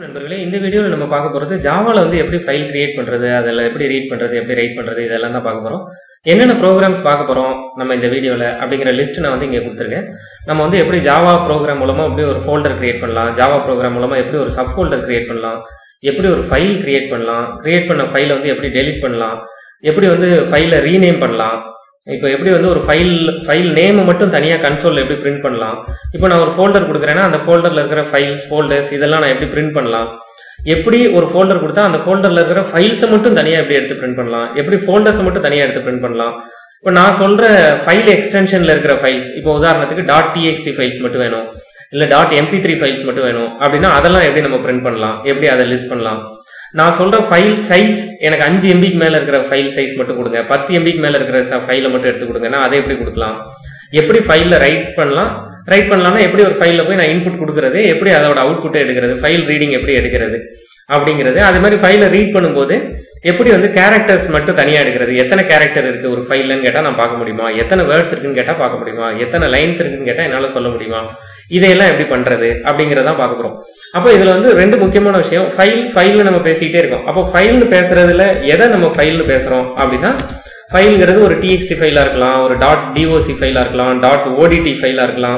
நண்பர்களே இந்த வீடியோவில் நம்ம பார்க்க போகிறது ஜாவாவில் வந்து எப்படி ஃபைல் கிரியேட் பண்ணுறது அதில் எப்படி ரீட் பண்ணுறது எப்படி ரைட் பண்ணுறது இதெல்லாம் தான் பார்க்க போகிறோம் என்னென்ன ப்ரோக்ராம்ஸ் பார்க்க போகிறோம் நம்ம இந்த வீடியோவில் அப்படிங்கிற லிஸ்ட் நான் வந்து இங்கே கொடுத்துருக்கேன் நம்ம வந்து எப்படி ஜாவா ப்ரோக்ராம் மூலமாக எப்படி ஒரு ஃபோல்டர் கிரியேட் பண்ணலாம் ஜாவா ப்ரோக்ராம் மூலமாக எப்படி ஒரு சப் ஃபோல்டர் கிரியேட் பண்ணலாம் எப்படி ஒரு ஃபைல் கிரியேட் பண்ணலாம் கிரியேட் பண்ண ஃபைலை வந்து எப்படி டெலிட் பண்ணலாம் எப்படி வந்து ஃபைலை ரீநேம் பண்ணலாம் இப்போ எப்படி வந்து ஒரு ஃபைல் ஃபைல் நேமை மட்டும் தனியாக கன்சோலில் எப்படி பிரிண்ட் பண்ணலாம் இப்போ நான் ஒரு ஃபோல்டர் கொடுக்குறேன்னா அந்த ஃபோல்டரில் இருக்கிற ஃபைல்ஸ் ஃபோல்டர்ஸ் இதெல்லாம் நான் எப்படி பிரிண்ட் பண்ணலாம் எப்படி ஒரு ஃபோல்டர் கொடுத்தா அந்த ஃபோல்டரில் இருக்கிற ஃபைல்ஸை மட்டும் தனியாக எப்படி எடுத்து பிரிண்ட் பண்ணலாம் எப்படி ஃபோல்டர்ஸை மட்டும் தனியாக எடுத்து பிரிண்ட் பண்ணலாம் இப்போ நான் சொல்கிற ஃபைல் எக்ஸ்டென்ஷனில் இருக்கிற ஃபைல்ஸ் இப்போ உதாரணத்துக்கு டாட் டிஎக்ஸ்டி ஃபைல்ஸ் மட்டும் வேணும் இல்லை டாட் எம்பி த்ரீ ஃபைல்ஸ் மட்டும் வேணும் அப்படின்னா அதெல்லாம் எப்படி நம்ம பிரிண்ட் பண்ணலாம் எப்படி அதை லிஸ்ட் பண்ணலாம் நான் சொல்ற ஃபைல் சைஸ் எனக்கு அஞ்சு எம்பிக்கு மேல இருக்கிற ஃபைல் சைஸ் மட்டும் கொடுங்க பத்து எம்பிக்கு மேல இருக்கிற ஃபைலை மட்டும் எடுத்து கொடுங்கன்னா அதை எப்படி கொடுக்கலாம் எப்படி ஃபைலில் ரைட் பண்ணலாம் ரைட் பண்ணலாம்னா எப்படி ஒரு ஃபைலில் போய் நான் இன்புட் கொடுக்கறது எப்படி அதோட அவுட்புட்டை எடுக்கிறது ஃபைல் ரீடிங் எப்படி எடுக்கிறது அப்படிங்கிறது அதே மாதிரி ஃபைலை ரீட் பண்ணும்போது எப்படி வந்து கேரக்டர்ஸ் மட்டும் தனியாக எடுக்கிறது எத்தனை கேரக்டர் இருக்கு ஒரு ஃபைல்னு கேட்டால் நான் பார்க்க முடியுமா எத்தனை வேர்ட்ஸ் இருக்குன்னு கேட்டால் பார்க்க முடியுமா எத்தனை லைன்ஸ் இருக்குன்னு கேட்டால் என்னால் சொல்ல முடியுமா இதையெல்லாம் எப்படி பண்றது அப்படிங்கிறதான் பார்க்க போறோம் அப்போ இதுல வந்து ரெண்டு முக்கியமான விஷயம் ஃபைல் ஃபைல்னு நம்ம பேசிக்கிட்டே இருக்கோம் அப்போ ஃபைல்னு பேசுறதுல எதை நம்ம ஃபைல்னு பேசுறோம் அப்படின்னா ஃபைல்ங்கிறது ஒரு டிஎக்ஸ்டி ஃபைலா இருக்கலாம் ஒரு டாட் டிஓசி ஃபைலா இருக்கலாம் டாட் ஓடிடி ஃபைலா இருக்கலாம்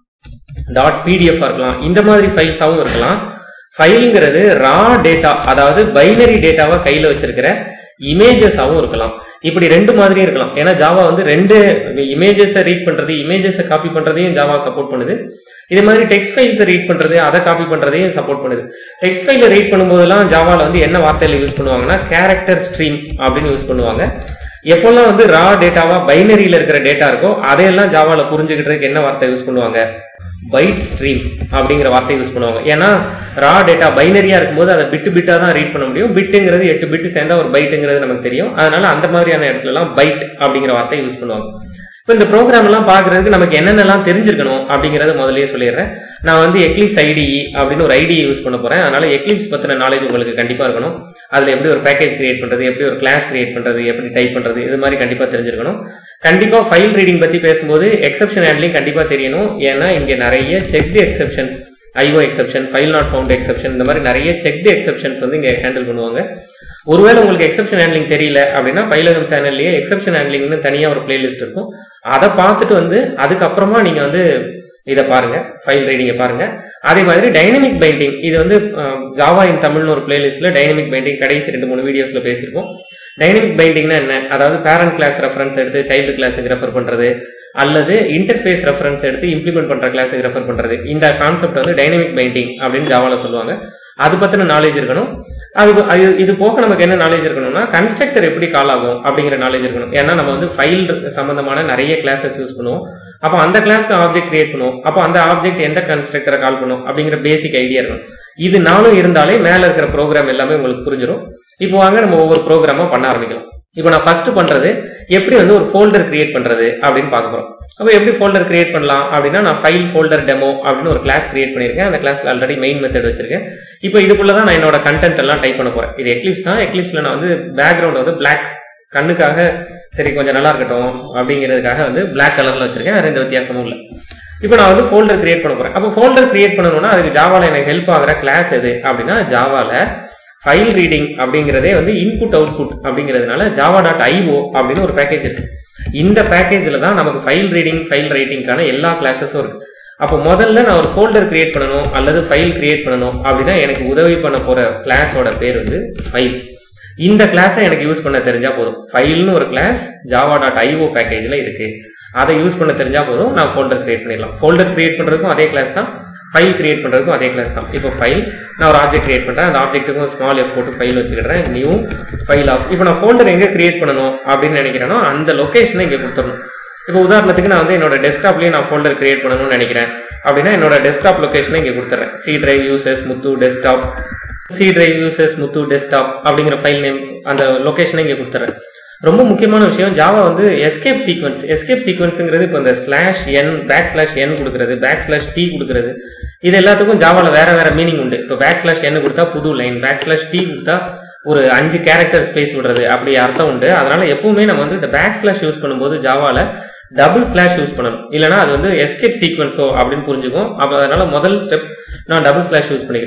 டாட் பிடிஎஃப் இருக்கலாம் இந்த மாதிரி ஃபைல்ஸாகவும் இருக்கலாம் ஃபைலுங்கிறது ரா டேட்டா அதாவது பைனரி டேட்டாவை கையில் வச்சிருக்கிற இமேஜஸாகவும் இருக்கலாம் இப்படி ரெண்டு மாதிரியும் இருக்கலாம் ஏன்னா ஜாவா வந்து ரெண்டு இமேஜஸை ரீட் பண்றது இமேஜஸை காப்பி பண்றதையும் ஜாவா சப்போர்ட் பண்ணுது இதே மாதிரி டெக்ஸ்ட் ஃபைல்ஸை ரீட் பண்றது அதை காப்பி பண்றதையும் சப்போர்ட் பண்ணுது டெக்ஸ்ட் ஃபைலை ரீட் பண்ணும்போதெல்லாம் ஜாவால வந்து என்ன வார்த்தையில யூஸ் பண்ணுவாங்கன்னா கேரக்டர் ஸ்ட்ரீம் அப்படின்னு யூஸ் பண்ணுவாங்க எப்போல்லாம் வந்து ரா டேட்டாவா பைனரியில இருக்கிற டேட்டா இருக்கோ அதையெல்லாம் ஜாவால புரிஞ்சுக்கிட்டதுக்கு என்ன வார்த்தை யூஸ் பண்ணுவாங்க பைட் ஸ்ட்ரீம் அப்படிங்கிற வார்த்தை யூஸ் பண்ணுவாங்க ஏன்னா ரா டேட்டா பைனரியா இருக்கும்போது அதை பிட்டு பிட்டா தான் ரீட் பண்ண முடியும் பிட்டுங்கிறது எட்டு பிட்டு சேர்ந்தா ஒரு பைட்டுங்கிறது நமக்கு தெரியும் அதனால அந்த மாதிரியான இடத்துல எல்லாம் பைட் அப்படிங்கிற வார்த்தை யூஸ் பண்ணுவாங்க இப்போ இந்த ப்ரோக்ராம் எல்லாம் பாக்குறதுக்கு நமக்கு என்னென்னலாம் தெரிஞ்சிருக்கணும் அப்படிங்கறத முதல்லயே சொல்லிடுறேன் நான் வந்து எக்லிப்ஸ் ஐடிஇ அப்படின்னு ஒரு ஐடி யூஸ் பண்ண போறேன் அதனால எக்லிப்ஸ் பத்தின நாலேஜ் உங்களுக்கு கண்டிப்பா இருக்கணும் அதுல எப்படி ஒரு பேக்கேஜ் கிரியேட் பண்றது எப்படி ஒரு கிளாஸ் கிரியேட் பண்றது எப்படி டைப் பண்றது இது மாதிரி கண்டிப்பா தெரிஞ்சிருக்கணும் கண்டிப்பா ஃபைல் ரீடிங் பத்தி பேசும்போது எக்ஸப்ஷன் ஹேண்ட்லிங் கண்டிப்பா தெரியணும் ஏன்னா இங்க நிறைய checked exceptions IO exception file not found exception இந்த மாதிரி நிறைய செக்டு எக்ஸப்ஷன்ஸ் வந்து இங்க ஹேண்டில் பண்ணுவாங்க ஒருவேளை உங்களுக்கு எக்ஸப்ஷன் ஹேண்ட்லிங் தெரியல அப்படின்னா பைலகம் சேனல்லையே எக்ஸப்ஷன் ஹேண்ட்லிங்னு தனியாக ஒரு பிளேலிஸ்ட் இருக்கும் அதை பார்த்துட்டு வந்து அதுக்கப்புறமா நீங்க வந்து இதை பாருங்க ஃபைல் ரீடிங்கை பாருங்க அதே மாதிரி டைனமிக் பைண்டிங் இது வந்து ஜாவா இன் தமிழ்னு ஒரு பிளேலிஸ்ட்ல டைனமிக் பைண்டிங் கடைசி ரெண்டு மூணு வீடியோஸ்ல பேசியிருக்கோம் டைனமிக் பைண்டிங்னா என்ன அதாவது பேரண்ட் கிளாஸ் ரெஃபரன்ஸ் எடுத்து சைல்டு கிளாஸுக்கு ரெஃபர் பண்றது அல்லது இன்டர்ஃபேஸ் ரெஃபரன்ஸ் எடுத்து இம்ப்ளிமெண்ட் பண்ற கிளாஸுக்கு ரெஃபர் பண்றது இந்த கான்செப்ட் வந்து டைனமிக் பைண்டிங் அப்படின்னு ஜாவால சொல்லுவாங்க அது பத்தின நாலேஜ் இருக்கணும் அது அது இது போக நமக்கு என்ன நாலேஜ் இருக்கணும்னா கன்ஸ்ட்ரக்டர் எப்படி கால் ஆகும் அப்படிங்கிற நாலேஜ் இருக்கணும் ஏன்னா நம்ம வந்து ஃபைல் சம்பந்தமான நிறைய கிளாஸஸ் யூஸ் பண்ணுவோம் அப்போ அந்த கிளாஸ்க்கு ஆப்ஜெக்ட் கிரியேட் பண்ணுவோம் அப்போ அந்த ஆப்ஜெக்ட் எந்த கன்ஸ்ட்ரக்டரை கால் பண்ணும் அப்படிங்கிற பேசிக் ஐடியா இருக்கணும் இது நானும் இருந்தாலே மேல இருக்கிற ப்ரோக்ராம் எல்லாமே உங்களுக்கு புரிஞ்சிடும் இப்போ வாங்க நம்ம ஒவ்வொரு ப்ரோக்ராமா பண்ண ஆரம்பிக்கலாம் இப்போ நான் ஃபர்ஸ்ட் பண்றது எப்படி வந்து ஒரு ஃபோல்டர் கிரியேட் பண்றது அப்படின்னு பார்க்க போறோம் அப்போ எப்படி ஃபோல்டர் கிரியேட் பண்ணலாம் அப்படின்னா நான் ஃபைல் ஃபோல்டர் டெமோ அப்படின்னு ஒரு கிளாஸ் கிரியேட் பண்ணியிருக்கேன் அந்த கிளாஸ்ல ஆல்ரெடி மெயின் மெத்தட் வச்சிருக்கேன் இப்போ இதுக்குள்ள தான் நான் என்னோட கண்டென்ட் எல்லாம் டைப் பண்ண போறேன் இது எக்லிப்ஸ் தான் எக்லிப்ஸ்ல நான் வந்து பேக்ரவுண்ட் வந்து பிளாக் கண்ணுக்காக சரி கொஞ்சம் நல்லா இருக்கட்டும் அப்படிங்கிறதுக்காக வந்து பிளாக் கலர்ல வச்சிருக்கேன் ரெண்டு வித்தியாசமும் இல்லை இப்போ நான் வந்து ஃபோல்டர் கிரியேட் பண்ண போறேன் அப்போ ஃபோல்டர் கிரியேட் பண்ணணும்னா அதுக்கு ஜாவால எனக்கு ஹெல்ப் ஆகிற கிளாஸ் எது அப்படின்னா ஜாவால ஃபைல் ரீடிங் அப்படிங்கிறதே வந்து இன்புட் அவுட்புட் அப்படிங்கிறதுனால ஜாவா டாட் ஐஓ அப்படின்னு ஒரு பேக்கேஜ் இருக்கு இந்த பேக்கேஜில் தான் நமக்கு ஃபைல் ரீடிங் ஃபைல் ரைட்டிங்கான எல்லா கிளாஸஸும் இருக்கு அப்போ முதல்ல நான் ஒரு ஃபோல்டர் கிரியேட் பண்ணணும் அல்லது ஃபைல் கிரியேட் பண்ணணும் அப்படின்னா எனக்கு உதவி பண்ண போற கிளாஸோட பேர் வந்து ஃபைல் இந்த கிளாஸை எனக்கு யூஸ் பண்ண தெரிஞ்சா போதும் ஃபைல்னு ஒரு கிளாஸ் ஜாவா டாட் ஐஓ பேக்கேஜில் இருக்கு அதை யூஸ் பண்ண தெரிஞ்சா போதும் நான் ஃபோல்டர் கிரியேட் பண்ணிடலாம் ஃபோல்டர் கிரியேட் பண்றதுக்கும் அதே கிளாஸ் தான் ஃபைல் கிரியேட் பண்ணுறதுக்கும் அதே கிளாஸ் தான் இப்போ ஃபைல் நான் ஒரு ஆப்ஜெக்ட் கிரியேட் பண்ணுறேன் அந்த ஆப்ஜெக்ட்டுக்கும் ஸ்மால் எஃப் போட்டு ஃபைல் வச்சுக்கிறேன் நியூ ஃபைல் ஆஃப் இப்போ நான் ஃபோல்டர் எங்கே கிரியேட் பண்ணணும் அப்படின்னு நினைக்கிறேனோ அந்த லொக்கேஷனை இங்கே கொடுத்துடணும் இப்போ உதாரணத்துக்கு நான் வந்து என்னோட டெஸ்க்டாப்லேயே நான் ஃபோல்டர் கிரியேட் பண்ணணும்னு நினைக்கிறேன் அப்படின்னா என்னோட டெஸ்க்டாப் லொக்கேஷனை இங்கே கொடுத்துறேன் C drive users Muthu desktop C drive users Muthu desktop அப்படிங்கிற ஃபைல் நேம் அந்த லொக்கேஷனை இங்கே கொடுத்துறேன் ரொம்ப முக்கியமான விஷயம் ஜாவா வந்து எஸ்கேப் சீக்வன்ஸ் எஸ்கேப் சீக்வன்ஸுங்கிறது இப்போ இந்த slash N back slash N கொடுக்குறது பேக் ஸ்லாஷ் டி கொடுக்குறது இது எல்லாத்துக்கும் ஜாவால வேற வேற மீனிங் உண்டு இப்போ பேக் ஸ்லாஷ் என் கொடுத்தா புது லைன் பேக் ஸ்லாஷ் டி கொடுத்தா ஒரு அஞ்சு கேரக்டர் ஸ்பேஸ் விடுறது அப்படி அர்த்தம் உண்டு அதனால எப்பவுமே நம்ம வந்து இந்த பேக் ஸ்லாஷ் யூஸ் பண்ணும்போது ஜாவால டபுள் ஸ்லாஷ் யூஸ் பண்ணணும் இல்லைனா அது வந்து எஸ்கேப் சீக்வன்ஸோ அப்படின்னு புரிஞ்சுக்கும் அப்போ அதனால முதல் ஸ்டெப் நான் டபுள் ஸ்லாஷ் யூஸ் பண்ணிக்கிறேன்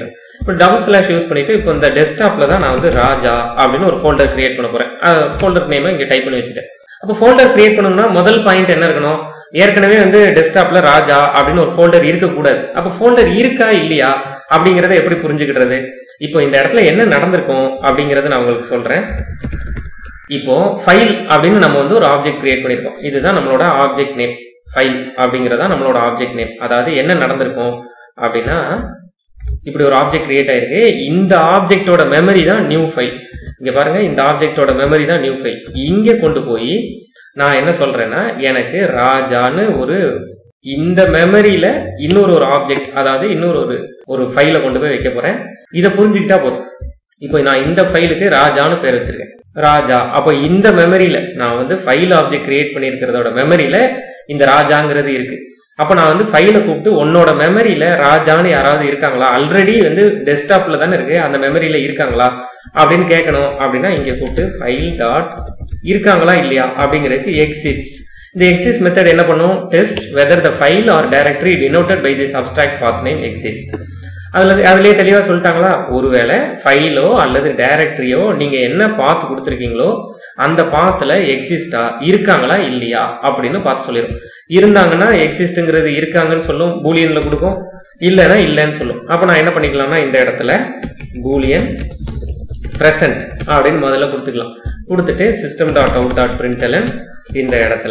இப்போ டபுள் ஸ்லாஷ் யூஸ் பண்ணிட்டு இப்போ இந்த டெஸ்க்டாப்ல தான் நான் வந்து ராஜா அப்படின்னு ஒரு ஃபோல்டர் கிரியேட் பண்ண போறேன் ஃபோல்டர் நேமை இங்கே டைப் பண்ணி வச்சுட்டேன் அப்போ ஃபோல்டர் கிரியேட் பண்ணணும்னா முதல் பாயிண்ட் என்ன இருக்கணும் ஏற்கனவே வந்து டெஸ்க்டாப்ல ராஜா அப்படின்னு ஒரு ஃபோல்டர் இருக்கக்கூடாது அப்போ ஃபோல்டர் இருக்கா இல்லையா அப்படிங்கறத எப்படி புரிஞ்சுக்கிடுறது இப்போ இந்த இடத்துல என்ன நடந்திருக்கும் அப்படிங்கறத நான் உங்களுக்கு சொல்றேன் இப்போ ஃபைல் அப்படின்னு நம்ம வந்து ஒரு ஆப்ஜெக்ட் கிரியேட் பண்ணியிருக்கோம் இதுதான் நம்மளோட ஆப்ஜெக்ட் நேம் ஃபைல் அப்படிங்கறதா நம்மளோட ஆப்ஜெக்ட் நேம் அதாவது என்ன நடந்திருக்கும் அப்படின்னா இப்படி ஒரு ஆப்ஜெக்ட் கிரியேட் ஆயிருக்கு இந்த ஆப்ஜெக்டோட மெமரி தான் நியூ ஃபைல் இங்க பாருங்க இந்த ஆப்ஜெக்டோட மெமரி தான் நியூ ஃபைல் இங்க கொண்டு போய் நான் என்ன சொல்றேன்னா எனக்கு ராஜான்னு ஒரு இந்த மெமரியில இன்னொரு ஒரு ஆப்ஜெக்ட் அதாவது இன்னொரு ஒரு ஒரு ஃபைலை கொண்டு போய் வைக்க போறேன் இதை புரிஞ்சுக்கிட்டா போதும் இப்போ நான் இந்த ஃபைலுக்கு ராஜான்னு பேர் வச்சிருக்கேன் ராஜா அப்போ இந்த மெமரியில நான் வந்து ஃபைல் ஆப்ஜெக்ட் கிரியேட் பண்ணியிருக்கிறதோட மெமரியில இந்த ராஜாங்கிறது இருக்கு அப்போ நான் வந்து ஃபைலை கூப்பிட்டு உன்னோட மெமரியில ராஜான்னு யாராவது இருக்காங்களா ஆல்ரெடி வந்து டெஸ்க்டாப்ல தானே இருக்கு அந்த மெமரியில இருக்காங்களா அப்படின்னு கேட்கணும் அப்படின்னா இங்க கூப்பிட்டு ஃபைல் டாட் இருக்காங்களா இல்லையா அப்படிங்கிறதுக்கு எக்ஸிஸ்ட் இந்த எக்ஸிஸ்ட் மெத்தட் என்ன பண்ணும் test whether the file or directory denoted by this abstract path name exist அதுல அதுலயே தெளிவா சொல்லிட்டாங்களா ஒருவேளை ஃபைலோ அல்லது டைரக்டரியோ நீங்க என்ன பாத்து கொடுத்துருக்கீங்களோ அந்த பாத்துல எக்ஸிஸ்டா இருக்காங்களா இல்லையா அப்படின்னு பார்த்து சொல்லிடும் இருந்தாங்கன்னா எக்ஸிஸ்ட்ங்கிறது இருக்காங்கன்னு சொல்லும் பூலியன்ல கொடுக்கும் இல்லைன்னா இல்லைன்னு சொல்லும் அப்ப நான் என்ன பண்ணிக்கலாம்னா இந்த இடத்துல பூலியன் present அப்படின்னு முதல்ல கொடுத்துக்கலாம் கொடுத்துட்டு system dot out dot println இந்த இடத்துல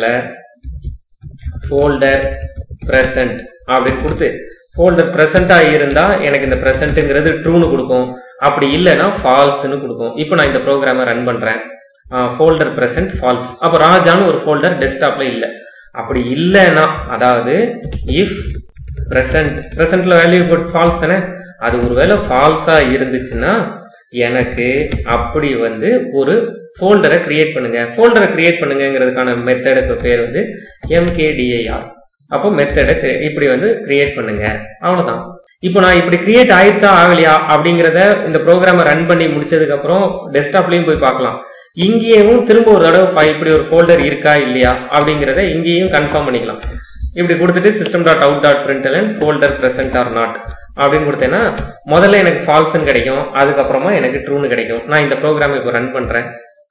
ஃபோல்டர் present அப்படின்னு கொடுத்து ஃபோல்டர் ப்ரெசண்டா இருந்தா எனக்கு இந்த ப்ரெசன்ட்டுங்கிறது ட்ரூன்னு கொடுக்கும் அப்படி இல்லைன்னா ஃபால்ஸ்னு கொடுக்கும் இப்போ நான் இந்த ப்ரோக்ராமை ரன் பண்றேன் ஃபோல்டர் present ஃபால்ஸ் அப்போ ராஜான்னு ஒரு ஃபோல்டர் டெஸ்க்டாப்ல இல்லை அப்படி இல்லைன்னா அதாவது இஃப் present presentல வேல்யூ குட் ஃபால்ஸ் தானே அது ஒருவேளை ஃபால்ஸா இருந்துச்சுன்னா எனக்கு அப்படி வந்து ஒரு ஃபோல்டரை கிரியேட் பண்ணுங்க ஃபோல்டரை கிரியேட் பண்ணுங்கிறதுக்கான மெத்தடுக்கு பேர் வந்து எம்கேடிஐஆர் அப்போ மெத்தடை இப்படி வந்து கிரியேட் பண்ணுங்க அவ்வளவுதான் இப்போ நான் இப்படி கிரியேட் ஆயிடுச்சா ஆகலையா அப்படிங்கிறத இந்த ப்ரோக்ராமை ரன் பண்ணி முடிச்சதுக்கு அப்புறம் டெஸ்க்டாப்லயும் போய் பார்க்கலாம் இங்கேயும் திரும்ப ஒரு தடவை பா- இப்படி ஒரு ஃபோல்டர் இருக்கா இல்லையா அப்படிங்கிறத இங்கேயும் கன்ஃபார்ம் பண்ணிக்கலாம் இப்படி கொடுத்துட்டு system dot out dot println folder present or not அப்படின்னு கொடுத்தேன்னா முதல்ல எனக்கு ஃபால்ஸ்னு கிடைக்கும் அதுக்கப்புறமா எனக்கு ட்ரூன்னு கிடைக்கும் நான் இந்த ப்ரோக்ராம் இப்போ ரன் பண்றேன்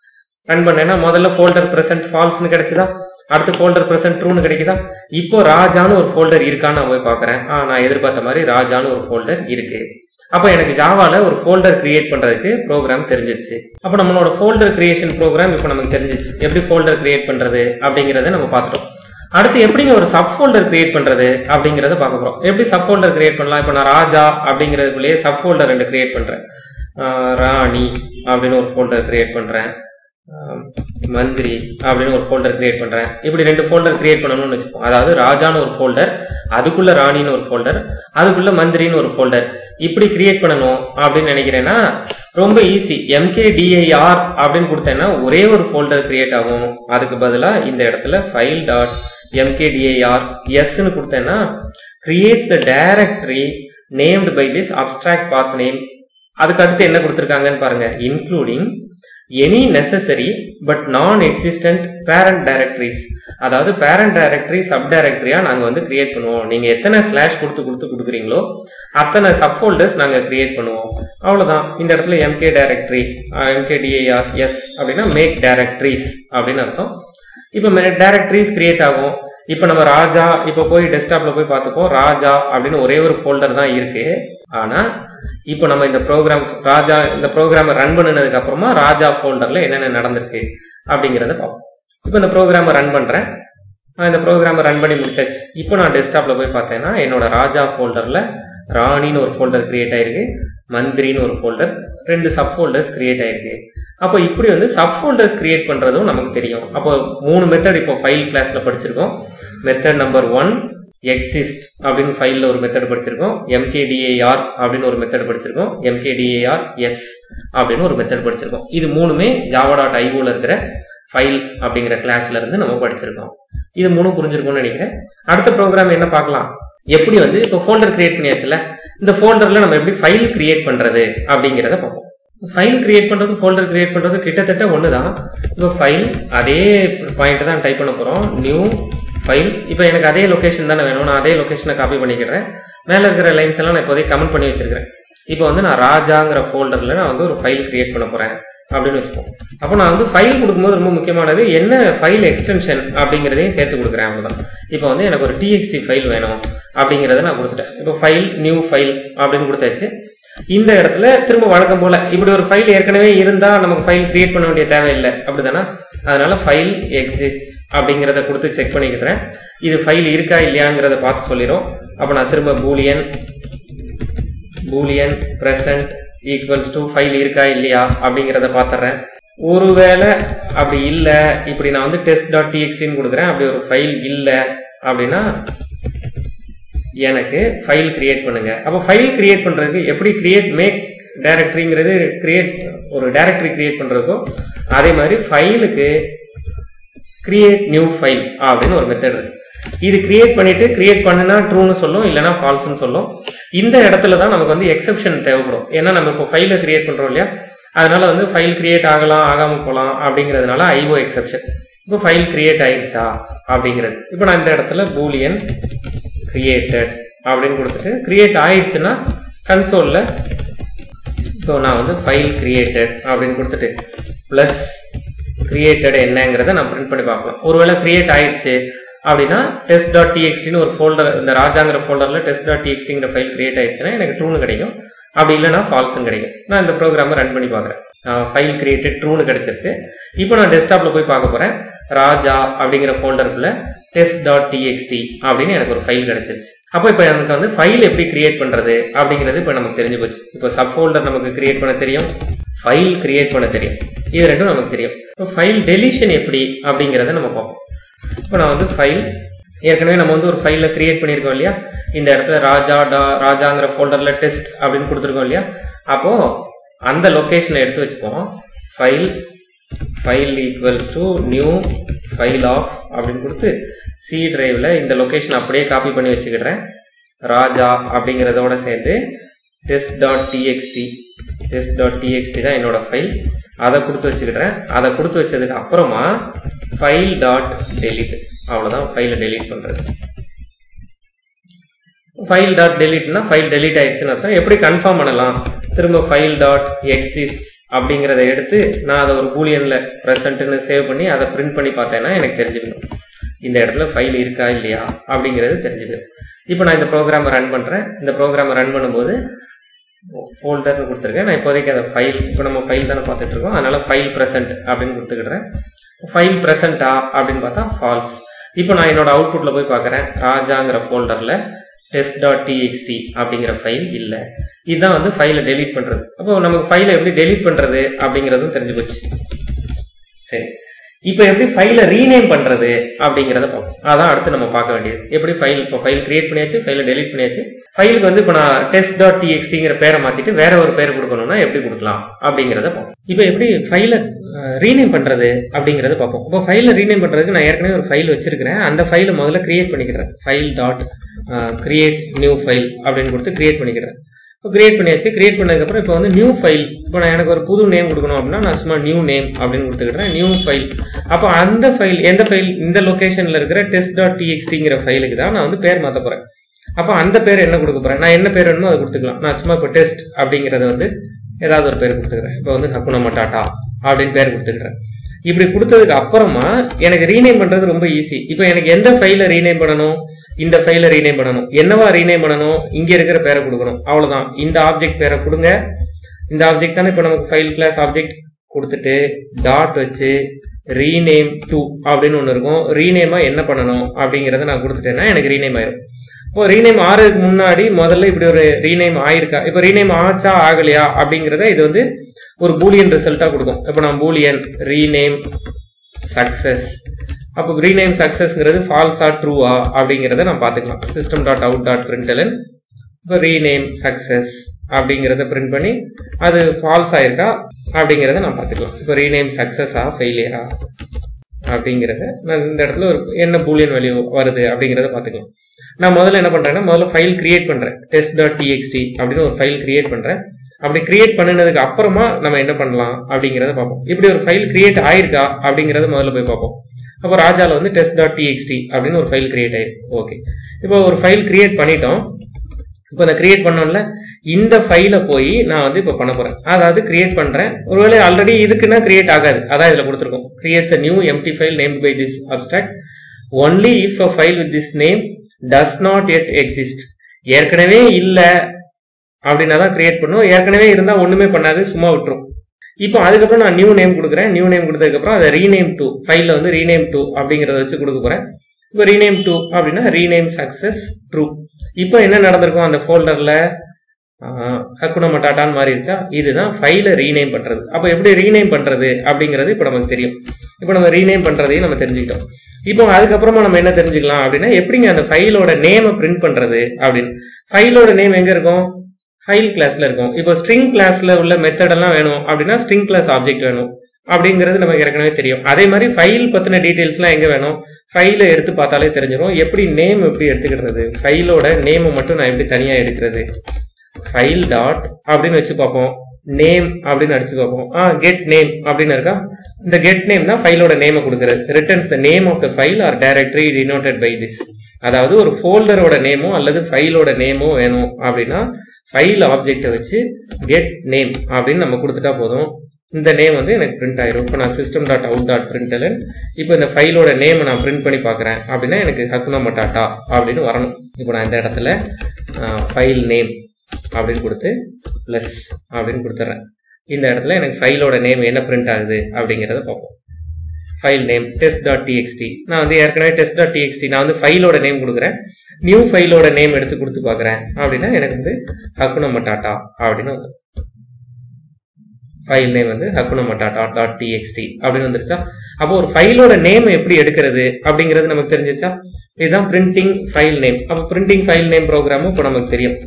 ரன் பண்ணேன்னா முதல்ல ஃபோல்டர் பிரசன்ட் ஃபால்ஸ்னு கிடைச்சதா அடுத்து ஃபோல்டர் பிரசன்ட் ட்ரூன்னு கிடைக்குதா இப்போ ராஜான்னு ஒரு ஃபோல்டர் இருக்கான்னு நான் போய் பார்க்கறேன் ஆ நான் எதிர்பார்த்த மாதிரி ராஜான்னு ஒரு ஃபோல்டர் இருக்கு அப்போ எனக்கு ஜாவால ஒரு ஃபோல்டர் கிரியேட் பண்றதுக்கு ப்ரோக்ராம் தெரிஞ்சிருச்சு அப்போ நம்மளோட ஃபோல்டர் கிரியேஷன் ப்ரோக்ராம் இப்போ நமக்கு தெரிஞ்சிச்சு எப்படி ஃபோல்டர் கிரியேட் பண்றது அப்படிங்கறத நம்ம பார்த்துட்டோம் அடுத்து எப்படிங்க ஒரு சப் ஃபோல்டர் கிரியேட் பண்றது அப்படிங்கறத பார்க்க போறோம் எப்படி சப் ஃபோல்டர் கிரியேட் பண்ணலாம் இப்போ நான் ராஜா அப்படிங்கிறதுக்குள்ளேயே சப் ஃபோல்டர் ரெண்டு கிரியேட் பண்றேன் ஆஹ் ராணி அப்படின்னு ஒரு ஃபோல்டர் கிரியேட் பண்றேன் ஆஹ் மந்திரி அப்படின்னு ஒரு ஃபோல்டர் கிரியேட் பண்றேன் இப்படி ரெண்டு ஃபோல்டர் கிரியேட் பண்ணணும்னு வச்சுப்போம் அதாவது ராஜான்னு ஒரு ஃபோல்டர் அதுக்குள்ள ராணின்னு ஒரு ஃபோல்டர் அதுக்குள்ள மந்திரின்னு ஒரு ஃபோல்டர் இப்படி கிரியேட் பண்ணணும் அப்படின்னு நினைக்கிறேன்னா ரொம்ப ஈஸி எம்கேடிஐஆர் அப்படின்னு கொடுத்தேன்னா ஒரே ஒரு ஃபோல்டர் கிரியேட் ஆகும் அதுக்கு பதிலா இந்த இடத்துல ஃபைல் டாட் எம்கேடிஐஆர் எஸ்ன்னு கொடுத்தேன்னா creates the directory named by this abstract path name அதுக்கு அடுத்து என்ன கொடுத்துருக்காங்கன்னு பாருங்க including any necessary but nonexistent parent directories அதாவது பேரண்ட் டைரக்டரி சப் டைரக்டரியா நாங்க வந்து கிரியேட் பண்ணுவோம் நீங்க எத்தனை ஸ்லாஷ் கொடுத்து கொடுத்து கொடுக்குறீங்களோ அத்தனை சப் ஃபோல்டர்ஸ் நாங்க கிரியேட் பண்ணுவோம் அவ்வளவுதான் இந்த இடத்துல எம்கே டைரக்டரி எம்கேடிஏஆர் எஸ் அப்படின்னா மேக் டைரக்டரிஸ் அப்படின்னு அர்த்தம் இப்போ டைரக்டரிஸ் கிரியேட் ஆகும் இப்போ நம்ம ராஜா இப்போ போய் டெஸ்க்டாப்ல போய் பார்த்துப்போம் ராஜா அப்படின்னு ஒரே ஒரு ஃபோல்டர் தான் இருக்கு ஆனா இப்போ நம்ம இந்த ப்ரோக்ராம் ராஜா இந்த ப்ரோக்ராமை ரன் பண்ணினதுக்கு அப்புறமா ராஜா ஃபோல்டர்ல என்னென்ன நடந்திருக்கு அப்படிங்கிறத பார்ப்போம் இப்போ இந்த ப்ரோக்ராமை ரன் பண்றேன் நான் இந்த ப்ரோக்ராமை ரன் பண்ணி முடிச்சாச்சு இப்போ நான் டெஸ்க்டாப்ல போய் பார்த்தேன்னா என்னோட ராஜா ஃபோல்டர்ல ராணின்னு ஒரு ஃபோல்டர் கிரியேட் ஆயிருக்கு மந்திரின்னு ஒரு ஃபோல்டர் ரெண்டு சப் ஃபோல்டர்ஸ் கிரியேட் ஆயிருக்கு அப்போ இப்படி வந்து சப் ஃபோல்டர்ஸ் கிரியேட் பண்றதும் நமக்கு தெரியும் அப்போ மூணு மெத்தட் இப்போ ஃபைல் கிளாஸ்ல படிச்சிருக்கோம் மெத்தட் நம்பர் ஒன் எக்ஸிஸ்ட் அப்படின்னு ஃபைலில் ஒரு மெத்தட் படிச்சிருக்கோம் எம்கேடிஏஆர் அப்படின்னு ஒரு மெத்தட் படிச்சிருக்கோம் எம்கேடிஏஆர் எஸ் அப்படின்னு ஒரு மெத்தட் படிச்சிருக்கோம் இது மூணுமே ஜாவா டாட் ஐஓல இருக்கிற ஃபைல் அப்படிங்கிற கிளாஸ்ல இருந்து நம்ம படிச்சிருக்கோம் இது மூணு புரிஞ்சிருக்கும்னு நினைக்கிறேன் அடுத்த ப்ரோக்ராம் என்ன பார்க்கலாம் எப்படி வந்து இப்போ ஃபோல்டர் கிரியேட் பண்ணியாச்சுல இந்த ஃபோல்டர்ல நம்ம எப்படி ஃபைல் கிரியேட் பண்றது அப்படிங்கிறத பார்ப்போம் ஃபைல் கிரியேட் பண்றது ஃபோல்டர் கிரியேட் பண்றது கிட்டத்தட்ட ஒன்று தான் இப்போ ஃபைல் அதே பாயிண்ட் தான் டைப் பண்ண போறோம் நியூ ஃபைல் இப்போ எனக்கு அதே லொகேஷன் தானே வேணும் நான் அதே லொகேஷனை காப்பி பண்ணிக்கிறேன் மேலே இருக்கிற லைன்ஸ் எல்லாம் நான் இப்போதைக்கு கமெண்ட் பண்ணி வச்சிருக்கிறேன் இப்போ வந்து நான் ராஜாங்கிற ஃபோல்டரில் நான் வந்து ஒரு ஃபைல் கிரியேட் பண்ண போகிறேன் அப்படின்னு வச்சுப்போம் அப்போ நான் வந்து ஃபைல் கொடுக்கும்போது ரொம்ப முக்கியமானது என்ன ஃபைல் எக்ஸ்டென்ஷன் அப்படிங்கிறதையும் சேர்த்து கொடுக்குறேன் அவ்வளோதான் இப்போ வந்து எனக்கு ஒரு டிஎக்ஸ்டி ஃபைல் வேணும் அப்படிங்கிறத நான் கொடுத்துட்டேன் இப்போ ஃபைல் நியூ ஃபைல் அப்படின்னு கொடுத்தாச்சு இந்த இடத்துல திரும்ப வழக்கம் போல இப்படி ஒரு ஃபைல் ஏற்கனவே இருந்தா நமக்கு ஃபைல் கிரியேட் பண்ண வேண்டிய தேவையில்லை அப்படிதானே அதனால ஃபைல் எக்ஸிஸ்ட் அப்படிங்கிறத கொடுத்து செக் பண்ணிக்கிறேன் இது ஃபைல் இருக்கா இல்லையாங்கிறத பார்த்து சொல்லிடும் அப்போ நான் திரும்ப boolean boolean present equals to file இருக்கா இல்லையா அப்படிங்கிறத பார்த்துறேன் ஒருவேளை அப்படி இல்லை இப்படி நான் வந்து டெஸ்ட் டாட் டிஎக்ஸ்டின்னு கொடுக்குறேன் அப்படி ஒரு ஃபைல் இல்லை அப்படின்னா எனக்கு ஃபைல் கிரியேட் பண்ணுங்க அப்போ ஃபைல் கிரியேட் பண்றதுக்கு எப்படி கிரியேட் மேக் டைரக்டரிங்கிறது கிரியேட் ஒரு டைரக்டரி கிரியேட் பண்றதுக்கோ அதே மாதிரி ஃபைலுக்கு கிரியேட் நியூ ஃபைல் அப்படின்னு ஒரு மெத்தட் இருக்கு இது கிரியேட் பண்ணிட்டு கிரியேட் பண்ணுனா ட்ரூன்னு சொல்லும் இல்லைனா ஃபால்ஸ்னு சொல்லும் இந்த இடத்துல தான் நமக்கு வந்து எக்ஸெப்ஷன் தேவைப்படும் ஏன்னா நம்ம இப்போ ஃபைலை கிரியேட் பண்றோம் இல்லையா அதனால வந்து ஃபைல் கிரியேட் ஆகலாம் ஆகாம போகலாம் அப்படிங்கிறதுனால ஐஓ எக்ஸெப்ஷன் இப்போ ஃபைல் கிரியேட் ஆயிடுச்சா அப்படிங்கிறது இப்போ நான் இந்த இடத்துல பூலியன் கிரியேட்டட் அப்படின்னு கொடுத்துட்டு கிரியேட் ஆயிடுச்சுன்னா கன்சோலில் ஸோ நான் வந்து ஃபைல் கிரியேட்டட் அப்படின்னு கொடுத்துட்டு ப்ளஸ் கிரியேட்டட் என்னங்கிறத நான் பிரிண்ட் பண்ணி பார்க்கலாம் ஒருவேளை கிரியேட் ஆயிடுச்சு அப்படின்னா டெஸ்ட் டாட் டிஎக்ஸ்டின்னு ஒரு ஃபோல்டர் இந்த ராஜாங்கிற ஃபோல்டரில் டெஸ்ட் டாட் டிஎக்ஸ்டிங்கிற ஃபைல் கிரியேட் ஆயிடுச்சுன்னா எனக்கு ட்ரூனு கிடைக்கும் அப்படி இல்லைன்னா ஃபால்ஸும் கிடைக்கும் நான் இந்த ப்ரோக்ராமை ரன் பண்ணி பார்க்குறேன் ஃபைல் கிரியேட்டட் ட்ரூனு கிடைச்சிருச்சு இப்போ நான் டெஸ்க்டாப்பில் போய் பார்க்க போகிறேன் ராஜா அப்படிங்கிற ஃபோல்டருக்குள்ள டெஸ்ட் டாட் டிஎக்ஸ்டி அப்படின்னு எனக்கு ஒரு ஃபைல் கிடைச்சிருச்சு அப்போ இப்போ எனக்கு வந்து ஃபைல் எப்படி கிரியேட் பண்ணுறது அப்படிங்கிறது இப்போ நமக்கு தெரிஞ்சு போச்சு இப்போ சப் ஃபோல்டர் நமக்கு கிரியேட் பண்ண தெரியும் ஃபைல் கிரியேட் பண்ண தெரியும் இது ரெண்டும் நமக்கு தெரியும் இப்போ ஃபைல் டெலிஷன் எப்படி அப்படிங்கிறத நம்ம பார்ப்போம் இப்போ நான் வந்து ஃபைல் ஏற்கனவே நம்ம வந்து ஒரு ஃபைலில் கிரியேட் பண்ணியிருக்கோம் இல்லையா இந்த இடத்துல ராஜா டா ராஜாங்கிற ஃபோல்டரில் டெஸ்ட் அப்படின்னு கொடுத்துருக்கோம் இல்லையா அப்போது அந்த லொக்கேஷனை எடுத்து வச்சுப்போம் file file equals to new file of அப்படின்னு கொடுத்து சி டிரைவில் இந்த லொக்கேஷன் அப்படியே காப்பி பண்ணி வச்சுக்கிடுறேன் ராஜா அப்படிங்கிறதோட சேர்த்து test dot TXT test dot TXT தான் என்னோட ஃபைல் அதை கொடுத்து வச்சுக்கிடுறேன் அதை கொடுத்து வச்சதுக்கு அப்புறமா ஃபைல் டாட் டெலிட் அவ்வளோதான் ஃபைலை டெலீட் பண்ணுறது ஃபைல் டாட் டெலிட்னா ஃபைல் டெலீட் ஆயிடுச்சுன்னு அர்த்தம் எப்படி கன்ஃபார்ம் பண்ணலாம் திரும்ப ஃபைல் டாட் எக்ஸிஸ் அப்படிங்கிறத எடுத்து நான் அதை ஒரு பூலியனில் ப்ரெசன்ட்னு சேவ் பண்ணி அதை பிரிண்ட் பண்ணி பார்த்தேன்னா எனக்கு தெரிஞ்சுக்கணும் இந்த இடத்துல ஃபைல் இருக்கா இல்லையா அப்படிங்கிறது தெரிஞ்சுக்கணும் இப்போ நான் இந்த ப்ரோக்ராமை ரன் பண்ணுறேன் இந்த ப்ரோக்ராமை ரன் பண்ணும்போது ஃபோல்டர்னு கொடுத்துருக்கேன் நான் இப்போதைக்கு அந்த ஃபைல் இப்போ நம்ம ஃபைல் தானே பார்த்துட்டு இருக்கோம் அதனால ஃபைல் ப்ரெசன்ட் அப்படின்னு கொடுத்துக்கிடுறேன் ஃபைல் ப்ரெசன்ட்டா அப்படின்னு பார்த்தா ஃபால்ஸ் இப்போ நான் என்னோட அவுட்புட்டில் போய் பார்க்குறேன் ராஜாங்கிற ஃபோல்டரில் டெஸ்ட் டாட் டிஎக்ஸ்டி அப்படிங்கிற ஃபைல் இல்லை இதுதான் வந்து ஃபைலை டெலீட் பண்ணுறது அப்போ நமக்கு ஃபைலை எப்படி டெலீட் பண்ணுறது அப்படிங்கிறதும் தெரிஞ்சு போச்சு சரி இப்போ எப்படி ஃபைலை ரீநேம் பண்ணுறது அப்படிங்கிறத பார்ப்போம் அதான் அடுத்து நம்ம பார்க்க வேண்டியது எப்படி ஃபைல் இப்போ ஃபைல் கிரியேட் பண்ணியாச்சு ஃபைலை டெலீட் பண்ணியாச்சு ஃபைலுக்கு வந்து இப்போ நான் டெஸ்ட் டாட் டிஎக்ஸ்டிங்கிற பேரை மாற்றிட்டு வேற ஒரு பேர் கொடுக்கணும்னா எப்படி கொடுக்கலாம் அப்படிங்கிறத பார்ப்போம் இப்போ எப்படி ஃபைலை ரீநேம் பண்ணுறது அப்படிங்கிறத பார்ப்போம் இப்போ ஃபைலை ரீநேம் பண்ணுறதுக்கு நான் ஏற்கனவே ஒரு ஃபைல் வச்சிருக்கிறேன் அந்த ஃபைலை முதல்ல கிரியேட் பண்ணிக்கிறேன் file dot create new file அப்படின்னு கொடுத்து கிரியேட் பண்ணிக்கிறேன் இப்போ கிரியேட் பண்ணியாச்சு கிரியேட் பண்ணதுக்கப்புறம் இப்போ வந்து நியூ ஃபைல் இப்போ நான் எனக்கு ஒரு புது நேம் கொடுக்கணும் அப்படின்னா நான் சும்மா நியூ நேம் அப்படின்னு கொடுத்துக்கிட்டேன் நியூ ஃபைல் அப்போ அந்த ஃபைல் எந்த ஃபைல் இந்த லொக்கேஷனில் இருக்கிற டெஸ்ட் டாட் டிஎக்ஸ்டிங்கிற ஃபைலுக்கு தான் நான் வந்து பேர் மாற்ற போகிறேன் அப்போ அந்த பேர் என்ன கொடுக்க போகிறேன் நான் என்ன பேர் வேணுமோ அதை கொடுத்துக்கலாம் நான் சும்மா இப்போ டெஸ்ட் அப்படிங்கிறத வந்து ஏதாவது ஒரு பேர் கொடுத்துக்கிறேன் இப்போ வந்து ஹக்குனா மட்டாட்டா அப்படின்னு பேர் கொடுத்துக்கிறேன் இப்படி கொடுத்ததுக்கு அப்புறமா எனக்கு ரீநேம் பண்ணுறது ரொம்ப ஈஸி இப்போ எனக்கு எந்த ஃபைலை ரீநேம் பண்ணணும் இந்த ஃபைலை ரீநேம் பண்ணணும் என்னவா ரீநேம் பண்ணணும் இங்க இருக்கிற பேரை கொடுக்கணும் அவ்வளவுதான் இந்த ஆப்ஜெக்ட் பேரை கொடுங்க இந்த ஆப்ஜெக்ட் தானே இப்போ நமக்கு ஃபைல் கிளாஸ் ஆப்ஜெக்ட் கொடுத்துட்டு டாட் வச்சு ரீநேம் டு அப்படின்னு ஒன்று இருக்கும் ரீநேமா என்ன பண்ணணும் அப்படிங்கிறத நான் கொடுத்துட்டேன்னா எனக்கு ரீநேம் ஆயிரும் இப்போ ரீநேம் ஆறதுக்கு முன்னாடி முதல்ல இப்படி ஒரு ரீநேம் ஆயிருக்கா இப்போ ரீநேம் ஆச்சா ஆகலையா அப்படிங்கிறத இது வந்து ஒரு பூலியன் ரிசல்ட்டா கொடுக்கும் இப்போ நான் பூலியன் ரீநேம் சக்சஸ் அப்போ ரீநேம் சக்சஸ்ங்கிறது ஃபால்ஸா ட்ரூவா அப்படிங்கிறத நான் பார்த்துக்கலாம் system dot out dot println இப்போ ரீநேம் சக்சஸ் அப்படிங்கிறத பிரிண்ட் பண்ணி அது ஃபால்ஸ் ஆயிருக்கா அப்படிங்கிறத நான் பார்த்துக்கலாம் இப்போ ரீநேம் சக்சஸா ஃபெயிலியரா அப்படிங்கிறத நான் இந்த இடத்துல ஒரு என்ன பூலியன் வேல்யூ வருது அப்படிங்கிறத பார்த்துக்கலாம் நான் முதல்ல என்ன பண்றேன்னா முதல்ல ஃபைல் கிரியேட் பண்றேன் டெஸ்ட் டாட் டிஎக்ஸ்டி அப்படின்னு ஒரு ஃபைல் கிரியேட் பண்றேன் அப்படி கிரியேட் பண்ணினதுக்கு அப்புறமா நம்ம என்ன பண்ணலாம் அப்படிங்கிறத பார்ப்போம் இப்படி ஒரு ஃபைல் கிரியேட் ஆயிருக்கா அப்படிங்கிறத முதல்ல போய் பார்ப்போம் அப்போ ராஜால வந்து டெஸ்ட் டாட் டிஎக்ஸ்டி அப்படின்னு ஒரு ஃபைல் கிரியேட் ஆயிருக்கு ஓகே இப்போ ஒரு ஃபைல் கிரியேட் பண்ணிட்டோம் இப்போ அதை கிரியேட் பண்ணோம்ல இந்த ஃபைலை போய் நான் வந்து இப்போ பண்ண போறேன் அதாவது கிரியேட் பண்றேன் ஒருவேளை ஆல்ரெடி இதுக்குன்னா கிரியேட் ஆகாது அதான் இதுல கொடுத்துருக்கோம் creates a new empty file name by this abstract only if a file with this name does not yet exist ஏற்கனவே இல்ல அப்படின்னா தான் கிரியேட் பண்ணும் ஏற்கனவே இருந்தா ஒண்ணுமே பண்ணாது சும்மா விட்டுரும் இப்போ அதுக்கப்புறம் நான் நியூ நேம் கொடுக்குறேன் நியூ நேம் கொடுத்ததுக்கப்புறம் அதை ரீநேம் டு ஃபைலில் வந்து ரீநேம் டு அப்படிங்கிறத வச்சு கொடுக்க போறேன் இப்போ ரீநேம் டு அப்படின்னா ரீநேம் சக்சஸ் ட்ரூ இப்போ என்ன நடந்திருக்கும் அந்த ஃபோல்டர்ல ஹக்குன மட்டாட்டான்னு மாறிடுச்சா இதுதான் ஃபைலை ரீநேம் பண்றது அப்போ எப்படி ரீநேம் பண்றது அப்படிங்கிறது இப்போ நமக்கு தெரியும் இப்போ நம்ம ரீநேம் பண்றதையும் நம்ம தெரிஞ்சுக்கிட்டோம் இப்போ அதுக்கப்புறமா நம்ம என்ன தெரிஞ்சுக்கலாம் அப்படின்னா எப்படிங்க அந்த ஃபைலோட நேமை பிரிண்ட் பண்றது அப்படின்னு ஃபைலோட நேம் எங்க இருக்கும் ஃபைல் கிளாஸ்ல இருக்கும் இப்போ ஸ்ட்ரிங் கிளாஸ்ல உள்ள மெத்தட் எல்லாம் வேணும் அப்படின்னா ஸ்ட்ரிங் கிளாஸ் ஆப்ஜெக்ட் வேணும் அப்படிங்கிறது நமக்கு ஏற்கனவே தெரியும் அதே மாதிரி ஃபைல் பத்தின டீடைல்ஸ்லாம் எங்க வேணும் ஃபைலை எடுத்து பார்த்தாலே தெரிஞ்சிடும் எப்படி நேம் எப்படி எடுத்துக்கிறது ஃபைலோட நேமை மட்டும் நான் எப்படி தனியா எடுக்கிறது ஃபைல் டாட் அப்படின்னு வச்சு பார்ப்போம் நேம் அப்படின்னு அடிச்சு பார்ப்போம் ஆ கெட் நேம் அப்படின்னு இருக்கா இந்த கெட் நேம் தான் ஃபைலோட நேமை கொடுக்குறது returns the name of the file or directory denoted by this அதாவது ஒரு ஃபோல்டரோட நேமோ அல்லது ஃபைலோட நேமோ வேணும் அப்படின்னா ஃபைல் ஆப்ஜெக்டை வச்சு கெட் நேம் அப்படின்னு நம்ம கொடுத்துட்டா போதும் இந்த நேம் வந்து எனக்கு பிரிண்ட் ஆயிரும் இப்போ நான் system dot out dot println இப்போ இந்த ஃபைலோட நேமை நான் பிரிண்ட் பண்ணி பார்க்குறேன் அப்படின்னா எனக்கு ஹக்குனா மட்டாட்டா அப்படின்னு வரணும் இப்போ நான் இந்த இடத்துல ஃபைல் நேம் அப்படின்னு கொடுத்து ப்ளஸ் அப்படின்னு கொடுத்துட்றேன் இந்த இடத்துல எனக்கு ஃபைலோட நேம் என்ன பிரிண்ட் ஆகுது அப்படிங்கிறத பார்ப்போம் file name test dot TXT நான் வந்து ஏற்கனவே டெஸ்ட் டாட் டிஎக்ஸ்டி நான் வந்து ஃபைலோட நேம் கொடுக்குறேன் நியூ ஃபைலோட நேம் எடுத்து கொடுத்து பார்க்குறேன் அப்படின்னா எனக்கு வந்து ஹக்குன மட்டாட்டா அப்படின்னு வந்து ஃபைல் நேம் வந்து ஹக்குன மட்டாட்டா டாட் டிஎக்ஸ்டி அப்படின்னு வந்துருச்சா அப்போ ஒரு ஃபைலோட நேம் எப்படி எடுக்கிறது அப்படிங்கிறது நமக்கு தெரிஞ்சிச்சா இதுதான் பிரிண்டிங் ஃபைல் நேம் அப்போ பிரிண்டிங் ஃபைல் நேம் ப்ரோக்ராமும் இப்போ நமக்கு தெரியும்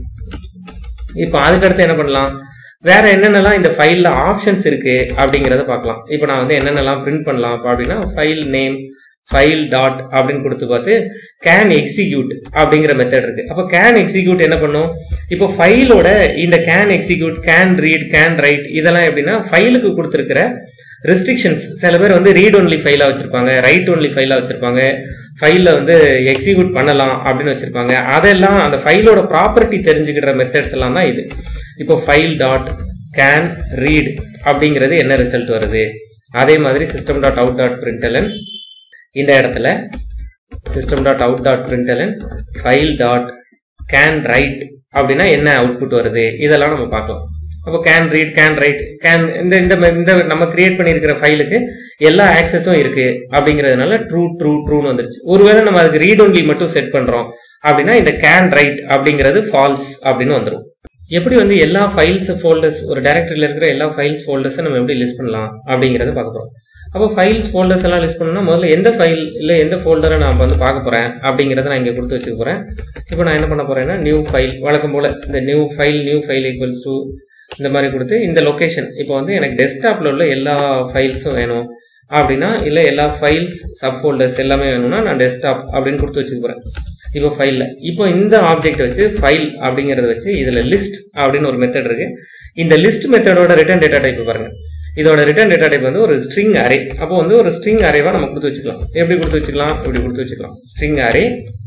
இப்போ அதுக்கடுத்து என்ன பண்ணலாம் வேற என்னென்னலாம் இந்த ஃபைல்ல ஆப்ஷன்ஸ் இருக்கு அப்படிங்கிறத பார்க்கலாம் இப்போ நான் வந்து என்னென்னலாம் பிரிண்ட் பண்ணலாம் அப்படின்னா ஃபைல் நேம் ஃபைல் டாட் அப்படின்னு கொடுத்து பார்த்து கேன் எக்ஸிக்யூட் அப்படிங்கிற மெத்தட் இருக்கு அப்போ கேன் எக்ஸிக்யூட் என்ன பண்ணும் இப்போ ஃபைலோட இந்த can execute can read can write இதெல்லாம் எப்படின்னா ஃபைலுக்கு கொடுத்துருக்கிற ரெஸ்ட்ரிக்ஷன்ஸ் சில பேர் வந்து ரீட் ஒன்லி ஃபைலா வச்சிருப்பாங்க ரைட் ஒன்லி ஃபைலா வச்சிருப்பாங்க ஃபைலில் வந்து எக்ஸிக்யூட் பண்ணலாம் அப்படின்னு வச்சிருப்பாங்க அதெல்லாம் அந்த ஃபைலோட ப்ராப்பர்ட்டி தெரிஞ்சுக்கிற மெத்தட்ஸ் எல்லாம் தான் இது இப்போ ஃபைல் டாட் கேன் ரீட் அப்படிங்கிறது என்ன ரிசல்ட் வருது அதே மாதிரி system dot out dot println இந்த இடத்துல system dot out dot println file dot can write அப்படின்னா என்ன அவுட்புட் வருது இதெல்லாம் நம்ம பார்க்கலாம் அப்போ can read can write can இந்த இந்த இந்த நம்ம கிரியேட் பண்ணியிருக்கிற ஃபைலுக்கு எல்லா ஆக்சஸும் இருக்கு அப்படிங்கிறதுனால ட்ரூ ட்ரூ ட்ரூன்னு வந்துருச்சு ஒருவேளை நம்ம அதுக்கு ரீட் ஒன்லி மட்டும் செட் பண்றோம் அப்படின்னா இந்த கேன் ரைட் அப்படிங்கிறது ஃபால்ஸ் அப்படின்னு வந்துடும் எப்படி வந்து எல்லா ஃபைல்ஸ் ஃபோல்டர்ஸ் ஒரு டைரக்டரியில் இருக்கிற எல்லா ஃபைல்ஸ் ஃபோல்டர்ஸை நம்ம எப்படி லிஸ்ட் பண்ணலாம் அப்படிங்கிறத பார்க்க போகிறோம் அப்போ ஃபைல்ஸ் ஃபோல்டர்ஸ் எல்லாம் லிஸ்ட் பண்ணணும்னா முதல்ல எந்த ஃபைல் இல்லை எந்த ஃபோல்டரை நான் வந்து பார்க்க போகிறேன் அப்படிங்கிறத நான் இங்கே கொடுத்து வச்சுக்க போகிறேன் இப்போ நான் என்ன பண்ண போகிறேன்னா நியூ ஃபைல் வழக்கம் போல் இந்த new file new file equals to இந்த மாதிரி கொடுத்து இந்த லொக்கேஷன் இப்போ வந்து எனக்கு டெஸ்க்டாப்பில் உள்ள எல்லா ஃபைல்ஸும் வேணும் அப்படின்னா இல்லை எல்லா ஃபைல்ஸ் சப் ஃபோல்டர்ஸ் எல்லாமே வேணும்னா நான் டெஸ்க்டாப் அப்படின்னு கொடுத்து வச்சுக்க போகிறேன் இப்போ ஃபைலில் இப்போ இந்த ஆப்ஜெக்ட் வச்சு ஃபைல் அப்படிங்கிறத வச்சு இதில் லிஸ்ட் அப்படின்னு ஒரு மெத்தட் இருக்கு இந்த லிஸ்ட் மெத்தடோட ரிட்டர்ன் டேட்டா டைப் பாருங்க இதோட ரிட்டர்ன் டேட்டா டைப் வந்து ஒரு ஸ்ட்ரிங் அரே அப்போ வந்து ஒரு ஸ்ட்ரிங் அரேவா நம்ம கொடுத்து வச்சுக்கலாம் எப்படி கொடுத்து வச்சுக்கலாம் இப்படி கொடுத்து வச்சுக்கலாம் ஸ்ட்ரிங் அரே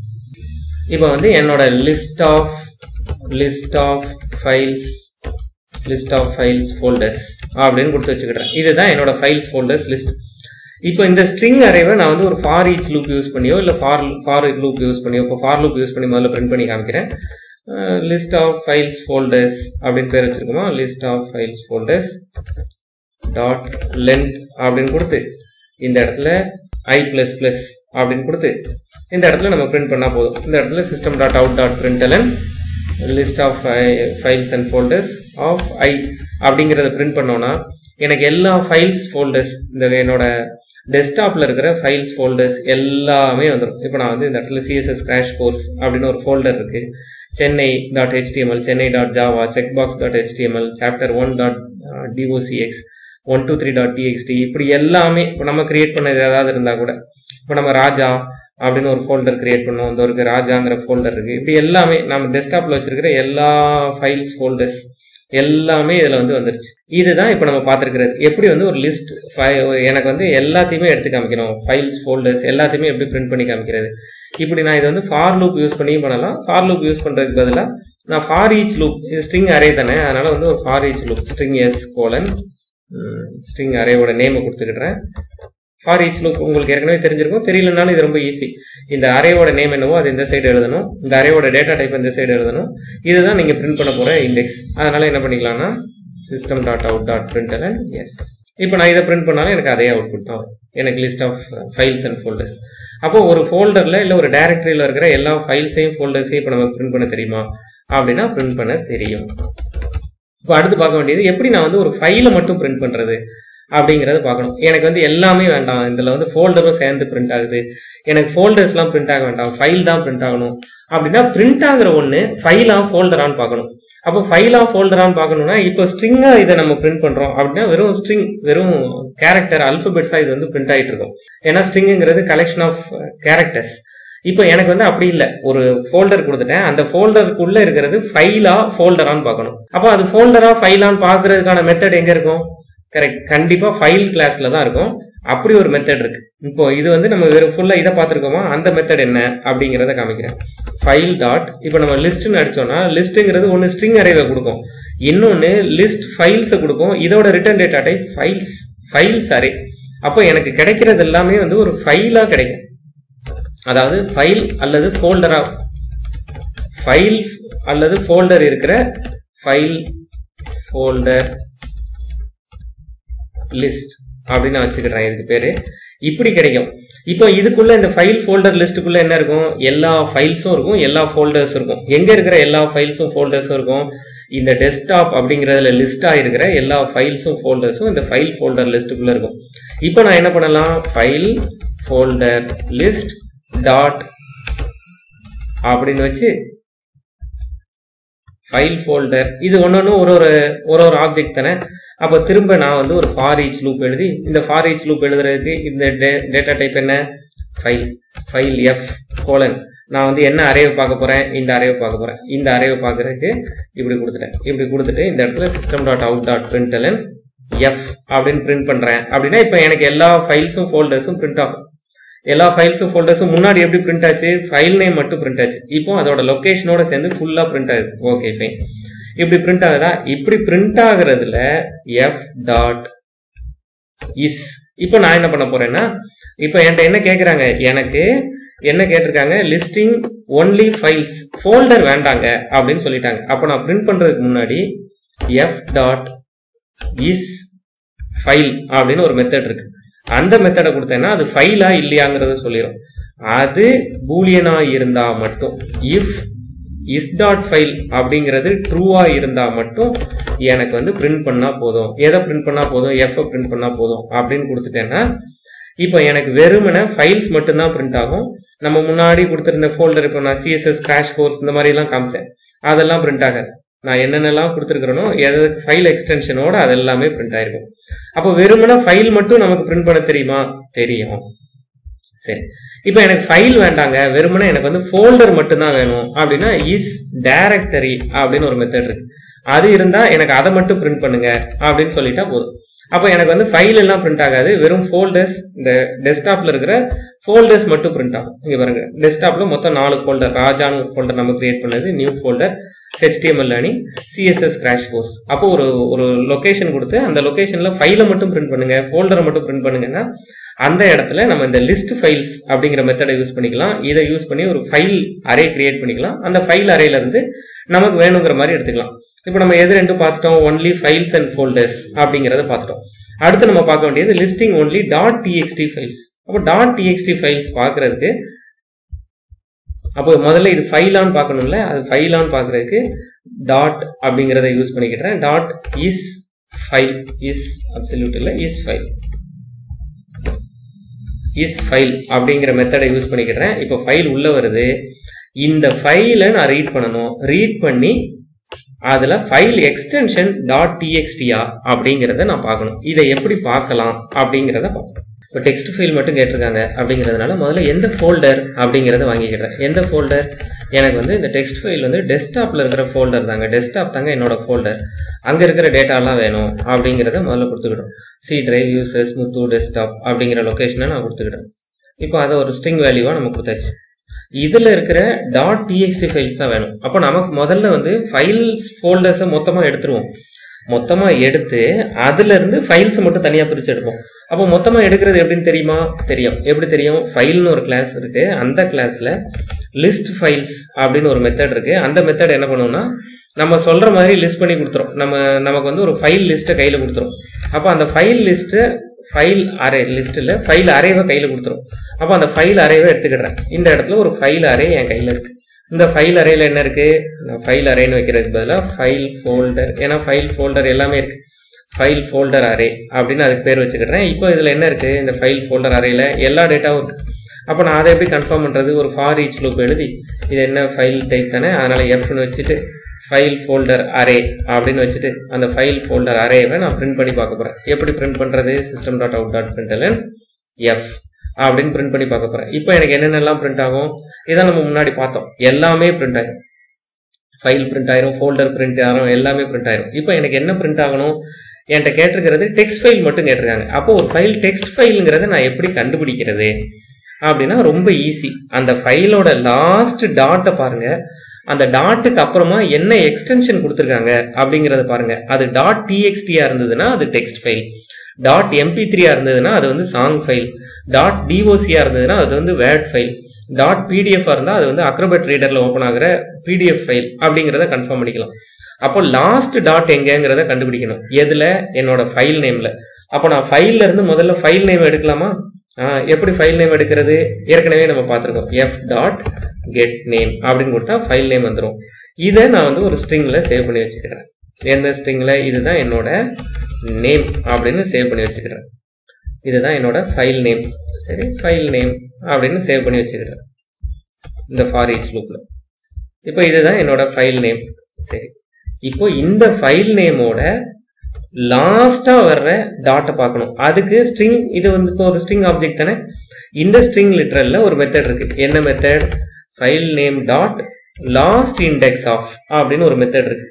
இப்போ வந்து என்னோட list of list of files list of files folders அப்படின்னு கொடுத்து வச்சுக்கிறேன் இதுதான் என்னோட ஃபைல்ஸ் ஃபோல்டர்ஸ் லிஸ்ட் இப்போ இந்த ஸ்ட்ரிங் அரேவை நான் வந்து ஒரு ஃபார் ஈச் லூப் யூஸ் பண்ணியோ இல்லை ஃபார் ஃபார் லூப் யூஸ் பண்ணியோ இப்போ ஃபார் லூப் யூஸ் பண்ணி முதல்ல பிரிண்ட் பண்ணி காமிக்கிறேன் லிஸ்ட் ஆஃப் ஃபைல்ஸ் ஃபோல்டர்ஸ் அப்படின்னு பேர் வச்சிருக்கோமா list of files folders dot length அப்படின்னு கொடுத்து இந்த இடத்துல ஐ பிளஸ் பிளஸ் அப்படின்னு கொடுத்து இந்த இடத்துல நம்ம பிரிண்ட் பண்ணால் போதும் இந்த இடத்துல system dot out dot println list of files and folders of I அப்படிங்கிறத பிரிண்ட் பண்ணோன்னா எனக்கு எல்லா ஃபைல்ஸ் ஃபோல்டர்ஸ் இந்த என்னோட டெஸ்க்டாப்பில் இருக்கிற ஃபைல்ஸ் ஃபோல்டர்ஸ் எல்லாமே வந்துடும் இப்போ நான் வந்து இந்த இடத்துல சிஎஸ்எஸ் கிராஷ் கோர்ஸ் அப்படின்னு ஒரு ஃபோல்டர் இருக்கு Chennai dot HTML Chennai dot Java check box dot HTML chapter one dot DOCX one two three dot TXT இப்படி எல்லாமே இப்போ நம்ம கிரியேட் பண்ணது ஏதாவது இருந்தால் கூட இப்போ நம்ம ராஜா அப்படின்னு ஒரு ஃபோல்டர் கிரியேட் பண்ணோம் இந்த ஒரு ராஜாங்கிற ஃபோல்டர் இருக்கு இப்படி எல்லாமே நம்ம டெஸ்க்டாப்ல வச்சிருக்கிற எல்லா ஃபைல்ஸ் ஃபோல்டர்ஸ் எல்லாமே இதுல வந்து வந்துருச்சு இதுதான் இப்போ நம்ம பார்த்துருக்கிறது எப்படி வந்து ஒரு லிஸ்ட் எனக்கு வந்து எல்லாத்தையுமே எடுத்து காமிக்கணும் ஃபைல்ஸ் ஃபோல்டர்ஸ் எல்லாத்தையுமே எப்படி பிரிண்ட் பண்ணி காமிக்கிறது இப்படி நான் இதை வந்து ஃபார் லூப் யூஸ் பண்ணியும் பண்ணலாம் ஃபார் லூப் யூஸ் பண்றதுக்கு பதிலாக நான் ஃபார் ஈச் லூப் இது ஸ்ட்ரிங் அரே தானே அதனால வந்து ஒரு for each loop string S colon string அரேவோட நேமை கொடுத்துக்கிட்டேன் ஃபார் ஈச் லூப் உங்களுக்கு ஏற்கனவே தெரிஞ்சிருக்கும் தெரியலனாலும் இது ரொம்ப ஈஸி இந்த அரேவோட நேம் என்னவோ அது இந்த சைடு எழுதணும் இந்த அரேவோட டேட்டா டைப் இந்த சைடு எழுதணும் இதுதான் நீங்கள் பிரிண்ட் பண்ண போகிற இண்டெக்ஸ் அதனால என்ன பண்ணிக்கலாம்னா system dot out dot print S இப்போ நான் இதை பிரிண்ட் பண்ணாலும் எனக்கு அதே அவுட்புட் தான் வரும் எனக்கு list of files and folders அப்போ ஒரு ஃபோல்டரில் இல்லை ஒரு டைரக்டரியில் இருக்கிற எல்லா ஃபைல்ஸையும் ஃபோல்டர்ஸையும் இப்போ நமக்கு பிரிண்ட் பண்ண தெரியுமா அப்படின்னா பிரிண்ட் பண்ண தெரியும் இப்போ அடுத்து பார்க்க வேண்டியது எப்படி நான் வந்து ஒரு ஃபைலை மட்டும் பிரிண்ட் பண்ணுறது அப்படிங்கிறத பார்க்கணும் எனக்கு வந்து எல்லாமே வேண்டாம் இதில் வந்து ஃபோல்டரும் சேர்ந்து பிரிண்ட் ஆகுது எனக்கு ஃபோல்டர்ஸ்லாம் பிரிண்ட் ஆக வேண்டாம் ஃபைல் தான் பிரிண்ட் ஆகணும் அப்படின்னா பிரிண்ட் ஆகிற ஒன்று ஃபைலா ஃபோல்டரான்னு பார்க்கணும் அப்போ ஃபைலா ஃபோல்டரான்னு பார்க்கணும்னா இப்போ ஸ்ட்ரிங்காக இதை நம்ம பிரிண்ட் பண்ணுறோம் அப்படின்னா வெறும் ஸ்ட்ரிங் வெறும் கேரக்டர் அல்பபெட்ஸாக இது வந்து பிரிண்ட் ஆகிட்டு இருக்கும் ஏன்னா ஸ்ட்ரிங்குங்கிறது கலெக்ஷன் ஆஃப் கேரக்டர்ஸ் இப்போ எனக்கு வந்து அப்படி இல்லை ஒரு ஃபோல்டர் கொடுத்துட்டேன் அந்த ஃபோல்டருக்குள்ள இருக்கிறது ஃபைலா ஃபோல்டரான்னு பார்க்கணும் அப்போ அது ஃபோல்டரா ஃபைலான்னு பார்க்கறதுக்கான மெத்தட் எங்க இருக்கும் கரெக்ட் கண்டிப்பா ஃபைல் கிளாஸ்ல தான் இருக்கும் அப்படி ஒரு மெத்தட் இருக்கு இப்போ இது வந்து நம்ம வெறும் ஃபுல்லா இதை பார்த்துருக்கோமா அந்த மெத்தட் என்ன அப்படிங்கிறத காமிக்கிறேன் ஃபைல் டாட் இப்போ நம்ம லிஸ்ட்னு அடிச்சோம்னா லிஸ்ட்டுங்கிறது ஒன்று ஸ்ட்ரிங் அரேவை கொடுக்கும் இன்னொன்று லிஸ்ட் ஃபைல்ஸை கொடுக்கும் இதோட return data type files files array அப்போ எனக்கு கிடைக்கிறது எல்லாமே வந்து ஒரு ஃபைலாக கிடைக்கும் அதாவது ஃபைல் அல்லது ஃபோல்டரா ஃபைல் அல்லது ஃபோல்டர் இருக்கிற ஃபைல் ஃபோல்டர் லிஸ்ட் அப்படின்னு நான் வச்சுக்கிறேன் இதுக்கு பேரு இப்படி கிடைக்கும் இப்போ இதுக்குள்ள இந்த ஃபைல் ஃபோல்டர் லிஸ்ட்டுக்குள்ள என்ன இருக்கும் எல்லா ஃபைல்ஸும் இருக்கும் எல்லா ஃபோல்டர்ஸும் இருக்கும் எங்க இருக்கிற எல்லா ஃபைல்ஸும் ஃபோல்டர்ஸும் இருக்கும் இந்த டெஸ்க்டாப் அப்படிங்கிறதுல லிஸ்ட் ஆயிருக்கிற எல்லா ஃபைல்ஸும் ஃபோல்டர்ஸும் இந்த ஃபைல் ஃபோல்டர் லிஸ்ட்டுக்குள்ள இருக்கும் இப்போ நான் என்ன பண்ணலாம் ஃபைல் ஃபோல்டர் லிஸ்ட் டாட் அப்படின்னு வச்சு ஃபைல் ஃபோல்டர் இது ஒன்று ஒரு ஒரு ஒரு ஒரு ஆப்ஜெக்ட் தானே அப்போ திரும்ப நான் வந்து ஒரு ஃபார் ஈச் லூப் எழுதி இந்த ஃபார் ஈச் லூப் எழுதுறதுக்கு இந்த டேட்டா டைப் என்ன ஃபைல் ஃபைல் எஃப் கோலன் நான் வந்து என்ன அரேவை பார்க்க போறேன் இந்த அரேவை பார்க்க போறேன் இந்த அரேவை பார்க்கறதுக்கு இப்படி கொடுத்துட்டேன் இப்படி கொடுத்துட்டு இந்த இடத்துல system dot out dot println F அப்படின்னு பிரிண்ட் பண்றேன் அப்படின்னா இப்போ எனக்கு எல்லா ஃபைல்ஸும் ஃபோல்டர்ஸும் பிரிண்ட் ஆகும் எல்லா ஃபைல்ஸும் ஃபோல்டர்ஸும் முன்னாடி எப்படி பிரிண்ட் ஆச்சு ஃபைல் நேம் மட்டும் பிரிண்ட் ஆச்சு இப்போ அதோட லொகேஷனோட சேர்ந்து ஃபுல்லா பிரிண்ட் ஆகுது ஓகே ஃபைன் இப்படி பிரிண்ட் ஆகுதா இப்படி பிரிண்ட் ஆகுறதுல எஃப் டாட் இஸ் இப்போ நான் என்ன பண்ண போறேன்னா இப்போ என்கிட்ட என்ன கேட்குறாங்க எனக்கு என்ன கேட்டிருக்காங்க லிஸ்டிங் ஒன்லி ஃபைல்ஸ் ஃபோல்டர் வேண்டாங்க அப்படின்னு சொல்லிட்டாங்க அப்போ நான் பிரிண்ட் பண்றதுக்கு முன்னாடி எஃப் டாட் இஸ் ஃபைல் அப்படின்னு ஒரு மெத்தட் இருக்கு அந்த மெத்தடை கொடுத்தேன்னா அது ஃபைலா இல்லையாங்கிறத சொல்லிடும் அது பூலியனா இருந்தா மட்டும் இஃப் இஸ் டாட் ஃபைல் அப்படிங்கிறது ட்ரூவா இருந்தா மட்டும் எனக்கு வந்து பிரிண்ட் பண்ணா போதும் எதை பிரிண்ட் பண்ணா போதும் எஃப் பிரிண்ட் பண்ணா போதும் அப்படின்னு கொடுத்துட்டேன்னா இப்போ எனக்கு வெறுமனே ஃபைல்ஸ் மட்டும்தான் பிரிண்ட் ஆகும் நம்ம முன்னாடி கொடுத்துருந்த ஃபோல்டர் இப்போ நான் சிஎஸ்எஸ் கிராஷ் கோர்ஸ் இந்த மாதிரி எல்லாம் காமிச்சேன் அதெல்லாம் பிரிண்ட் ஆகாது நான் என்னென்னலாம் கொடுத்துருக்கிறேனோ எது ஃபைல் எக்ஸ்டென்ஷனோட அது எல்லாமே பிரிண்ட் ஆயிருக்கும் அப்போ வெறுமனே ஃபைல் மட்டும் நமக்கு பிரிண்ட் பண்ண தெரியுமா தெரியும் சரி இப்போ எனக்கு ஃபைல் வேண்டாங்க வெறுமனே எனக்கு வந்து ஃபோல்டர் மட்டும்தான் வேணும் அப்படின்னா இஸ் டைரக்டரி அப்படின்னு ஒரு மெத்தட் இருக்கு அது இருந்தா எனக்கு அதை மட்டும் பிரிண்ட் பண்ணுங்க அப்படின்னு சொல்லிட்டா போதும் அப்போ எனக்கு வந்து ஃபைல் எல்லாம் பிரிண்ட் ஆகாது வெறும் ஃபோல்டர்ஸ் இந்த டெஸ்க்டாப்ல இருக்கிற ஃபோல்டர்ஸ் மட்டும் பிரிண்ட் ஆகும் இங்க பாருங்க டெஸ்க்டாப்ல மொத்தம் நாலு ஃபோல்டர் ராஜான்னு ஒரு ஃபோல்டர் நம்ம கிரியேட் பண்ணது new folder HTML learning CSS crash course அப்போ ஒரு ஒரு லொகேஷன் கொடுத்து அந்த லொகேஷன்ல ஃபைலை மட்டும் பிரிண்ட் பண்ணுங்க ஃபோல்டரை மட்டும் பிரிண்ட் பண்ணுங்கன்னா அந்த இடத்துல நம்ம இந்த லிஸ்ட் ஃபைல்ஸ் அப்படிங்கிற மெத்தடை யூஸ் பண்ணிக்கலாம் இதை யூஸ் பண்ணி ஒரு ஃபைல் அரே கிரியேட் பண்ணிக்கலாம் அந்த ஃபைல் அரேல இருந்து நமக்கு வேணுங்கிற மாதிரி எடுத்துக்கலாம் இப்போ நம்ம எது ரெண்டும் பார்த்துட்டோம் ஒன்லி ஃபைல்ஸ் அண்ட் ஃபோல்டர்ஸ் அப்படிங்கிறத பார்த்துட்டோம் அடுத்து நம்ம பார்க்க வேண்டியது listing only dot TXT files அப்போ டாட் டிஎக்ஸ்டி ஃபைல்ஸ் பார்க்கறதுக்கு அப்போ முதல்ல இது ஃபைலான்னு பார்க்கணும்ல அது ஃபைலான்னு பார்க்கறதுக்கு டாட் அப்படிங்கிறத யூஸ் பண்ணிக்கிறேன் dot is file is absolute இல்லை இஸ் ஃபைல் இஸ் ஃபைல் அப்படிங்கிற மெத்தடை யூஸ் பண்ணிக்கிறேன் இப்போ ஃபைல் உள்ள வருது இந்த ஃபைலை நான் ரீட் பண்ணணும் ரீட் பண்ணி அதில் ஃபைல் எக்ஸ்டென்ஷன் டாட் டிஎக்ஸ்டியா அப்படிங்கிறத நான் பார்க்கணும் இதை எப்படி பார்க்கலாம் அப்படிங்கிறத பார்க்கணும் இப்போ டெக்ஸ்ட் ஃபைல் மட்டும் கேட்டிருக்காங்க அப்படிங்கிறதுனால முதல்ல எந்த ஃபோல்டர் அப்படிங்கிறத வாங்கிக்கிறேன் எந்த ஃபோல்டர் எனக்கு வந்து இந்த டெக்ஸ்ட் ஃபைல் வந்து டெஸ்க்டாப்பில் இருக்கிற ஃபோல்டர் தாங்க டெஸ்க்டாப் தாங்க என்னோட ஃபோல்டர் அங்கே இருக்கிற டேட்டாலாம் வேணும் அப்படிங்கிறத முதல்ல கொடுத்துக்கிட்டோம் C drive users Muthu desktop அப்படிங்கிற லொக்கேஷனை நான் கொடுத்துக்கிட்டேன் இப்போ அதை ஒரு ஸ்ட்ரிங் வேல்யூவாக நம்ம கொடுத்தாச்சு இதில் இருக்கிற டாட் டிஎக்ஸ்டி ஃபைல்ஸ் தான் வேணும் அப்போ நமக்கு முதல்ல வந்து ஃபைல்ஸ் ஃபோல்டர்ஸை மொத்தமாக எடுத்துருவோம் மொத்தமாக எடுத்து அதுலேருந்து ஃபைல்ஸை மட்டும் தனியாக பிரித்து எடுப்போம் அப்போ மொத்தமாக எடுக்கிறது எப்படின்னு தெரியுமா தெரியும் எப்படி தெரியும் ஃபைல்னு ஒரு கிளாஸ் இருக்குது அந்த கிளாஸில் லிஸ்ட் ஃபைல்ஸ் அப்படின்னு ஒரு மெத்தட் இருக்குது அந்த மெத்தட் என்ன பண்ணுவோம்னா நம்ம சொல்கிற மாதிரி லிஸ்ட் பண்ணி கொடுத்துரும் நம்ம நமக்கு வந்து ஒரு ஃபைல் லிஸ்ட்டை கையில் கொடுத்துரும் அப்போ அந்த ஃபைல் லிஸ்ட்டு ஃபைல் அரே லிஸ்ட்டில் ஃபைல் அரேவை கையில் கொடுத்துரும் அப்போ அந்த ஃபைல் அரேவை எடுத்துக்கிடுறேன் இந்த இடத்துல ஒரு ஃபைல் அரே என் கையில் இருக்குது இந்த ஃபைல் அரேல என்ன இருக்குது நான் ஃபைல் அரேன்னு வைக்கிறதுக்கு பதிலாக ஃபைல் ஃபோல்டர் ஏன்னா ஃபைல் ஃபோல்டர் எல்லாமே இருக்குது ஃபைல் ஃபோல்டர் அரே அப்படின்னு அதுக்கு பேர் வச்சுக்கிடுறேன் இப்போ இதில் என்ன இருக்குது இந்த ஃபைல் ஃபோல்டர் அரேல எல்லா டேட்டாவும் இருக்குது அப்போ நான் அதை எப்படி கன்ஃபார்ம் பண்ணுறது ஒரு ஃபார் ஈச் லூப் எழுதி இது என்ன ஃபைல் டைப் தானே அதனால் எஃப்னு வச்சுட்டு ஃபைல் ஃபோல்டர் அரே அப்படின்னு வச்சுட்டு அந்த ஃபைல் ஃபோல்டர் அரேவை நான் பிரிண்ட் பண்ணி பார்க்க போகிறேன் எப்படி பிரிண்ட் பண்ணுறது system dot out dot println F அப்படின்னு பிரிண்ட் பண்ணி பார்க்க போகிறேன் இப்போ எனக்கு என்னென்னலாம் பிரிண்ட் ஆகும் இதான் நம்ம முன்னாடி பார்த்தோம் எல்லாமே பிரிண்ட் ஆயிரும் ஃபைல் பிரிண்ட் ஆயிரும் ஃபோல்டர் பிரிண்ட் ஆயிரும் எல்லாமே பிரிண்ட் ஆயிரும் இப்போ எனக்கு என்ன பிரிண்ட் ஆகணும் என்கிட்ட கேட்டிருக்கிறது டெக்ஸ்ட் ஃபைல் மட்டும் கேட்டிருக்காங்க அப்போ ஒரு ஃபைல் டெக்ஸ்ட் ஃபைலுங்கிறத நான் எப்படி கண்டுபிடிக்கிறது அப்படின்னா ரொம்ப ஈஸி அந்த ஃபைலோட லாஸ்ட் டாட்டை பாருங்க அந்த டாட்டுக்கு அப்புறமா என்ன எக்ஸ்டென்ஷன் கொடுத்துருக்காங்க அப்படிங்கிறத பாருங்க அது டாட் டிஎக்ஸ்டியா இருந்ததுன்னா அது டெக்ஸ்ட் ஃபைல் டாட் எம்பி த்ரீயா இருந்ததுன்னா அது வந்து சாங் ஃபைல் டாட் டிஓசியா இருந்ததுன்னா அது வந்து வேர்ட் ஃபைல் டாட் பிடிஎஃப் இருந்தால் அது வந்து அக்ரோபேட் ரீடர்ல ஓப்பன் ஆகிற பிடிஎஃப் ஃபைல் அப்படிங்கிறத கன்ஃபார்ம் பண்ணிக்கலாம் அப்போ லாஸ்ட் டாட் எங்கங்கிறத கண்டுபிடிக்கணும் எதுல என்னோட ஃபைல் நேம்ல அப்போ நான் ஃபைல்ல இருந்து முதல்ல ஃபைல் நேம் எடுக்கலாமா எப்படி ஃபைல் நேம் எடுக்கிறது ஏற்கனவே நம்ம பார்த்துருக்கோம் எஃப் டாட் கெட் நேம் அப்படின்னு கொடுத்தா ஃபைல் நேம் வந்துடும் இதை நான் வந்து ஒரு ஸ்ட்ரிங்ல சேவ் பண்ணி வச்சுக்கிறேன் எந்த ஸ்ட்ரிங்ல இதுதான் என்னோட நேம் அப்படின்னு சேவ் பண்ணி வச்சுக்கிறேன் இதுதான் என்னோட ஃபைல் நேம் சரி ஃபைல் நேம் அப்படின்னு சேவ் பண்ணி வச்சுக்கிறேன் இந்த ஃபார் ஈச் லூப்ல இப்போ இதுதான் என்னோட ஃபைல் நேம் சரி இப்போ இந்த ஃபைல் நேமோட லாஸ்டா வர்ற டாட்டை பார்க்கணும் அதுக்கு ஸ்ட்ரிங் இது வந்து இப்போ ஒரு ஸ்ட்ரிங் ஆப்ஜெக்ட் தானே இந்த ஸ்ட்ரிங் லிட்டரல்ல ஒரு மெத்தட் இருக்கு என்ன method file name dot last index of அப்படின்னு ஒரு மெத்தட் இருக்கு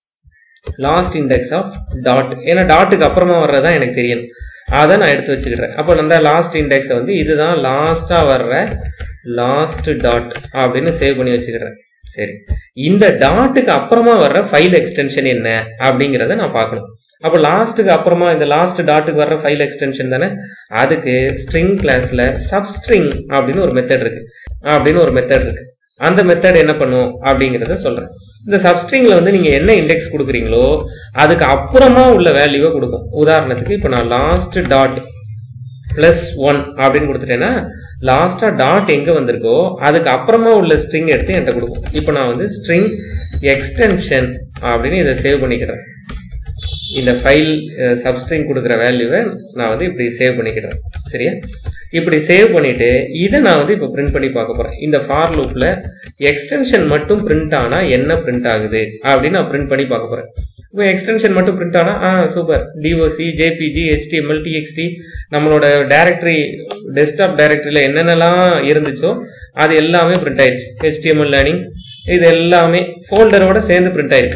லாஸ்ட் இண்டெக்ஸ் ஆஃப் டாட் ஏன்னா டாட்டுக்கு அப்புறமா வர்றதா எனக்கு தெரியும் அதை நான் எடுத்து வச்சுக்கிறேன் அப்போ அந்த லாஸ்ட் இண்டெக்ஸை வந்து இதுதான் லாஸ்டா வர்ற லாஸ்ட் டாட் அப்படின்னு சேவ் பண்ணி வச்சுக்கிறேன் சரி இந்த டாட்டுக்கு அப்புறமா வர்ற ஃபைல் எக்ஸ்டென்ஷன் என்ன அப்படிங்கிறத நான் பார்க்கணும் அப்போ லாஸ்ட்டுக்கு அப்புறமா இந்த லாஸ்ட் டாட்டுக்கு வர்ற ஃபைல் எக்ஸ்டென்ஷன் தானே அதுக்கு ஸ்ட்ரிங் கிளாஸ்ல சப்ஸ்ட்ரிங் அப்படின்னு ஒரு மெத்தட் இருக்கு அப்படின்னு ஒரு மெத்தட் இருக்கு அந்த மெத்தட் என்ன பண்ணும் அப்படிங்கிறத சொல்றேன் இந்த சப்ஸ்ட்ரிங்ல வந்து நீங்க என்ன இண்டெக்ஸ் கொடுக்குறீங்களோ அதுக்கு அப்புறமா உள்ள வேல்யூவை கொடுக்கும் உதாரணத்துக்கு இப்போ நான் லாஸ்ட் டாட் பிளஸ் ஒன் அப்படின்னு கொடுத்துட்டேன்னா லாஸ்டா டாட் எங்க வந்திருக்கோ அதுக்கு அப்புறமா உள்ள ஸ்ட்ரிங் எடுத்து என்கிட்ட கொடுக்கும் இப்போ நான் வந்து ஸ்ட்ரிங் எக்ஸ்டென்ஷன் அப்படின்னு இதை சேவ் பண்ணிக்கிறேன் இந்த ஃபைல் சப்ஸ்ட்ரிங் கொடுக்குற வேல்யூவை நான் வந்து இப்படி சேவ் பண்ணிக்கிறேன் சரியா இப்படி சேவ் பண்ணிட்டு இதை நான் வந்து இப்போ பிரிண்ட் பண்ணி பார்க்க போறேன் இந்த ஃபார் லூப்ல எக்ஸ்டென்ஷன் மட்டும் பிரிண்ட் ஆனா என்ன பிரிண்ட் ஆகுது அப்படின்னு நான் பிரிண்ட் பண்ணி பார்க்க போறேன் இப்போ எக்ஸ்டென்ஷன் மட்டும் பிரிண்ட் ஆனா ஆ super DOC JPG HTML TXT நம்மளோட டைரக்டரி டெஸ்க்டாப் டைரக்டரியில் என்னென்னலாம் இருந்துச்சோ அது எல்லாமே பிரிண்ட் ஆயிடுச்சு ஹெச்டிஎம்எல் லேர்னிங் இது எல்லாமே ஃபோல்டரோட சேர்ந்து பிரிண்ட் ஆயிருக்கு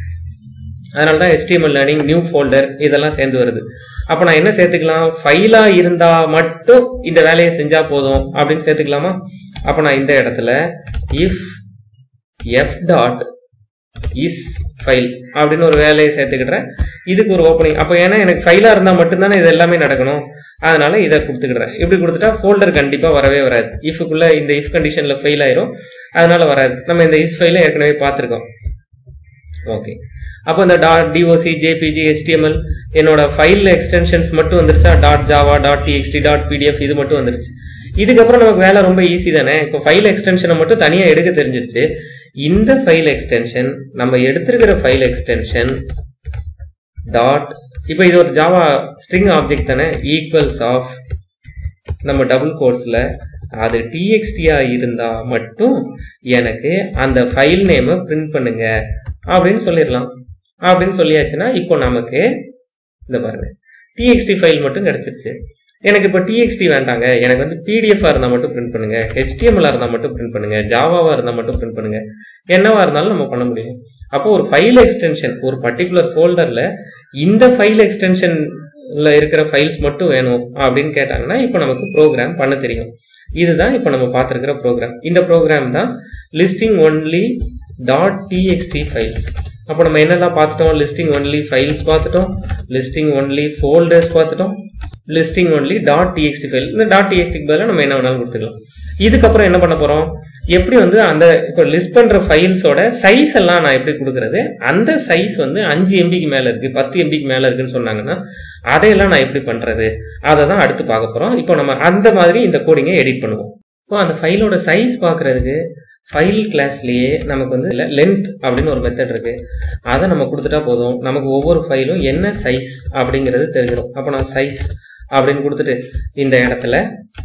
அதனால தான் ஹெச்டிஎம்எல் லேர்னிங் நியூ ஃபோல்டர் இதெல்லாம் சேர்ந்து வருது அப்போ நான் என்ன சேர்த்துக்கலாம் ஃபைலா இருந்தா மட்டும் இந்த வேலையை செஞ்சா போதும் அப்படின்னு சேர்த்துக்கலாமா அப்போ நான் இந்த இடத்துல if F dot is file அப்படின்னு ஒரு வேலையை சேர்த்துக்கிடுறேன் இதுக்கு ஒரு ஓப்பனிங் அப்போ ஏன்னா எனக்கு ஃபைலாக இருந்தால் மட்டும்தானே இது எல்லாமே நடக்கணும் அதனால இதை கொடுத்துக்கிடுறேன் இப்படி கொடுத்துட்டா ஃபோல்டர் கண்டிப்பாக வரவே வராது இஃபுக்குள்ள இந்த இஃப் கண்டிஷனில் ஃபெயில் ஆயிரும் அதனால வராது நம்ம இந்த இஸ் ஃபைலை ஏற்கனவே பார்த்துருக்கோம் ஓகே அப்போ இந்த டாட் டிஓசி ஜேபிஜி ஹெச்டிஎம்எல் என்னோட ஃபைல் எக்ஸ்டென்ஷன்ஸ் மட்டும் வந்துருச்சா dot Java dot TXT dot PDF இது மட்டும் வந்துருச்சு இதுக்கப்புறம் நமக்கு வேலை ரொம்ப ஈஸி தானே இப்போ ஃபைல் எக்ஸ்டென்ஷனை மட்டும் தனியாக எடுக்க தெரிஞ்சிருச்சு இந்த ஃபைல் எக்ஸ்டென்ஷன் நம்ம எடுத்திருக்கிற ஃபைல் எக்ஸ்டென்ஷன் டாட் இப்போ இது ஒரு ஜாவா ஸ்ட்ரிங் ஆப்ஜெக்ட் தானே ஈக்குவல்ஸ் ஆஃப் நம்ம டபுள் கோர்ஸில் அது டிஎக்ஸ்டியா இருந்தா மட்டும் எனக்கு அந்த ஃபைல் நேமை பிரிண்ட் பண்ணுங்க அப்படின்னு சொல்லிடலாம் அப்படின்னு சொல்லியாச்சுன்னா இப்போ நமக்கு இந்த பாருங்க டிஎக்ஸ்டி ஃபைல் மட்டும் கிடைச்சிருச்சு எனக்கு இப்போ டிஎக்ஸ்டி வேண்டாங்க எனக்கு வந்து பிடிஎஃபாக இருந்தால் மட்டும் பிரிண்ட் பண்ணுங்க ஹெச்டிஎம்எல் இருந்தால் மட்டும் பிரிண்ட் பண்ணுங்க ஜாவாவாக இருந்தால் மட்டும் பிரிண்ட் பண்ணுங்க என்னவா இருந்தாலும் நம்ம பண்ண முடியும் அப்போ ஒரு ஃபைல் எக்ஸ்டென்ஷன் ஒரு பர்டிகுலர் ஃபோல்டரில் இந்த ஃபைல் எக்ஸ்டென்ஷன்ல இருக்கிற ஃபைல்ஸ் மட்டும் வேணும் அப்படின்னு கேட்டாங்கன்னா இப்போ நமக்கு ப்ரோக்ராம் பண்ண தெரியும் இதுதான் இப்போ நம்ம பார்த்துருக்கிற ப்ரோக்ராம் இந்த ப்ரோக்ராம் தான் listing only dot TXT files அப்போ நம்ம என்னெல்லாம் பார்த்துட்டோம் லிஸ்டிங் ஒன்லி ஃபைல்ஸ் பார்த்துட்டோம் லிஸ்டிங் ஒன்லி ஃபோல்டர்ஸ் பார்த்துட்டோம் listing only dot TXT file இந்த டாட் டிஎக்ஸ்டிக்கு பதிலாக நம்ம என்ன வேணாலும் கொடுத்துக்கலாம் இதுக்கப்புறம் என்ன பண்ண போறோம் எப்படி வந்து அந்த இப்போ லிஸ்ட் பண்ற ஃபைல்ஸோட சைஸ் எல்லாம் நான் எப்படி கொடுக்கறது அந்த சைஸ் வந்து அஞ்சு எம்பிக்கு மேல இருக்கு பத்து எம்பிக்கு மேல இருக்குன்னு சொன்னாங்கன்னா அதையெல்லாம் நான் எப்படி பண்றது அதை தான் அடுத்து பார்க்க போறோம் இப்போ நம்ம அந்த மாதிரி இந்த கோடிங்கை எடிட் பண்ணுவோம் இப்போ அந்த ஃபைலோட சைஸ் பார்க்கறதுக்கு ஃபைல் கிளாஸ்லயே நமக்கு வந்து லென்த் அப்படின்னு ஒரு மெத்தட் இருக்கு அதை நம்ம கொடுத்துட்டா போதும் நமக்கு ஒவ்வொரு ஃபைலும் என்ன சைஸ் அப்படிங்கிறது தெரிஞ்சிடும் அப்போ நான் சைஸ் அப்படின்னு கொடுத்துட்டு இந்த இடத்துல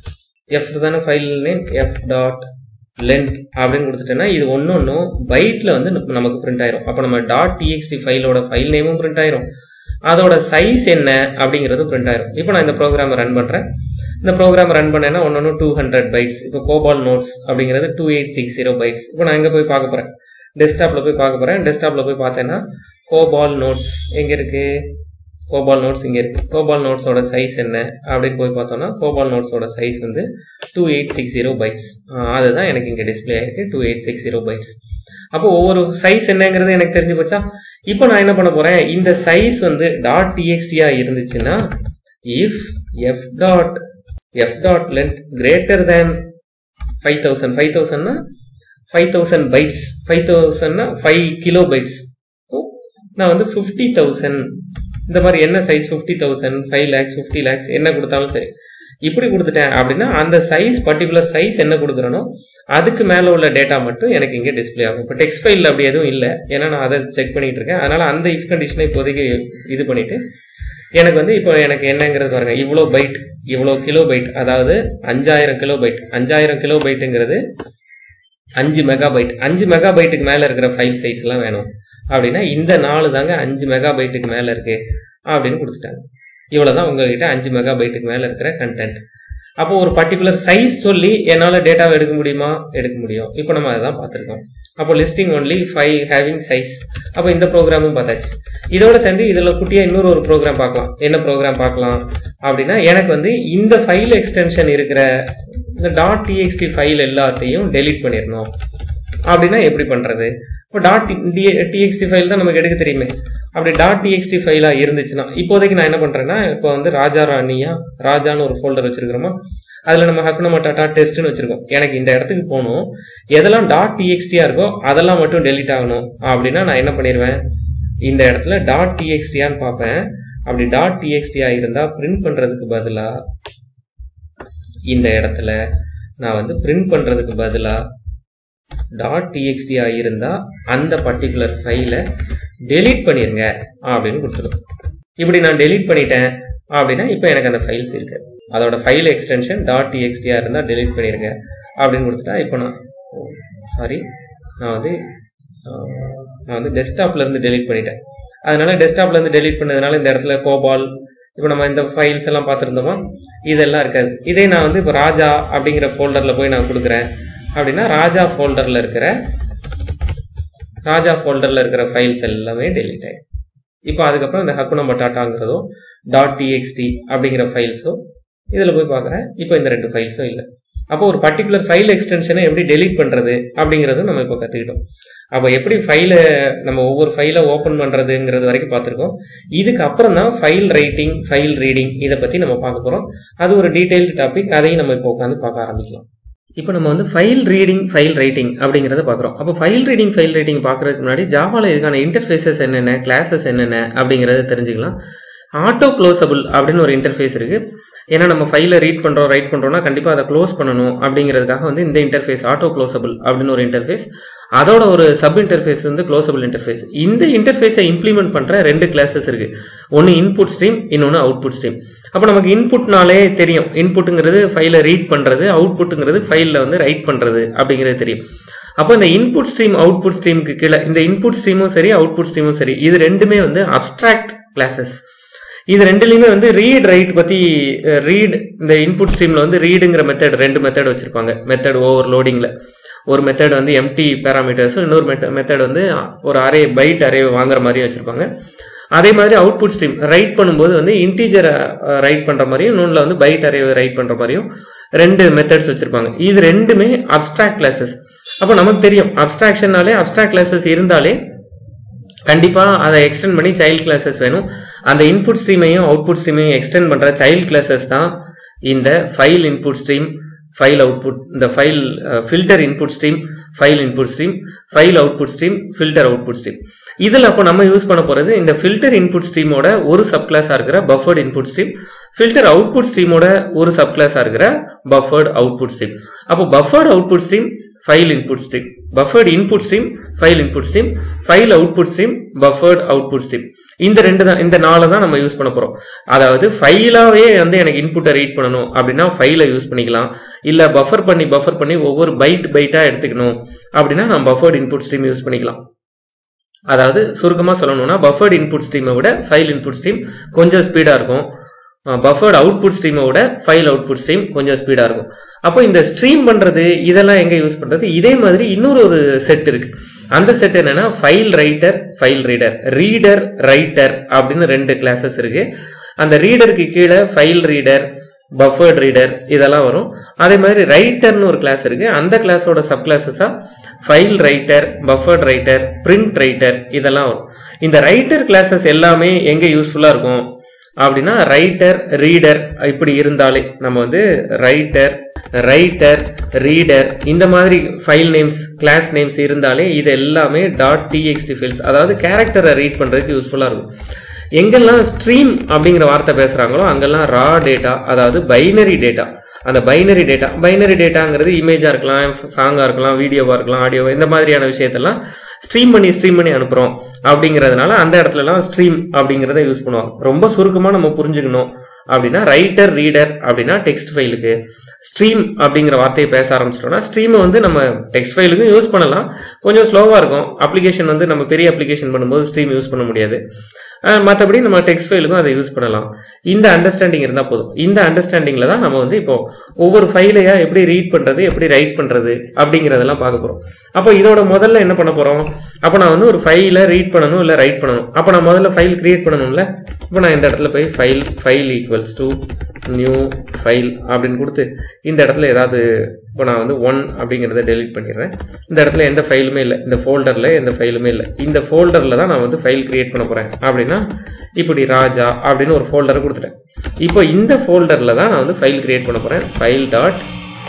எஃப் தானே file name F dot length அப்படின்னு கொடுத்துட்டேன்னா இது ஒன்று ஒன்றும் பைட்டில் வந்து நமக்கு- நமக்கு பிரிண்ட் ஆயிரும் அப்போ நம்ம டாட் டிஎக்ஸ்டி ஃபைலோட ஃபைல் நேமும் பிரிண்ட் ஆயிரும் அதோட சைஸ் என்ன அப்படிங்கிறது பிரிண்ட் ஆயிரும் இப்போ நான் இந்த ப்ரோக்ராமை ரன் பண்ணுறேன் இந்த ப்ரோக்ராம் ரன் பண்ணேன்னா ஒன்று ஒன்று டூ ஹண்ட்ரட் பைட்ஸ் இப்போ கோபால் நோட்ஸ் அப்படிங்கிறது two eight six zero bytes இப்போ நான் எங்கே போய் பார்க்க போகிறேன் டெஸ்க்டாப்பில் போய் பார்க்க போகிறேன் டெஸ்க்டாப்பில் போய் பார்த்தேன்னா கோபால் நோட்ஸ் எங்கே இருக்கு கோபால் நோட்ஸ் இங்கே இருக்கு கோபால் நோட்ஸோட சைஸ் என்ன அப்படின்னு போய் பார்த்தோம்னா கோபால் நோட்ஸோட சைஸ் வந்து two eight six zero bytes அதுதான் எனக்கு இங்கே டிஸ்பிளே ஆயிருக்கு two eight six zero bytes அப்போ ஒவ்வொரு சைஸ் என்னங்கிறது எனக்கு தெரிஞ்சு போச்சா இப்போ நான் என்ன பண்ண போறேன் இந்த சைஸ் வந்து டாட் டிஎக்ஸ்டியா இருந்துச்சுன்னா if F dot F dot length greater than five thousand five தௌசண்ட்னா ஃபைவ் தௌசண்ட் பைட்ஸ் ஃபைவ் தௌசண்ட்னா ஃபைவ் கிலோ பைட்ஸ் நான் வந்து ஃபிஃப்டி தௌசண்ட் இந்த மாதிரி என்ன size fifty thousand five lakhs fifty lakhs என்ன கொடுத்தாலும் சரி இப்படி கொடுத்துட்டேன் அப்படின்னா அந்த சைஸ் பர்டிகுலர் சைஸ் என்ன கொடுக்குறனோ அதுக்கு மேலே உள்ள டேட்டா மட்டும் எனக்கு இங்கே டிஸ்ப்ளே ஆகும் இப்போ டெக்ஸ்ட் ஃபைலில் அப்படி எதுவும் இல்லை ஏன்னா நான் அதை செக் பண்ணிட்டு இருக்கேன் அதனால அந்த இஃப் கண்டிஷனை இப்போதைக்கு இது பண்ணிட்டு எனக்கு வந்து இப்போ எனக்கு என்னங்கிறது பாருங்க இவ்வளோ பைட் இவ்வளோ கிலோ பைட் அதாவது அஞ்சாயிரம் கிலோ பைட் அஞ்சாயிரம் கிலோ பைட்டுங்கிறது அஞ்சு மெகா பைட் அஞ்சு மெகா பைட்டுக்கு மேலே இருக்கிற ஃபைல் சைஸ் எல்லாம் வேணும் அப்படின்னா இந்த நாலு தாங்க அஞ்சு மெகா பைட்டுக்கு மேலே இருக்கு அப்படின்னு கொடுத்துட்டாங்க இவ்வளவுதான் உங்ககிட்ட அஞ்சு மெகா பைட்டுக்கு மேலே இருக்கிற கண்டென்ட் அப்போ ஒரு பர்டிகுலர் சைஸ் சொல்லி என்னால் டேட்டாவை எடுக்க முடியுமா எடுக்க முடியும் இப்போ நம்ம அதை தான் பார்த்துருக்கோம் அப்போ listing only five having size அப்போ இந்த ப்ரோக்ராமும் பார்த்தாச்சு இதோட சேர்ந்து இதில் குட்டியாக இன்னொரு ஒரு ப்ரோக்ராம் பார்க்கலாம் என்ன ப்ரோக்ராம் பார்க்கலாம் அப்படின்னா எனக்கு வந்து இந்த ஃபைல் எக்ஸ்டென்ஷன் இருக்கிற இந்த டாட் டிஎக்ஸ்டி ஃபைல் எல்லாத்தையும் டெலீட் பண்ணிடணும் அப்படின்னா எப்படி பண்ணுறது இப்போ டாட் டிஎக்ஸ்டி ஃபைல் தான் நமக்கு எடுக்க தெரியுமே அப்படி டாட் டிஎக்ஸ்டி ஃபைலாக இருந்துச்சுன்னா இப்போதைக்கு நான் என்ன பண்ணுறேன்னா இப்போ வந்து ராஜா ராணியா ராஜான்னு ஒரு ஃபோல்டர் வச்சிருக்கிறோமா அதில் நம்ம ஹக்குனமா டாட்டா டெஸ்ட்னு வச்சிருக்கோம் எனக்கு இந்த இடத்துக்கு போகணும் எதெல்லாம் டாட் டிஎக்ஸ்டியா இருக்கோ அதெல்லாம் மட்டும் டெலீட் ஆகணும் அப்படின்னா நான் என்ன பண்ணிடுவேன் இந்த இடத்துல டாட் டிஎக்ஸ்டியான்னு பார்ப்பேன் அப்படி டாட் டிஎக்ஸ்டியா இருந்தால் பிரிண்ட் பண்ணுறதுக்கு பதிலாக இந்த இடத்துல நான் வந்து பிரிண்ட் பண்ணுறதுக்கு பதிலாக டாட் டிஎக்ஸ்டியா இருந்தால் அந்த பர்டிகுலர் ஃபைலை டெலீட் பண்ணிருங்க அப்படின்னு கொடுத்துரும் இப்படி நான் டெலீட் பண்ணிட்டேன் அப்படின்னா இப்போ எனக்கு அந்த ஃபைல்ஸ் இருக்கு அதோட ஃபைல் எக்ஸ்டென்ஷன் டாட் டிஎக்ஸ்டியா இருந்தால் டெலீட் பண்ணிருங்க அப்படின்னு கொடுத்துட்டா இப்போ நான் சாரி நான் வந்து ஆஹ், நான் வந்து டெஸ்க்டாப்ல இருந்து டெலீட் பண்ணிட்டேன் அதனால டெஸ்க்டாப்ல இருந்து டெலீட் பண்ணதுனால இந்த இடத்துல கோபால் இப்போ நம்ம இந்த ஃபைல்ஸ் எல்லாம் பார்த்துருந்தோமா இதெல்லாம் இருக்காது இதே நான் வந்து இப்போ ராஜா அப்படிங்கிற ஃபோல்டர்ல போய் நான் கொடுக்குறேன் அப்படின்னா ராஜா ஃபோல்டர்ல இருக்கிற ராஜா ஃபோல்டர்ல இருக்கிற ஃபைல்ஸ் எல்லாமே டெலீட் ஆயிடும் இப்போ அதுக்கப்புறம் இந்த ஹக்குன மட்டாட்டாங்கிறதோ டாட் டிஎக்ஸ்டி அப்படிங்கிற ஃபைல்ஸோ இதில் போய் பார்க்குறேன் இப்போ இந்த ரெண்டு ஃபைல்ஸும் இல்லை அப்போ ஒரு பர்டிகுலர் ஃபைல் எக்ஸ்டென்ஷனை எப்படி டெலீட் பண்ணுறது அப்படிங்கிறதும் நம்ம இப்போ கற்றுக்கிட்டோம் அப்போ எப்படி ஃபைலை நம்ம ஒவ்வொரு ஃபைலை ஓப்பன் பண்ணுறதுங்கிறது வரைக்கும் பார்த்துருக்கோம் இதுக்கு அப்புறம் தான் ஃபைல் ரைட்டிங் ஃபைல் ரீடிங் இதை பற்றி நம்ம பார்க்க போகிறோம் அது ஒரு டீட்டெயில்டு டாபிக் அதையும் நம்ம இப்போ உட்காந்து பார்க்க ஆரம்பிக்கலாம் இப்போ நம்ம வந்து ஃபைல் ரீடிங் ஃபைல் ரைட்டிங் அப்படிங்கிறத பார்க்குறோம் அப்போ ஃபைல் ரீடிங் ஃபைல் ரைட்டிங் பார்க்குறதுக்கு முன்னாடி ஜாவால இதுக்கான இன்டர்ஃபேஸஸ் என்னென்ன கிளாஸஸ் என்னென்ன அப்படிங்கிறத தெரிஞ்சுக்கலாம் ஆட்டோ க்ளோசபிள் அப்படின்னு ஒரு இன்டர்ஃபேஸ் இருக்கு ஏன்னா நம்ம ஃபைலை ரீட் பண்ணுறோம் ரைட் பண்ணுறோம்னா கண்டிப்பாக அதை க்ளோஸ் பண்ணணும் அப்படிங்கிறதுக்காக வந்து இந்த இன்டர்ஃபேஸ் ஆட்டோ க்ளோசபிள் அப்படின்னு ஒரு இன்டர்ஃபேஸ் அதோட ஒரு சப் இன்டர்ஃபேஸ் வந்து க்ளோசபிள் இன்டர்ஃபேஸ் இந்த இன்டர்ஃபேஸை இம்ப்ளிமெண்ட் பண்ணுற ரெண்டு கிளாஸஸ் இருக்கு ஒன்று இன்புட் ஸ்ட்ரீம் இன்னொன்று அவுட்புட் ஸ்ட்ரீம் அப்போ நமக்கு இன்புட்னாலே தெரியும் இன்புட்டுங்கிறது ஃபைலை ரீட் பண்ணுறது அவுட்புட்டுங்கிறது ஃபைலில் வந்து ரைட் பண்ணுறது அப்படிங்கிறது தெரியும் அப்போ இந்த இன்புட் ஸ்ட்ரீம் அவுட்புட் ஸ்ட்ரீமுக்கு கீழே இந்த இன்புட் ஸ்ட்ரீமும் சரி அவுட்புட் ஸ்ட்ரீமும் சரி இது ரெண்டுமே வந்து அப்ட்ராக்ட் கிளாஸஸ் இது ரெண்டுலயுமே வந்து ரீட் ரைட் பத்தி ரீட் இந்த இன்புட் ஸ்ட்ரீம்ல வந்து ரீடுங்கிற மெத்தட் ரெண்டு மெத்தட் வச்சிருப்பாங்க மெத்தட் ஓவர் லோடிங்ல ஒரு மெத்தட் வந்து எம்டி பேராமீட்டர்ஸும் இன்னொரு மெத்தட் வந்து ஒரு அரே பைட் அரே வாங்குற மாதிரி வச்சிருப்பாங்க அதே மாதிரி அவுட்புட் ஸ்ட்ரீம் ரைட் பண்ணும்போது வந்து இன்டீஜரை ரைட் பண்ற மாதிரியும் இன்னொன்றுல வந்து பைட் அரே ரைட் பண்ற மாதிரியும் ரெண்டு மெத்தட்ஸ் வச்சிருப்பாங்க இது ரெண்டுமே அப்டிராக்ட் கிளாஸஸ் அப்போ நமக்கு தெரியும் அப்டிராக்ஷன்னாலே அப்டிராக்ட் கிளாஸஸ் இருந்தாலே கண்டிப்பா அதை எக்ஸ்டெண்ட் பண்ணி சைல்ட் கிளாஸஸ் வேணும் அந்த இன்புட் ஸ்ட்ரீமையும் அவுட்புட் ஸ்ட்ரீமையும் எக்ஸ்டெண்ட் பண்ற சைல்ட் கிளாஸஸ் தான் இந்த file input stream file output இந்த file filter input stream file input stream file output stream filter output stream இதில் அப்போ நம்ம யூஸ் பண்ண போகிறது இந்த ஃபில்டர் இன்புட் ஸ்ட்ரீமோட ஒரு சப் கிளாஸாக இருக்கிற buffered input stream filter output ஸ்ட்ரீமோட ஒரு சப் கிளாஸாக இருக்கிற பஃபர்ட் அவுட்புட் ஸ்ட்ரீம் அப்போ buffered output stream file input stream buffered input stream file input stream file output stream buffered output stream இந்த ரெண்டு தான் இந்த நாளை தான் நம்ம யூஸ் பண்ண போறோம் அதாவது ஃபைலாவே வந்து எனக்கு இன்புட்டை ரீட் பண்ணணும் அப்படின்னா ஃபைலை யூஸ் பண்ணிக்கலாம் இல்ல பஃபர் பண்ணி பஃபர் பண்ணி ஒவ்வொரு பைட் பைட்டா எடுத்துக்கணும் அப்படின்னா நம்ம பஃபர்ட் இன்புட் ஸ்ட்ரீம் யூஸ் பண்ணிக்கலாம் அதாவது சுருக்கமா சொல்லணும்னா பஃபர்ட் இன்புட் ஸ்ட்ரீமை விட ஃபைல் இன்புட் ஸ்ட்ரீம் கொஞ்சம் ஸ்பீடா இருக்கும் பஃபர்ட் அவுட்புட் ஸ்ட்ரீமை விட ஃபைல் அவுட்புட் ஸ்ட்ரீம் கொஞ்சம் ஸ்பீடா இருக்கும் அப்போ இந்த ஸ்ட்ரீம் பண்றது இதெல்லாம் எங்க யூஸ் பண்றது இதே மாதிரி இன்னொரு ஒரு செட் இருக்கு அந்த செட் என்னன்னா file writer file reader reader writer அப்படின்னு ரெண்டு கிளாஸஸ் இருக்கு அந்த ரீடருக்கு கீழே ஃபைல் ரீடர் பஃபர்ட் ரீடர் இதெல்லாம் வரும் அதே மாதிரி ரைட்டர்னு ஒரு கிளாஸ் இருக்கு அந்த கிளாஸோட சப் கிளாஸஸா file writer buffered writer print writer இதெல்லாம் வரும் இந்த ரைட்டர் கிளாஸஸ் எல்லாமே எங்க யூஸ்ஃபுல்லா இருக்கும் அப்படின்னா ரைட்டர் ரீடர் இப்படி இருந்தாலே நம்ம வந்து ரைட்டர் ரைட்டர் ரீடர் இந்த மாதிரி ஃபைல் நேம்ஸ் கிளாஸ் நேம்ஸ் இருந்தாலே இது எல்லாமே டாட் டிஎக்ஸ்டி ஃபைல்ஸ் அதாவது கேரக்டரை ரீட் பண்றதுக்கு யூஸ்ஃபுல்லா இருக்கும் எங்கெல்லாம் ஸ்ட்ரீம் அப்படிங்கிற வார்த்தை பேசுறாங்களோ அங்கெல்லாம் ரா டேட்டா அதாவது பைனரி டேட்டா அந்த பைனரி டேட்டா பைனரி டேட்டாங்கிறது இமேஜா இருக்கலாம் சாங்கா இருக்கலாம் வீடியோவா இருக்கலாம் ஆடியோ இந்த மாதிரியான விஷயத்தெல்லாம் ஸ்ட்ரீம் பண்ணி ஸ்ட்ரீம் பண்ணி அனுப்புறோம் அப்படிங்கிறதுனால அந்த இடத்துல எல்லாம் ஸ்ட்ரீம் அப்படிங்கிறத யூஸ் பண்ணுவாங்க ரொம்ப சுருக்கமா நம்ம புரிஞ்சுக்கணும் அப்படின்னா ரைட்டர் ரீடர் அப்படின்னா டெக்ஸ்ட் ஃபைலுக்கு ஸ்ட்ரீம் அப்படிங்கிற வார்த்தையை பேச ஆரம்பிச்சிட்டோம்னா ஸ்ட்ரீமை வந்து நம்ம டெக்ஸ்ட் ஃபைலுக்கும் யூஸ் பண்ணலாம் கொஞ்சம் ஸ்லோவாக இருக்கும் அப்ளிகேஷன் வந்து நம்ம பெரிய அப்ளிகேஷன் பண்ணும்போது ஸ்ட்ரீம் யூஸ் பண்ண முடியாது மற்றபடி நம்ம டெக்ஸ்ட் ஃபைலுக்கும் அதை யூஸ் பண்ணலாம் இந்த அண்டர்ஸ்டாண்டிங் இருந்தால் போதும் இந்த அண்டர்ஸ்டாண்டிங்கில் தான் நம்ம வந்து இப்போ ஒவ்வொரு ஃபைலையா எப்படி ரீட் பண்ணுறது எப்படி ரைட் பண்ணுறது அப்படிங்கிறதெல்லாம் பார்க்க போகிறோம் அப்போ இதோட முதல்ல என்ன பண்ண போகிறோம் அப்போ நான் வந்து ஒரு ஃபைலை ரீட் பண்ணணும் இல்லை ரைட் பண்ணணும் அப்போ நான் முதல்ல ஃபைல் கிரியேட் பண்ணணும்ல இப்போ நான் இந்த இடத்துல போய் file file equals to new file அப்படின்னு கொடுத்து இந்த இடத்துல ஏதாவது இப்போ நான் வந்து ஒன் அப்படிங்கிறத டெலிட் பண்ணிடுறேன் இந்த இடத்துல எந்த ஃபைலுமே இல்லை இந்த ஃபோல்டரில் எந்த ஃபைலுமே இல்லை இந்த ஃபோல்டரில் தான் நான் வந்து ஃபைல் கிரியேட் பண்ண போகிறேன் அப்படின்னா இப்படி ராஜா அப்படின்னு ஒரு ஃபோல்டரை கொடுத்துட்டேன் இப்போ இந்த ஃபோல்டரில் தான் நான் வந்து ஃபைல் கிரியேட் பண்ண போகிறேன் file dot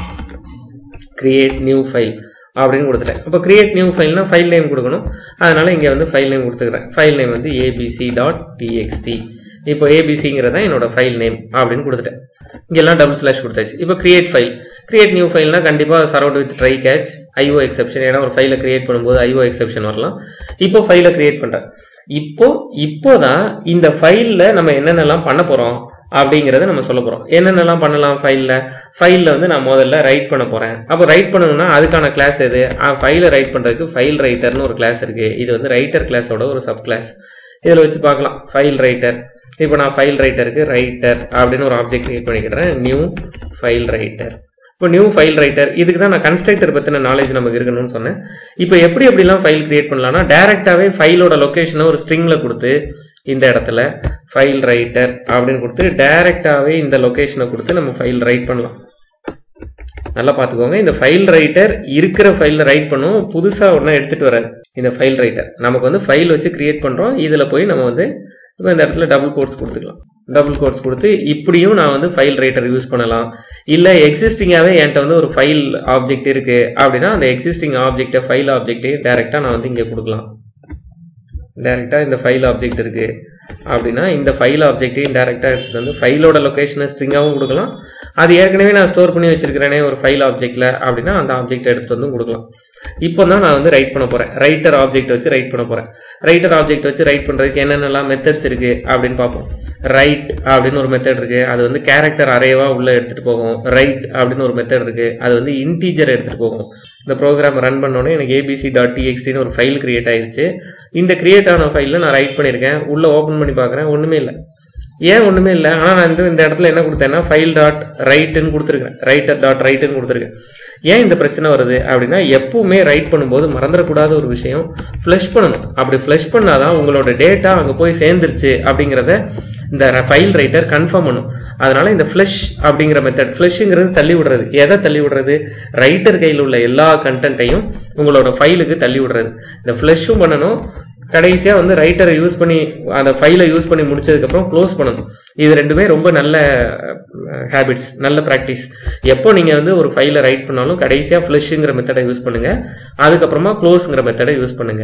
create new file அப்படின்னு கொடுத்துட்டேன் அப்போ கிரியேட் நியூ ஃபைல்னா ஃபைல் நேம் கொடுக்கணும் அதனால இங்கே வந்து ஃபைல் நேம் கொடுத்துக்கிறேன் ஃபைல் நேம் வந்து ஏபிசி டாட் டிஎக்ஸ்டி இப்போ ஏபிசிங்கிறது தான் என்னோட ஃபைல் நேம் அப்படின்னு கொடுத்துட்டேன் இங்கெல்லாம் டபுள் ஸ்லாஷ் கொடுத்தாச்சு இப்போ கிரியேட் ஃபைல் கிரியேட் நியூ ஃபைல்னா கண்டிப்பாக surround with try catch IO exception ஏன்னா ஒரு ஃபைலை கிரியேட் பண்ணும்போது ஐஓ எக்ஸப்ஷன் வரலாம் இப்போ ஃபைலை கிரியேட் பண்ணுறேன் இப்போ இப்போதான் இந்த ஃபைலில் நம்ம என்னென்னலாம் பண்ண போகிறோம் அப்படிங்கிறத நம்ம சொல்ல போகிறோம் என்னென்னலாம் பண்ணலாம் ஃபைலில் ஃபைலில் வந்து நான் முதல்ல ரைட் பண்ண போகிறேன் அப்போ ரைட் பண்ணணும்னா அதுக்கான கிளாஸ் எது ஃபைலை ரைட் பண்ணுறதுக்கு ஃபைல் ரைட்டர்னு ஒரு கிளாஸ் இருக்குது இது வந்து ரைட்டர் கிளாஸோட ஒரு சப் கிளாஸ் இதில் வச்சு பார்க்கலாம் ஃபைல் ரைட்டர் இப்போ நான் ஃபைல் ரைட்டருக்கு ரைட்டர் அப்படின்னு ஒரு ஆப்ஜெக்ட் கிரியேட் பண்ணிக்கிறேன் நியூ ஃபைல் ரைட்டர் இப்போ நியூ ஃபைல் ரைட்டர் இதுக்கு தான் நான் கன்ஸ்ட்ரக்டர் பற்றின நாலேஜ் நமக்கு இருக்கணும்னு சொன்னேன் இப்போ எப்படி எப்படிலாம் ஃபைல் கிரியேட் பண்ணலாம்னா டேரெக்டாகவே ஃபைலோட லொக்கேஷனை ஒரு ஸ்ட்ரிங்கில் கொடுத்து இந்த இடத்துல ஃபைல் ரைட்டர் அப்படின்னு கொடுத்து டைரெக்டாகவே இந்த லொக்கேஷனை கொடுத்து நம்ம ஃபைல் ரைட் பண்ணலாம் நல்லா பார்த்துக்கோங்க இந்த ஃபைல் ரைட்டர் இருக்கிற ஃபைலில் ரைட் பண்ணும் புதுசாக ஒன்றும் எடுத்துகிட்டு வராது இந்த ஃபைல் ரைட்டர் நமக்கு வந்து ஃபைல் வச்சு கிரியேட் பண்ணுறோம் இதில் போய் நம்ம வந்து இப்போ இந்த இடத்துல டபுள் கோட்ஸ் கொடுத்துக்கலாம் டபுள் கோட்ஸ் கொடுத்து இப்படியும் நான் வந்து ஃபைல் ரைட்டர் யூஸ் பண்ணலாம் இல்லை எக்ஸிஸ்டிங்காகவே என்கிட்ட வந்து ஒரு ஃபைல் ஆப்ஜெக்ட் இருக்குது அப்படின்னா அந்த எக்ஸிஸ்டிங் ஆப்ஜெக்டை ஃபைல் ஆப்ஜெக்டையும் டேரெக்டாக நான் வந்து இங்கே கொடுக்கலாம் டேரெக்டாக இந்த ஃபைல் ஆப்ஜெக்ட் இருக்குது அப்படின்னா இந்த ஃபைல் ஆப்ஜெக்டையும் டேரெக்டாக எடுத்துகிட்டு வந்து ஃபைலோட லொக்கேஷனை ஸ்ட்ரிங்காகவும் கொடுக்கலாம் அது ஏற்கனவே நான் ஸ்டோர் பண்ணி வச்சிருக்கிறேனே ஒரு ஃபைல் ஆப்ஜெக்டில் அப்படின்னா அந்த ஆப்ஜெக்ட் எடுத்துகிட்டு வந்து கொடுக்கலாம் இப்போ தான் நான் வந்து ரைட் பண்ண போகிறேன் ரைட்டர் ஆப்ஜெக்ட் வச்சு ரைட் பண்ண போகிறேன் ரைட்டர் ஆப்ஜெக்ட் வச்சு ரைட் பண்ணுறதுக்கு என்னென்னலாம் மெத்தட்ஸ் இருக்குது அப்படின்னு பார்ப்போம் ரைட் அப்படின்னு ஒரு மெத்தட் இருக்குது அது வந்து கேரக்டர் அரேவாக உள்ளே எடுத்துகிட்டு போகும் ரைட் அப்படின்னு ஒரு மெத்தட் இருக்குது அது வந்து இன்டீஜர் எடுத்துகிட்டு போகும் இந்த ப்ரோக்ராம் ரன் பண்ணோன்னே எனக்கு ஏபிசி டாட் டிஎக்ஸ்டின்னு ஒரு ஃபைல் கிரியேட் ஆயிருச்சு இந்த கிரியேட் ஆன ஃபைலில் நான் ரைட் பண்ணியிருக்கேன் உள்ளே ஓப்பன் பண்ணி பார்க்குறேன் ஒன்றுமே இல்லை ஏன் ஒண்ணுமே இல்லை ஆனா நான் இந்த இந்த இடத்துல என்ன கொடுத்தேன்னா ஃபைல் டாட் ரைட்டுன்னு கொடுத்துருக்கேன் ரைட்டர் டாட் ரைட்டுன்னு கொடுத்துருக்கேன் ஏன் இந்த பிரச்சனை வருது அப்படின்னா எப்பவுமே ரைட் பண்ணும்போது மறந்துடக்கூடாத ஒரு விஷயம் ஃப்ளஷ் பண்ணணும் அப்படி ஃப்ளஷ் பண்ணாதான் உங்களோட டேட்டா அங்கே போய் சேர்ந்துருச்சு அப்படிங்கிறத இந்த ஃபைல் ரைட்டர் கன்ஃபார்ம் பண்ணும் அதனால இந்த ஃப்ளஷ் அப்படிங்கிற மெத்தட் ஃப்ளஷ்ங்கிறது தள்ளி விடுறது எதை தள்ளி விடுறது ரைட்டர் கையில் உள்ள எல்லா கண்டென்ட்டையும் உங்களோட ஃபைலுக்கு தள்ளி விடுறது இந்த ஃப்ளஷும் பண்ணணும் கடைசியா வந்து ரைட்டரை யூஸ் பண்ணி அந்த ஃபைலை யூஸ் பண்ணி முடிச்சதுக்கப்புறம் க்ளோஸ் பண்ணணும் இது ரெண்டுமே ரொம்ப நல்ல ஹேபிட்ஸ் நல்ல ப்ராக்டிஸ் எப்போ நீங்க வந்து ஒரு ஃபைலை ரைட் பண்ணாலும் கடைசியா ஃப்ளஷ்ங்கிற மெத்தடை யூஸ் பண்ணுங்க அதுக்கப்புறமா க்ளோஸ்ங்கிற மெத்தடை யூஸ் பண்ணுங்க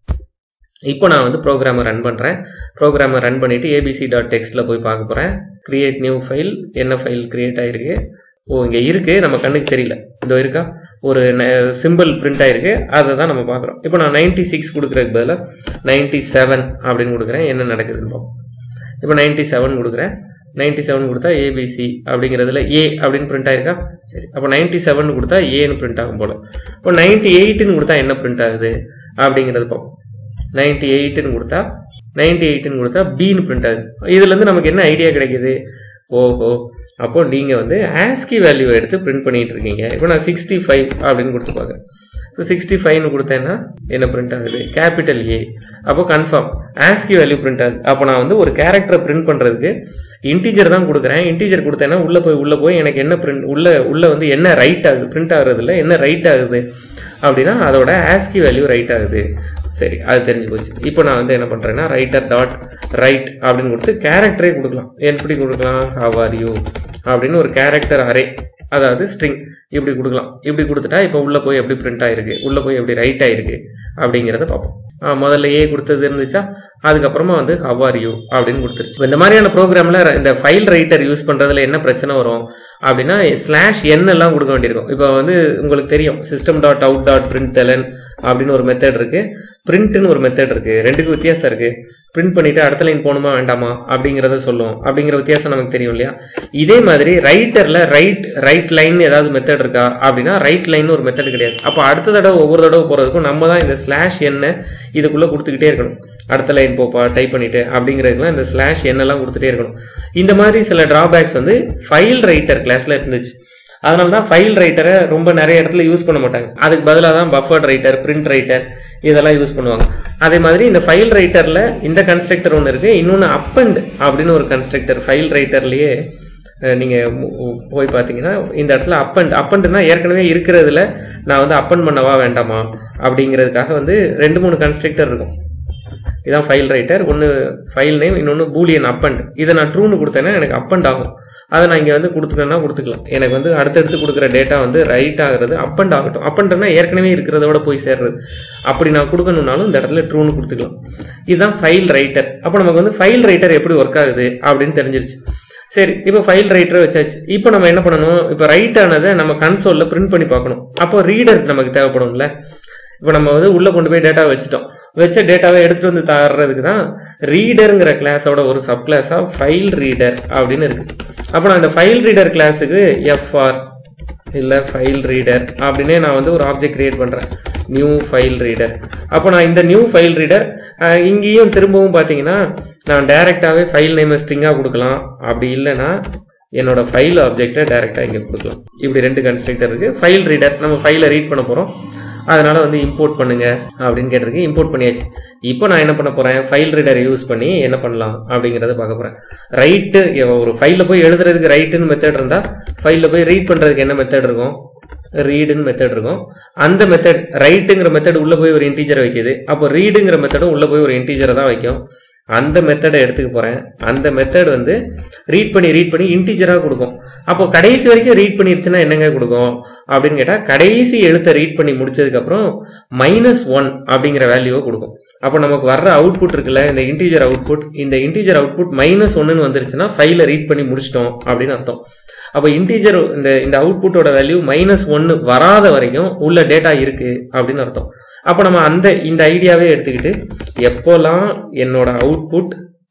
இப்போ நான் வந்து ப்ரோக்ராமை ரன் பண்ணுறேன் ப்ரோக்ராமை ரன் பண்ணிவிட்டு ஏபிசி டாட் டெக்ஸ்ட்டில் போய் பார்க்க போகிறேன் கிரியேட் நியூ ஃபைல் என்ன ஃபைல் கிரியேட் ஆகிருக்கு ஓ இங்கே இருக்குது நம்ம கண்ணுக்கு தெரியல இதோ இருக்கா ஒரு சிம்பிள் பிரிண்ட் ஆயிருக்கு அதை தான் நம்ம பார்க்குறோம் இப்போ நான் நைன்டி சிக்ஸ் கொடுக்குறதுக்கு பதிலாக நைன்டி செவன் அப்படின்னு கொடுக்குறேன் என்ன நடக்குதுன்னு பார்ப்போம் இப்போ நைன்டி செவன் கொடுக்குறேன் நைன்டி செவன் கொடுத்தா ஏபிசி அப்படிங்கிறதுல ஏ அப்படின்னு பிரிண்ட் ஆயிருக்கா சரி அப்போ நைன்டி செவன் கொடுத்தா ஏன்னு பிரிண்ட் ஆகும் போல இப்போ நைன்டி எயிட்டுன்னு கொடுத்தா என்ன பிரிண்ட் ஆகுது அப்படிங்கிறது பார்ப்போம் நைன்டி எயிட்டுன்னு கொடுத்தா நைன்டி எயிட்டுன்னு கொடுத்தா பின்னு பிரிண்ட் ஆகுது இதுலேருந்து நமக்கு என்ன ஐடியா கிடைக்குது ஓஹோ அப்போ நீங்கள் வந்து ஆஸ்கி வேல்யூ எடுத்து பிரிண்ட் பண்ணிட்டு இருக்கீங்க இப்போ நான் சிக்ஸ்டி ஃபைவ் அப்படின்னு கொடுத்து பார்க்குறேன் இப்போ சிக்ஸ்டி ஃபைவ்னு கொடுத்தேன்னா என்ன பிரிண்ட் ஆகுது கேபிட்டல் ஏ அப்போ கன்ஃபார்ம் ஆஸ்கி வேல்யூ பிரிண்ட் ஆகுது அப்போ நான் வந்து ஒரு கேரக்டரை பிரிண்ட் பண்ணுறதுக்கு இன்டீஜர் தான் கொடுக்குறேன் இன்டீஜர் கொடுத்தேன்னா உள்ளே போய் உள்ளே போய் எனக்கு என்ன பிரிண்ட் உள்ள உள்ள வந்து என்ன ரைட் ஆகுது பிரிண்ட் ஆகுறதுல என்ன ரைட் ஆகுது அப்படின்னா அதோட ஆஸ்கி வேல்யூ ரைட் ஆகுது சரி அது தெரிஞ்சு போச்சு இப்போ நான் வந்து என்ன பண்ணுறேன்னா ரைட்டர் டாட் ரைட் அப்படின்னு கொடுத்து கேரக்டரே கொடுக்கலாம் எப்படி கொடுக்கலாம் ஹவ் ஆர் யூ அப்படின்னு ஒரு கேரக்டர் அரே அதாவது ஸ்ட்ரிங் இப்படி கொடுக்கலாம் இப்படி கொடுத்துட்டா இப்போ உள்ளே போய் எப்படி பிரிண்ட் ஆயிருக்கு உள்ளே போய் எப்படி ரைட் ஆயிருக்கு அப்படிங்கிறத பார்ப்போம் ஆ, முதல்ல ஏ கொடுத்தது இருந்துச்சா அதுக்கப்புறமா வந்து ஹவ் ஆர் யூ அப்படின்னு கொடுத்துருச்சு இப்ப இந்த மாதிரியான ப்ரோக்ராம்ல இந்த ஃபைல் ரைட்டர் யூஸ் பண்றதுல என்ன பிரச்சனை வரும் அப்படின்னா ஸ்லாஷ் என் எல்லாம் கொடுக்க வேண்டியிருக்கும் இப்போ வந்து உங்களுக்கு தெரியும் system dot out dot print அப்படின்னு ஒரு மெத்தட் இருக்கு பிரிண்ட்னு ஒரு மெத்தட் இருக்கு ரெண்டுக்கு வித்தியாசம் இருக்கு பிரிண்ட் பண்ணிட்டு அடுத்த லைன் போகணுமா வேண்டாமா அப்படிங்கிறத சொல்லும் அப்படிங்கிற வித்தியாசம் நமக்கு தெரியும் இல்லையா இதே மாதிரி ரைட்டர்ல ரைட் ரைட் லைன் ஏதாவது மெத்தட் இருக்கா அப்படின்னா ரைட் லைன் ஒரு மெத்தட் கிடையாது அப்போ அடுத்த தடவை ஒவ்வொரு தடவை போறதுக்கும் நம்ம தான் இந்த ஸ்லாஷ் என்ன இதுக்குள்ள கொடுத்துக்கிட்டே இருக்கணும் அடுத்த லைன் போப்பா டைப் பண்ணிட்டு அப்படிங்கிறதுக்குலாம் இந்த ஸ்லாஷ் என்னெல்லாம் கொடுத்துட்டே இருக்கணும் இந்த மாதிரி சில டிராபேக்ஸ் வந்து ஃபைல் ரைட்டர் கிளாஸ்ல இருந்துச்சு அதனால தான் ஃபைல் ரைட்டரை ரொம்ப நிறைய இடத்துல யூஸ் பண்ண மாட்டாங்க அதுக்கு பதிலாக தான் பஃபர்ட் ரைட்டர் பிரிண்ட் ரைட்டர் இதெல்லாம் யூஸ் பண்ணுவாங்க அதே மாதிரி இந்த ஃபைல் ரைட்டர்ல இந்த கன்ஸ்ட்ரக்டர் ஒன்று இருக்கு இன்னொன்று அப்பண்ட் அப்படின்னு ஒரு கன்ஸ்ட்ரக்டர் ஃபைல் ரைட்டர்லயே நீங்க மு- மு- போய் பார்த்தீங்கன்னா இந்த இடத்துல அப்பண்ட் அப்பண்ட்னா ஏற்கனவே இருக்கிறதுல நான் வந்து அப்பண்ட் பண்ணவா வேண்டாமா அப்படிங்கிறதுக்காக வந்து ரெண்டு மூணு கன்ஸ்ட்ரக்டர் இருக்கும் இதான் ஃபைல் ரைட்டர் ஒன்று ஃபைல் நேம் இன்னொன்று பூலியன் அப்பண்ட் இதை நான் ட்ரூன்னு கொடுத்தேன்னா எனக்கு அப்பண்ட் ஆகும் அதை நான் இங்கே வந்து கொடுத்துட்டேன்னா கொடுத்துக்கலாம் எனக்கு வந்து அடுத்தடுத்து கொடுக்குற டேட்டா வந்து ரைட் ஆகுறது அப்பண்ட் ஆகட்டும் அப்பண்ட்னா ஏற்கனவே இருக்கிறதோட போய் சேர்றது அப்படி நான் கொடுக்கணும்னாலும் இந்த இடத்துல ட்ரூன்னு கொடுத்துக்கலாம் இதுதான் ஃபைல் ரைட்டர் அப்போ நமக்கு வந்து ஃபைல் ரைட்டர் எப்படி ஒர்க் ஆகுது அப்படின்னு தெரிஞ்சிருச்சு சரி இப்போ ஃபைல் ரைட்டரை வச்சாச்சு இப்போ நம்ம என்ன பண்ணணும் இப்போ ரைட் ஆனதை நம்ம கன்சோலில் பிரிண்ட் பண்ணி பார்க்கணும் அப்போ ரீடர் நமக்கு தேவைப்படும்ல இப்போ நம்ம வந்து உள்ள கொண்டு போய் டேட்டா வச்சுட்டோம் வச்ச டேட்டாவை எடுத்துட்டு வந்து தர்றதுக்கு தான் ரீடருங்கிற கிளாஸோட ஒரு சப் கிளாஸா ஃபைல் ரீடர் அப்படின்னு இருக்கு அப்போ நான் இந்த ஃபைல் ரீடர் கிளாஸுக்கு எஃப்ஆர் இல்லை ஃபைல் ரீடர் அப்படின்னே நான் வந்து ஒரு ஆப்ஜெக்ட் கிரியேட் பண்ணுறேன் நியூ ஃபைல் ரீடர் அப்போ நான் இந்த நியூ ஃபைல் ரீடர் இங்கேயும் திரும்பவும் பார்த்தீங்கன்னா நான் டைரெக்டாகவே ஃபைல் நேம் ஸ்ட்ரிங்காக கொடுக்கலாம் அப்படி இல்லைன்னா என்னோட ஃபைல் ஆப்ஜெக்டை டைரெக்டாக இங்கே கொடுக்கலாம் இப்படி ரெண்டு கன்ஸ்ட்ரக்டர் இருக்கு ஃபைல் ரீடர் நம்ம ஃபைலை ரீட் பண்ண போகிறோம் அதனால வந்து இம்போர்ட் பண்ணுங்க அப்படின்னு கேட்டிருக்கு இம்போர்ட் பண்ணியாச்சு இப்போ நான் என்ன பண்ண போறேன் ஃபைல் ரீடரை யூஸ் பண்ணி என்ன பண்ணலாம் அப்படிங்கறத பார்க்க போறேன் ரைட்டு ஒரு ஃபைலில் போய் எழுதுறதுக்கு ரைட்டுன்னு மெத்தட் இருந்தா ஃபைலில் போய் ரீட் பண்றதுக்கு என்ன மெத்தட் இருக்கும் ரீடுன்னு மெத்தட் இருக்கும் அந்த மெத்தட் ரைட்டுங்கிற மெத்தட் உள்ள போய் ஒரு இன்டீஜரை வைக்குது அப்போ ரீடுங்கிற மெத்தடும் உள்ள போய் ஒரு இன்டீஜரை தான் வைக்கும் அந்த மெத்தடை எடுத்துக்க போறேன் அந்த மெத்தட் வந்து ரீட் பண்ணி ரீட் பண்ணி இன்டீஜரா கொடுக்கும் அப்போ கடைசி வரைக்கும் ரீட் பண்ணிருச்சுன்னா என்னங்க கொடுக்கும் அப்படின்னு கேட்டா கடைசி எழுத்தை ரீட் பண்ணி முடிச்சதுக்கு அப்புறம் மைனஸ் ஒன் அப்படிங்கிற வேல்யூவை கொடுக்கும் அப்போ நமக்கு வர்ற அவுட்புட் இருக்குல்ல இந்த இன்டீஜர் அவுட்புட் இந்த இன்டீஜர் அவுட்புட் மைனஸ் ஒன்னு வந்துருச்சுன்னா ஃபைலை ரீட் பண்ணி முடிச்சிட்டோம் அப்படின்னு அர்த்தம் அப்போ இன்டீஜர் இந்த இந்த அவுட்புட்டோட வேல்யூ மைனஸ் ஒன்னு வராத வரைக்கும் உள்ள டேட்டா இருக்கு அப்படின்னு அர்த்தம் அப்போ நம்ம அந்த இந்த ஐடியாவே எடுத்துக்கிட்டு எப்போல்லாம் என்னோட அவுட்புட்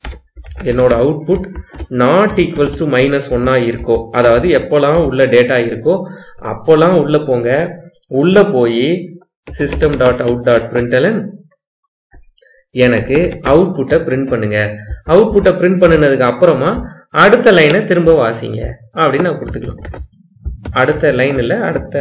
என்னோட output not equals to minus ஒன்னா இருக்கோ அதாவது எப்போல்லாம் உள்ள டேட்டா இருக்கோ அப்போல்லாம் உள்ள போங்க உள்ள போய் system dot out dot println எனக்கு அவுட்புட்டை பிரிண்ட் பண்ணுங்க அவுட்புட்டை பிரிண்ட் பண்ணினதுக்கு அப்புறமா அடுத்த லைனை திரும்ப வாசிங்க அப்படின்னு நான் கொடுத்துக்கலாம் அடுத்த லைன் இல்லை அடுத்த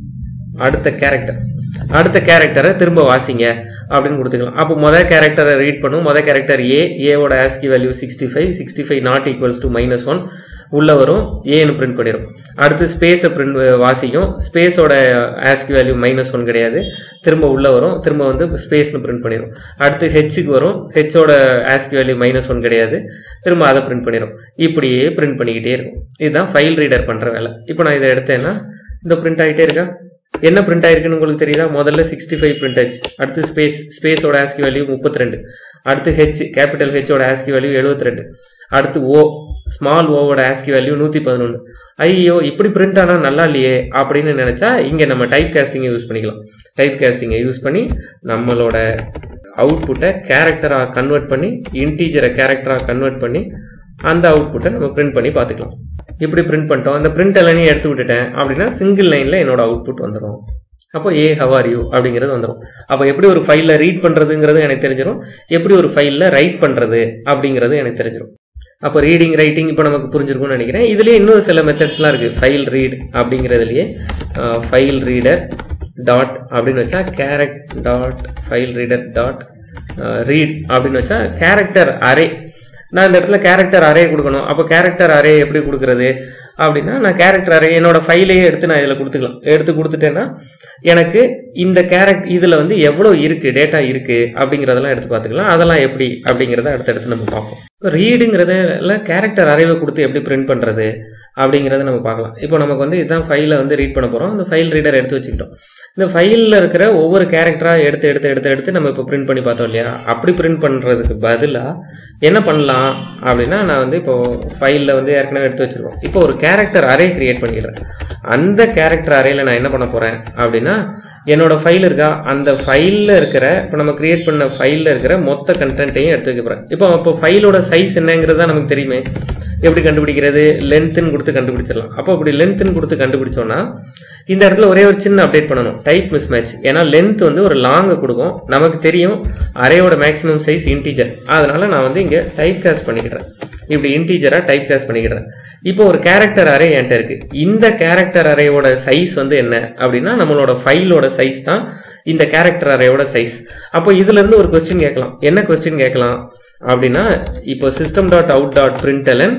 அடுத்த கேரக்டர் அடுத்த கேரக்டரை திரும்ப வாசிங்க அப்படின்னு கொடுத்துக்கலாம் அப்போ மொதல் கேரக்டரை ரீட் பண்ணும் மொதல் கேரக்டர் ஏ ஏவோட ASCII value sixty five sixty five not equals to minus one உள்ள வரும் ஏன்னு பிரிண்ட் பண்ணிடும் அடுத்து ஸ்பேஸை பிரிண்ட் வாசிக்கும் ஸ்பேஸோட ஆஸ்கி வேல்யூ மைனஸ் ஒன் கிடையாது திரும்ப உள்ள வரும் திரும்ப வந்து ஸ்பேஸ்னு பிரிண்ட் பண்ணிடும் அடுத்து ஹெச்சுக்கு வரும் ஹெச்சோட ஆஸ்கி வேல்யூ மைனஸ் ஒன் கிடையாது திரும்ப அதை பிரிண்ட் பண்ணிடும் இப்படியே பிரிண்ட் பண்ணிக்கிட்டே இருக்கும் இதுதான் ஃபைல் ரீடர் பண்ணுற வேலை இப்போ நான் இதை எடுத்தேன்னா இந்த பிரிண்ட் ஆகிட்டே இருக்கா என்ன பிரிண்ட் ஆயிருக்குன்னு உங்களுக்கு தெரியுதா முதல்ல சிக்ஸ்டி ஃபைவ் பிரிண்ட் ஆச்சு அடுத்து ஸ்பேஸ் ஸ்பேஸோட ஆஸ்கி வேல்யூ முப்பத்தி ரெண்டு அடுத்து ஹெச் கேபிட்டல் ஹெச்சோட ஆஸ்கி வேல்யூ எழுபத்தி ரெண்டு அடுத்து ஓ ஸ்மால் ஓவோட ஆஸ்கி வேல்யூ நூற்றி பதினொன்று ஐயோ இப்படி பிரிண்ட் ஆனால் நல்லா இல்லையே அப்படின்னு நினச்சா இங்கே நம்ம டைப் காஸ்டிங்கை யூஸ் பண்ணிக்கலாம் டைப் காஸ்டிங்கை யூஸ் பண்ணி நம்மளோட அவுட்புட்டை கேரக்டராக கன்வெர்ட் பண்ணி இன்டீஜரை கேரக்டராக கன்வெர்ட் பண்ணி அந்த அவுட்புட்டை நம்ம பிரிண்ட் பண்ணி பார்த்துக்கலாம் இப்படி பிரிண்ட் பண்ணிட்டோம் அந்த பிரிண்ட் எல்லாத்தையும் எடுத்து விட்டுட்டேன் அப்படின்னா சிங்கிள் லைனில் என்னோட அவுட்புட் வந்துடும் அப்போ ஏ ஹவார் யூ அப்படிங்கிறது வந்துடும் அப்போ எப்படி ஒரு ஃபைலில் ரீட் பண்ணுறதுங்கிறது எனக்கு தெரிஞ்சிடும் எப்படி ஒரு ஃபைலில் ரைட் பண்ணுறது அப்படிங்கிறது எனக்கு தெரிஞ்சிடும் அப்போ ரீடிங் ரைட்டிங் இப்போ நமக்கு புரிஞ்சிருக்கும்னு நினைக்கிறேன் இதுலேயே இன்னும் சில மெத்தட்ஸ்லாம் இருக்குது ஃபைல் ரீட் அப்படிங்கிறதுலையே ஃபைல் ரீடர் டாட் அப்படின்னு வச்சா character dot file reader dot read அப்படின்னு வச்சா கேரக்டர் அரே நான் இந்த இடத்துல கேரக்டர் அரே கொடுக்கணும் அப்போ கேரக்டர் அரே எப்படி கொடுக்குறது அப்படின்னா நான் கேரக்டர் அரே என்னோட ஃபைலையே எடுத்து நான் இதில் கொடுத்துக்கலாம் எடுத்து கொடுத்துட்டேன்னா எனக்கு இந்த கேரக்ட் இதில் வந்து எவ்வளோ இருக்குது டேட்டா இருக்குது அப்படிங்கிறதெல்லாம் எடுத்து பார்த்துக்கலாம் அதெல்லாம் எப்படி அப்படிங்கிறத அடுத்தடுத்து நம்ம பார்ப்போம் இப்போ ரீடுங்கிறதுல கேரக்டர் அரேவை கொடுத்து எப்படி பிரிண்ட் பண்ணுறது அப்படிங்கிறத நம்ம பார்க்கலாம் இப்போ நமக்கு வந்து இதுதான் ஃபைலை வந்து ரீட் பண்ண போகிறோம் இந்த ஃபைல் ரீடர் எடுத்து வச்சுக்கிட்டோம் இந்த ஃபைலில் இருக்கிற ஒவ்வொரு கேரக்டராக எடுத்து எடுத்து எடுத்து எடுத்து நம்ம இப்போ பிரிண்ட் பண்ணி பார்த்தோம் இல்லையா அப்படி பிரிண்ட் பண்ணுறதுக்கு பதிலாக என்ன பண்ணலாம் அப்படின்னா நான் வந்து இப்போ ஃபைலில் வந்து ஏற்கனவே எடுத்து வச்சிருக்கோம் இப்போ ஒரு கேரக்டர் அரே கிரியேட் பண்ணிடுறேன் அந்த கேரக்டர் அரேல நான் என்ன பண்ண போகிறேன் அப்படின்னா என்னோட ஃபைல் இருக்கா அந்த ஃபைலில் இருக்கிற இப்போ நம்ம கிரியேட் பண்ண ஃபைலில் இருக்கிற மொத்த கண்டென்ட்டையும் எடுத்து வைக்க போகிறேன் இப்போ இப்போ ஃபைலோட சைஸ் என்னங்கிறது தான் நமக்கு தெரியுமே எப்படி கண்டுபிடிக்கிறது லென்த்துன்னு கொடுத்து கண்டுபிடிச்சிடலாம் அப்போ அப்படி லென்த்துன்னு கொடுத்து கண்டுபிடிச்சோன்னா இந்த இடத்துல ஒரே ஒரு சின்ன அப்டேட் பண்ணணும் டைப் மிஸ் மேட்ச் ஏன்னா லென்த் வந்து ஒரு லாங்கு கொடுக்கும் நமக்கு தெரியும் அரேயோட மேக்ஸிமம் சைஸ் இன்டீஜர் அதனால நான் வந்து இங்கே டைப் காஸ்ட் பண்ணிக்கிறேன் இப்படி இன்டீஜராக டைப் காஸ்ட் பண்ணிக்கிறேன் இப்போ ஒரு கேரக்டர் அரே என்கிட்ட இருக்கு இந்த கேரக்டர் அரேயோட சைஸ் வந்து என்ன அப்படின்னா நம்மளோட ஃபைலோட சைஸ் தான் இந்த கேரக்டர் அரேயோட சைஸ் அப்போ இதுல இருந்து ஒரு கொஸ்டின் கேட்கலாம் என்ன கொஸ்டின் கேட்கலாம் அப்படின்னா இப்போ system dot out dot println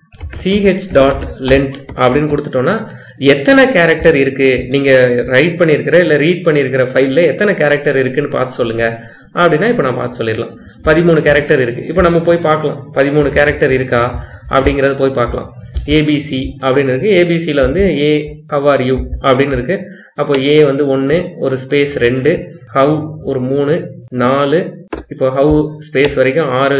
ch dot length அப்படின்னு கொடுத்துட்டோம்னா எத்தனை கேரக்டர் இருக்கு நீங்க ரைட் பண்ணியிருக்கிற இல்லை ரீட் பண்ணியிருக்கிற ஃபைல்ல எத்தனை கேரக்டர் இருக்குன்னு பார்த்து சொல்லுங்க அப்படின்னா இப்போ நான் பார்த்து சொல்லிடலாம் பதிமூணு கேரக்டர் இருக்கு இப்போ நம்ம போய் பார்க்கலாம் பதிமூணு கேரக்டர் இருக்கா அப்படிங்கிறத போய் பார்க்கலாம் ஏபிசி அப்படின்னு இருக்கு ஏபிசியில் வந்து ஏ ஹவ் யூ அப்படின்னு இருக்கு அப்போ ஏ வந்து ஒன்று ஒரு ஸ்பேஸ் ரெண்டு ஹவ் ஒரு மூணு நாலு இப்போ ஹவ் ஸ்பேஸ் வரைக்கும் ஆறு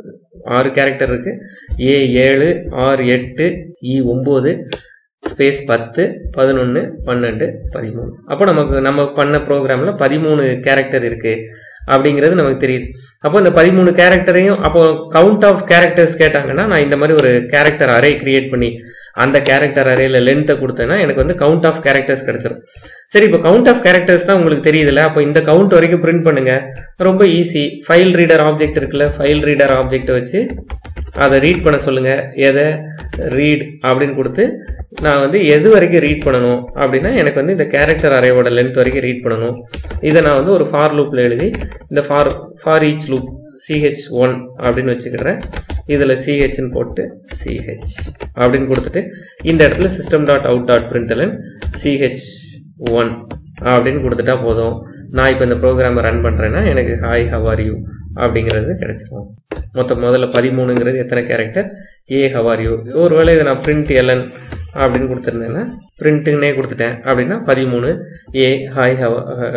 ஆறு கேரக்டர் இருக்கு ஏ ஏழு ஆறு எட்டு இ ஒம்பது ஸ்பேஸ் பத்து பதினொன்று பன்னெண்டு பதிமூணு அப்போ நமக்கு நம்ம பண்ண ப்ரோக்ராமில் பதிமூணு கேரக்டர் இருக்கு அப்படிங்கிறது நமக்கு தெரியுது அப்போ இந்த பதிமூணு கேரக்டரையும் அப்போ கவுண்ட் ஆஃப் கேரக்டர்ஸ் கேட்டாங்கன்னா நான் இந்த மாதிரி ஒரு கேரக்டர் அரே கிரியேட் பண்ணி அந்த கேரக்டர் அரேல லென்த்தை கொடுத்தேன்னா எனக்கு வந்து கவுண்ட் ஆஃப் கேரக்டர்ஸ் கிடைச்சிரும் சரி இப்போ கவுண்ட் ஆஃப் கேரக்டர்ஸ் தான் உங்களுக்கு தெரியுதுல்ல அப்போ இந்த கவுண்ட் வரைக்கும் பிரிண்ட் பண்ணுங்க ரொம்ப ஈஸி ஃபைல் ரீடர் ஆப்ஜெக்ட் இருக்குல்ல ஃபைல் ரீடர் ஆப்ஜெக்ட் வச்சு அதை ரீட் பண்ண சொல்லுங்க எதை ரீட் அப்படின்னு கொடுத்து நான் வந்து எது வரைக்கும் ரீட் பண்ணணும் அப்படின்னா எனக்கு வந்து இந்த கேரக்டர் அரேவோட லென்த் வரைக்கும் ரீட் பண்ணணும் இதை நான் வந்து ஒரு ஃபார் லூப்பில் எழுதி இந்த for for each loop ch one அப்படின்னு வச்சுக்கிறேன் இதில் சிஹெச்னு போட்டு சிஹெச் அப்படின்னு கொடுத்துட்டு இந்த இடத்துல system dot out dot println ch one அப்படின்னு கொடுத்துட்டா போதும் நான் இப்போ இந்த ப்ரோக்ராமை ரன் பண்ணுறேன்னா எனக்கு ஹாய் ஹவ் ஆர் யூ அப்படிங்கிறது கிடைச்சிரும் மொத்தம் முதல்ல பதிமூணுங்கிறது எத்தனை கேரக்டர் ஏ ஹவார் யூ ஒருவேளை இதை நான் பிரிண்ட் எலன் அப்படின்னு கொடுத்துருந்தேன்னா பிரிண்ட்டுன்னே கொடுத்துட்டேன் அப்படின்னா பதிமூணு a hi how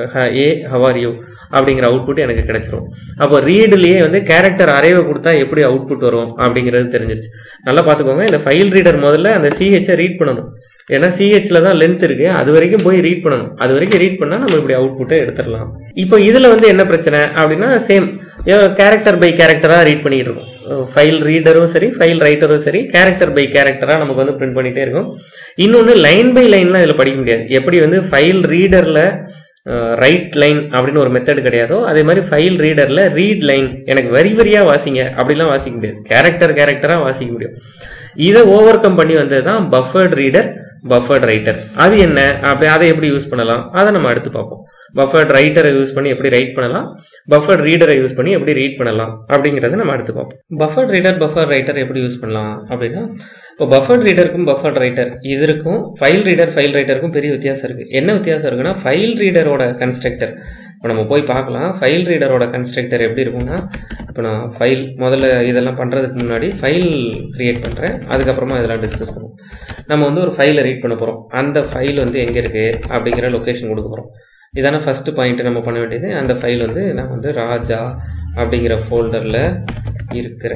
a how are you அப்படிங்கிற அவுட்புட் எனக்கு கிடைச்சிரும் அப்போ ரீடுலேயே வந்து கேரக்டர் அரேவை கொடுத்தா எப்படி அவுட்புட் வரும் அப்படிங்கிறது தெரிஞ்சிருச்சு நல்லா பார்த்துக்கோங்க இந்த ஃபைல் ரீடர் முதல்ல அந்த சிஹெச்சை ரீட் பண்ணணும் ஏன்னா சிஹெச்ல தான் லென்த் இருக்கு அது வரைக்கும் போய் ரீட் பண்ணணும் அது வரைக்கும் ரீட் பண்ணா நம்ம இப்படி அவுட்புட்டை எடுத்துடலாம் இப்போ இதுல வந்து என்ன பிரச்சனை அப்படின்னா சேம் கேரக்டர் பை கேரக்டரா ரீட் பண்ணிட்டு இருக்கோம் ஃபைல் ரீடரும் சரி ஃபைல் ரைட்டரும் சரி கேரக்டர் பை கேரக்டரா நமக்கு வந்து பிரிண்ட் பண்ணிட்டே இருக்கும் இன்னொன்று லைன் பை லைன்லாம் இதில் படிக்க முடியாது எப்படி வந்து ஃபைல் ரீடர்ல ரைட் லைன் அப்படின்னு ஒரு மெத்தட் கிடையாதோ அதே மாதிரி ஃபைல் ரீடரில் ரீட் லைன் எனக்கு வரி வரியாக வாசிங்க அப்படிலாம் வாசிக்க முடியாது கேரக்டர் கேரக்டராக வாசிக்க முடியும் இதை ஓவர் கம் பண்ணி வந்தது தான் பஃபர்ட் ரீடர் பஃபர்ட் ரைட்டர் அது என்ன அப்படி அதை எப்படி யூஸ் பண்ணலாம் அதை நம்ம அடுத்து பார்ப்போம் பஃபர்ட் ரைட்டரை யூஸ் பண்ணி எப்படி ரைட் பண்ணலாம் பஃபர்ட் ரீடரை யூஸ் பண்ணி எப்படி ரீட் பண்ணலாம் அப்படிங்கிறத நம்ம அடுத்து பார்ப்போம் பஃபர்ட் ரீடர் பஃபர் ரைட்டர் எப்படி யூஸ் பண்ணலாம் அப்படின்னா இப்போ பஃபர்ட் ரீடருக்கும் பஃபர்ட் ரைட்டர் இதற்கும் ஃபைல் ரீடர் ஃபைல் ரைட்டருக்கும் பெரிய வித்தியாசம் இருக்குது என்ன வித்தியாசம் இருக்குன்னா ஃபைல் ரீடரோட கன்ஸ்ட்ரக்டர் இப்போ நம்ம போய் பார்க்கலாம் ஃபைல் ரீடரோட கன்ஸ்ட்ரக்டர் எப்படி இருக்கும்னா இப்போ நான் ஃபைல் முதல்ல இதெல்லாம் பண்ணுறதுக்கு முன்னாடி ஃபைல் க்ரியேட் பண்ணுறேன் அதுக்கப்புறமா இதெல்லாம் டிஸ்கஸ் பண்ணுவோம் நம்ம வந்து ஒரு ஃபைலை ரீட் பண்ண போகிறோம் அந்த ஃபைல் வந்து எங்கே இருக்குது அப்படிங்கிற லொக்கேஷன் கொடுக்க போகிறோம் இதான ஃபஸ்ட்டு பாயிண்ட் நம்ம பண்ண வேண்டியது அந்த ஃபைல் வந்து நான் வந்து ராஜா அப்படிங்கிற ஃபோல்டரில் இருக்கிற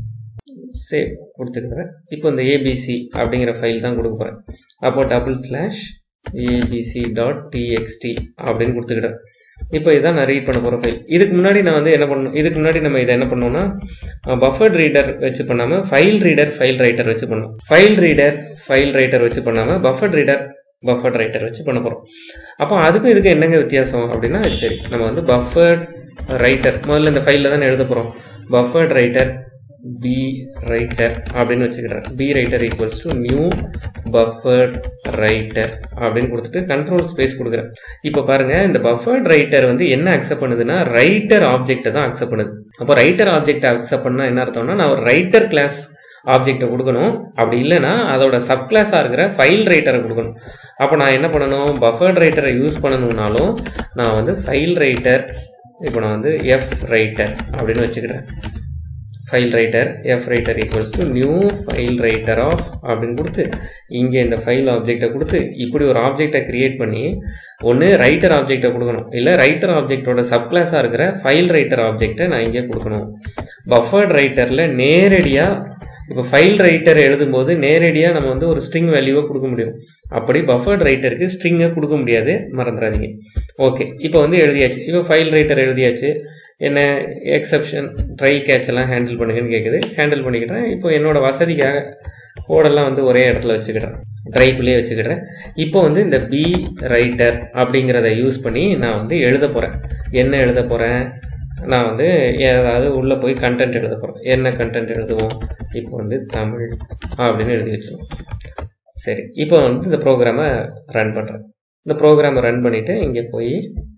சேவ் கொடுத்துருக்குறேன் இப்போ இந்த ஏபிசி அப்படிங்கிற ஃபைல் தான் கொடுக்க போகிறேன் அப்போ double slash ABC dot TXT அப்படின்னு கொடுத்துக்கிட்டேன் இப்போ இதான் நான் ரீட் பண்ண போகிற ஃபைல் இதுக்கு முன்னாடி நான் வந்து என்ன பண்ணணும் இதுக்கு முன்னாடி நம்ம இதை என்ன பண்ணோம்னா பஃபர்ட் ரீடர் வச்சு பண்ணாமல் ஃபைல் ரீடர் ஃபைல் ரைட்டர் வச்சு பண்ணோம் ஃபைல் ரீடர் ஃபைல் ரைட்டர் வச்சு பண்ணாமல் பஃபர்ட் ரீடர் பஃபர்ட் ரைட்டர் வச்சு பண்ண போகிறோம் அப்போ அதுக்கும் இதுக்கு என்னங்க வித்தியாசம் அப்படின்னா சரி நம்ம வந்து பஃபர்ட் ரைட்டர் முதல்ல இந்த ஃபைலில் தானே எழுத போகிறோம் பஃபர்ட் ரைட்டர் பி ரைட்டர் அப்படின்னு வச்சுக்கிறேன் B writer equals to new buffered writer அப்படின்னு கொடுத்துட்டு கண்ட்ரோல் ஸ்பேஸ் கொடுக்குறேன் இப்போ பாருங்க இந்த பஃபர்ட் ரைட்டர் வந்து என்ன அக்செப்ட் பண்ணுதுன்னா ரைட்டர் ஆப்ஜெக்டை தான் அக்செப்ட் பண்ணுது அப்போ ரைட்டர் ஆப்ஜெக்டை அக்செப்ட் பண்ணால் என்ன அர்த்தம்னா நான் ஒரு ரைட்டர் கிளாஸ் ஆப்ஜெக்டை கொடுக்கணும் அப்படி இல்லைன்னா அதோட சப் கிளாஸாக இருக்கிற ஃபைல் ரைட்டரை கொடுக்கணும் அப்போ நான் என்ன பண்ணணும் பஃபர்ட் ரைட்டரை யூஸ் பண்ணணும்னாலும் நான் வந்து ஃபைல் ரைட்டர் இப்போ நான் வந்து எஃப் ரைட்டர் அப்படின்னு வச்சுக்கிறேன் file writer F writer equals to new file writer of அப்படின்னு கொடுத்து இங்கே இந்த ஃபைல் ஆப்ஜெக்டை கொடுத்து இப்படி ஒரு ஆப்ஜெக்டை கிரியேட் பண்ணி ஒன்று ரைட்டர் ஆப்ஜெக்டை கொடுக்கணும் இல்லை ரைட்டர் ஆப்ஜெக்டோட சப்கிளாஸாக இருக்கிற ஃபைல் ரைட்டர் ஆப்ஜெக்டை நான் இங்கே கொடுக்கணும் பஃபர்ட் ரைட்டரில் நேரடியாக இப்போ ஃபைல் ரைட்டர் எழுதும்போது நேரடியாக நம்ம வந்து ஒரு ஸ்ட்ரிங் வேல்யூவை கொடுக்க முடியும் அப்படி பஃபர்ட் ரைட்டருக்கு ஸ்ட்ரிங்கை கொடுக்க முடியாது மறந்துடாதீங்க ஓகே இப்போ வந்து எழுதியாச்சு இப்போ ஃபைல் ரைட்டர் எழுதியாச்சு என்ன எக்ஸப்ஷன் ட்ரை கேட்ச் எல்லாம் ஹேண்டில் பண்ணுங்கன்னு கேட்குது ஹேண்டில் பண்ணிக்கிட்டேன் இப்போ என்னோட வசதிக்காக கோடெல்லாம் வந்து ஒரே இடத்துல வச்சுக்கிட்டேன் ட்ரைக்குள்ளேயே வச்சுக்கிட்டேன் இப்போ வந்து இந்த பி ரைட்டர் அப்படிங்கிறத யூஸ் பண்ணி நான் வந்து எழுத போகிறேன் என்ன எழுத போகிறேன் நான் வந்து ஏதாவது உள்ளே போய் கண்டென்ட் எழுத போகிறேன் என்ன கண்டென்ட் எழுதுவோம் இப்போ வந்து தமிழ் அப்படின்னு எழுதி வச்சிருவோம் சரி இப்போ வந்து இந்த ப்ரோக்ராமை ரன் பண்ணுறேன் இந்த ப்ரோக்ராமை ரன் பண்ணிவிட்டு இங்கே போய்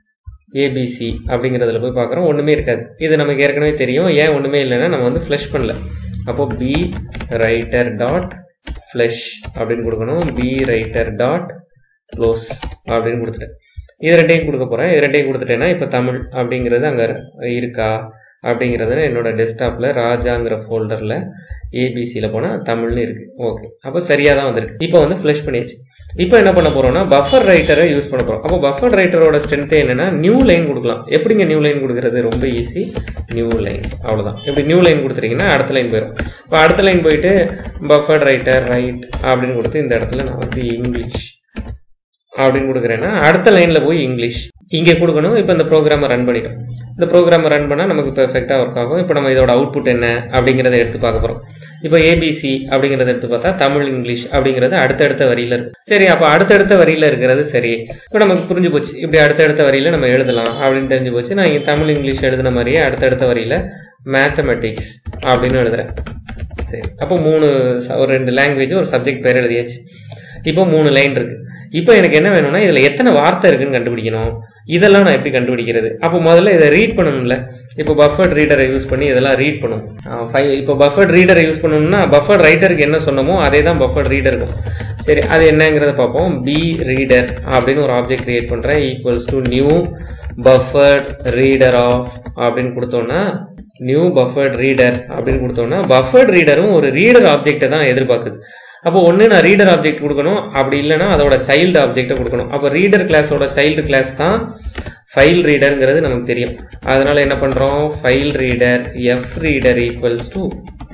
ஏபிசி அப்படிங்கிறதுல போய் பார்க்குறோம் ஒன்றுமே இருக்காது இது நமக்கு ஏற்கனவே தெரியும் ஏன் ஒன்றுமே இல்லைன்னா நம்ம வந்து ஃப்ளஷ் பண்ணல அப்போது பி ரைட்டர் டாட் ஃப்ளஷ் அப்படின்னு கொடுக்கணும் பி ரைட்டர் டாட் க்ளோஸ் அப்படின்னு கொடுத்துட்டேன் இது ரெண்டையும் கொடுக்க போகிறேன் இது ரெண்டையும் கொடுத்துட்டேன்னா இப்போ தமிழ் அப்படிங்கிறது அங்கே இருக்கா அப்படிங்கிறது என்னோட டெஸ்க்டாப்பில் ராஜாங்கிற ஃபோல்டரில் ஏபிசியில் போனால் தமிழ்னு இருக்குது ஓகே அப்போ சரியாக தான் வந்திருக்கு இப்போ வந்து ஃப்ளஷ் பண்ணியாச்சு இப்போ என்ன பண்ண போகிறோம்னா பஃபர் ரைட்டரை யூஸ் பண்ண போகிறோம் அப்போ பஃபர் ரைட்டரோட ஸ்ட்ரென்த்தே என்னென்னா நியூ லைன் கொடுக்கலாம் எப்படிங்க நியூ லைன் கொடுக்குறது ரொம்ப ஈஸி நியூ லைன் அவ்வளோதான் இப்படி நியூ லைன் கொடுத்துட்டீங்கன்னா அடுத்த லைன் போயிடும் இப்போ அடுத்த லைன் போயிட்டு பஃபர்ட் ரைட்டர் ரைட் அப்படின்னு கொடுத்து இந்த இடத்துல நான் வந்து இங்கிலீஷ் அப்படின்னு கொடுக்குறேன்னா அடுத்த லைனில் போய் இங்கிலீஷ் இங்கே கொடுக்கணும் இப்போ இந்த ப்ரோக்ராமை ரன் பண்ணிட்டோம் இந்த ப்ரோக்ராமை ரன் பண்ணால் நமக்கு பெர்ஃபெக்டாக ஒர்க் ஆகும் இப்போ நம்ம இதோட அவுட்புட் என்ன அப்படிங்கிறத எடுத்து பார்க்க போகிறோம் இப்போ ஏபிசி அப்படிங்கிறத எடுத்து பார்த்தா தமிழ் இங்கிலீஷ் அப்படிங்கிறது அடுத்தடுத்த வரியில் இருக்கு சரி அப்போ அடுத்தடுத்த வரியில் இருக்கிறது சரி இப்போ நமக்கு புரிஞ்சு போச்சு இப்படி அடுத்தடுத்த வரியில் நம்ம எழுதலாம் அப்படின்னு தெரிஞ்சு போச்சு நான் இங்கே தமிழ் இங்கிலீஷ் எழுதின மாதிரியே அடுத்தடுத்த வரியில் மேத்தமெட்டிக்ஸ் அப்படின்னு எழுதுறேன் சரி அப்போ மூணு ஒரு ரெண்டு லாங்குவேஜ் ஒரு சப்ஜெக்ட் பேர் எழுதியாச்சு இப்போ மூணு லைன் இருக்கு இப்போ எனக்கு என்ன வேணும்னா இதில் எத்தனை வார்த்தை இருக்குன்னு கண்டுபிடிக்கணும் இதெல்லாம் நான் எப்படி கண்டுபிடிக்கிறது அப்போ முதல்ல இதை ரீட் பண்ணணும்ல இப்போ பஃபர்ட் ரீடரை யூஸ் பண்ணி இதெல்லாம் ரீட் பண்ணும் ஃபைவ் இப்போ பஃபர்ட் ரீடரை யூஸ் பண்ணணும்னா பஃபர்ட் ரைட்டருக்கு என்ன சொன்னமோ அதே தான் பஃபர்ட் ரீடருக்கும் சரி அது என்னங்கிறத பார்ப்போம் பி ரீடர் அப்படின்னு ஒரு ஆப்ஜெக்ட் கிரியேட் பண்ணுறேன் equals to new buffered reader of அப்படின்னு கொடுத்தோன்னா நியூ பஃபர்ட் ரீடர் அப்படின்னு கொடுத்தோன்னா பஃபர்ட் ரீடரும் ஒரு ரீடர் ஆப்ஜெக்டை தான் எதிர்பார்க்குது அப்போ ஒன்று நான் ரீடர் ஆப்ஜெக்ட் கொடுக்கணும் அப்படி இல்லைன்னா அதோட சைல்டு ஆப்ஜெக்டை கொடுக்கணும் அப்போ ரீடர் கிளாஸோட சைல்டு கிளாஸ் தான் ஃபைல் ரீடருங்கிறது நமக்கு தெரியும் அதனால என்ன பண்ணுறோம் file reader F reader equals to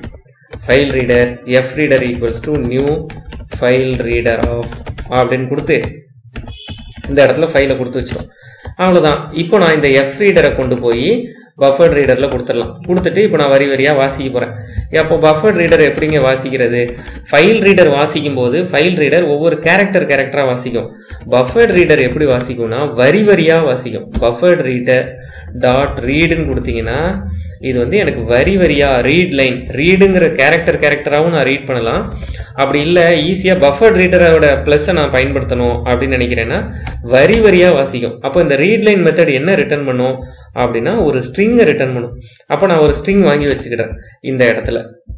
file reader F reader equals to new file reader of அப்படின்னு கொடுத்து இந்த இடத்துல ஃபைலை கொடுத்து வச்சிடும் அவ்வளோதான் இப்போ நான் இந்த எஃப் ரீடரை கொண்டு போய் பஃபர்ட் ரீடரில் கொடுத்துடலாம் கொடுத்துட்டு இப்போ நான் வரி வரியாக வாசிக்க போகிறேன் அப்போ பஃபர்ட் ரீடர் எப்படிங்க வாசிக்கிறது ஃபைல் ரீடர் வாசிக்கும் போது ஃபைல் ரீடர் ஒவ்வொரு கேரக்டர் கேரக்டராக வாசிக்கும் பஃபர்ட் ரீடர் எப்படி வாசிக்கும்னா வரி வரியாக வாசிக்கும் பஃபர்ட் ரீடர் டாட் ரீடுன்னு கொடுத்தீங்கன்னா இது வந்து எனக்கு வரி வரியா ரீட் லைன் ரீடுங்கிற கேரக்டர் கேரக்டராகவும் நான் ரீட் பண்ணலாம் அப்படி இல்லை ஈஸியாக பஃபர்ட் ரீடரோட ப்ளஸ்ஸை நான் பயன்படுத்தணும் அப்படின்னு நினைக்கிறேன்னா வரி வரியாக வாசிக்கும் அப்போ இந்த ரீட் லைன் மெத்தட் என்ன ரிட்டர்ன் பண்ணும் அப்படின்னா ஒரு ஸ்ட்ரிங்கை ரிட்டர்ன் பண்ணும் அப்போ நான் ஒரு ஸ்ட்ரிங் வாங்கி வச்சுக்கிட்டேன் இந்த இடத்துல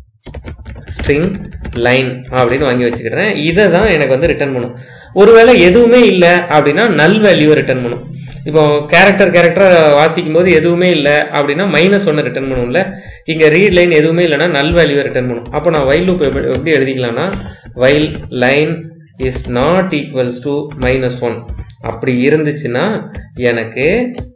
ஸ்ட்ரிங் லைன் அப்படின்னு வாங்கி வச்சுக்கிட்டேன் இதை தான் எனக்கு வந்து ரிட்டர்ன் பண்ணும் ஒருவேளை எதுவுமே இல்லை அப்படின்னா நல் வேல்யூவை ரிட்டர்ன் பண்ணும் இப்போ கேரக்டர் கேரக்டர் வாசிக்கும் போது எதுவுமே இல்லை அப்படின்னா மைனஸ் ஒன்று ரிட்டர்ன் பண்ணும்ல இங்கே ரீட் லைன் எதுவுமே இல்லைன்னா நல் வேல்யூவை ரிட்டர்ன் பண்ணும் அப்போ நான் வைல் லூப் எப்படி எழுதிக்கலாம்னா while line is not equals to minus one அப்படி இருந்துச்சுன்னா எனக்கு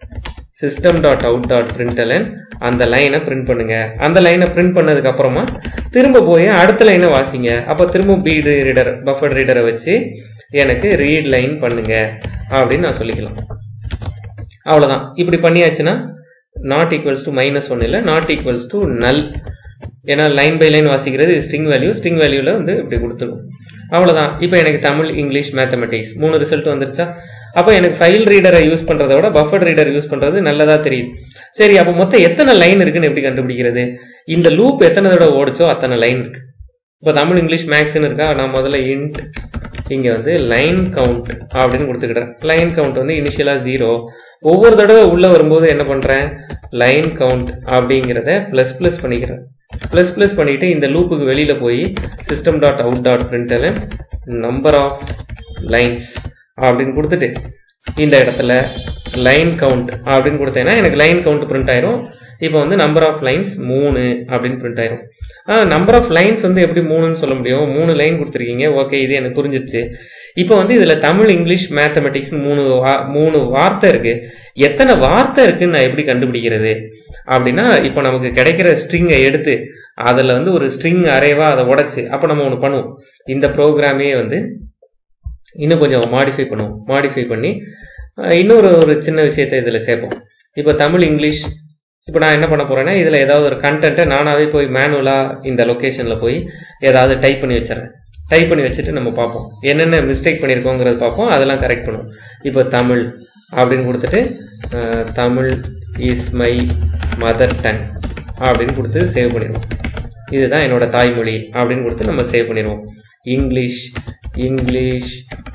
system dot out dot println அந்த லைனை பிரிண்ட் பண்ணுங்க அந்த லைனை பிரிண்ட் பண்ணதுக்கு அப்புறமா திரும்ப போய் அடுத்த லைனை வாசிங்க அப்போ திரும்ப பீடு ரீடர் பஃபர் ரீடரை வச்சு எனக்கு ரீட் லைன் பண்ணுங்க அப்படின்னு நான் சொல்லிக்கலாம் அவ்வளோதான் இப்படி பண்ணியாச்சுன்னா not equals to minus one இல்லை நாட் ஈக்குவல்ஸ் டு நல் ஏன்னா லைன் பை லைன் வாசிக்கிறது ஸ்ட்ரிங் வேல்யூ ஸ்ட்ரிங் வேல்யூவில் வந்து இப்படி கொடுத்துரும் அவ்வளோதான் இப்போ எனக்கு தமிழ் இங்கிலீஷ் மேத்தமெட்டிக்ஸ் மூணு ரிசல்ட் வந்துருச்சா அப்போ எனக்கு ஃபைல் ரீடரை யூஸ் பண்ணுறத விட பஃபர்ட் ரீடர் யூஸ் பண்ணுறது நல்லதாக தெரியுது சரி அப்போ மொத்தம் எத்தனை லைன் இருக்குன்னு எப்படி கண்டுபிடிக்கிறது இந்த லூப் எத்தனை தடவை ஓடிச்சோ அத்தனை லைன் இருக்கு இப்போ தமிழ் இங்கிலீஷ் மேக்ஸ்னு இருக்கா நான் முதல்ல இன்ட் இங்கே வந்து லைன் கவுண்ட் அப்படின்னு கொடுத்துக்கிட்டேன் லைன் கவுண்ட் வந்து இனிஷியலாக ஜீரோ ஒவ்வொரு தடவை உள்ளே வரும்போது என்ன பண்ணுறேன் லைன் கவுண்ட் அப்படிங்கிறத ப்ளஸ் ப்ளஸ் பண்ணிக்கிறேன் ப்ளஸ் ப்ளஸ் பண்ணிவிட்டு இந்த லூப்புக்கு வெளியில் போய் system dot out dot println number of lines அப்படின்னு கொடுத்துட்டு இந்த இடத்துல லைன் கவுண்ட் அப்படின்னு கொடுத்தேன்னா எனக்கு லைன் கவுண்ட் பிரிண்ட் ஆயிரும் இப்போ வந்து நம்பர் ஆஃப் லைன்ஸ் மூணு அப்படின்னு பிரிண்ட் ஆயிரும் நம்பர் ஆஃப் லைன்ஸ் வந்து எப்படி மூணுன்னு சொல்ல முடியும் மூணு லைன் கொடுத்துருக்கீங்க ஓகே இது எனக்கு புரிஞ்சிருச்சு இப்போ வந்து இதில் தமிழ் இங்கிலீஷ் மேத்தமெட்டிக்ஸ் மூணு வா- மூணு வார்த்தை இருக்கு எத்தனை வார்த்தை இருக்குன்னு நான் எப்படி கண்டுபிடிக்கிறது அப்படின்னா இப்போ நமக்கு கிடைக்கிற ஸ்ட்ரிங்கை எடுத்து அதில் வந்து ஒரு ஸ்ட்ரிங் அரேவா அதை உடைச்சு அப்போ நம்ம ஒன்று பண்ணுவோம் இந்த ப்ரோக்ராமே வந்து இன்னும் கொஞ்சம் மாடிஃபை பண்ணுவோம் மாடிஃபை பண்ணி அஹ், இன்னொரு ஒரு சின்ன விஷயத்தை இதில் சேர்ப்போம் இப்போ தமிழ் இங்கிலீஷ் இப்போ நான் என்ன பண்ண போறேன்னா இதில் ஏதாவது ஒரு கண்டென்ட்டை நானாவே போய் மேனுவலாக இந்த லொக்கேஷனில் போய் ஏதாவது டைப் பண்ணி வச்சிடறேன் டைப் பண்ணி வச்சுட்டு நம்ம பார்ப்போம் என்னென்ன மிஸ்டேக் பண்ணியிருக்கோங்கிறது பார்ப்போம் அதெல்லாம் கரெக்ட் பண்ணுவோம் இப்போ தமிழ் அப்படின்னு கொடுத்துட்டு ah, Tamil is my mother tongue அப்படின்னு கொடுத்து சேவ் பண்ணிடுவோம் இதுதான் என்னோட தாய்மொழி அப்படின்னு கொடுத்து நம்ம சேவ் பண்ணிடுவோம் English English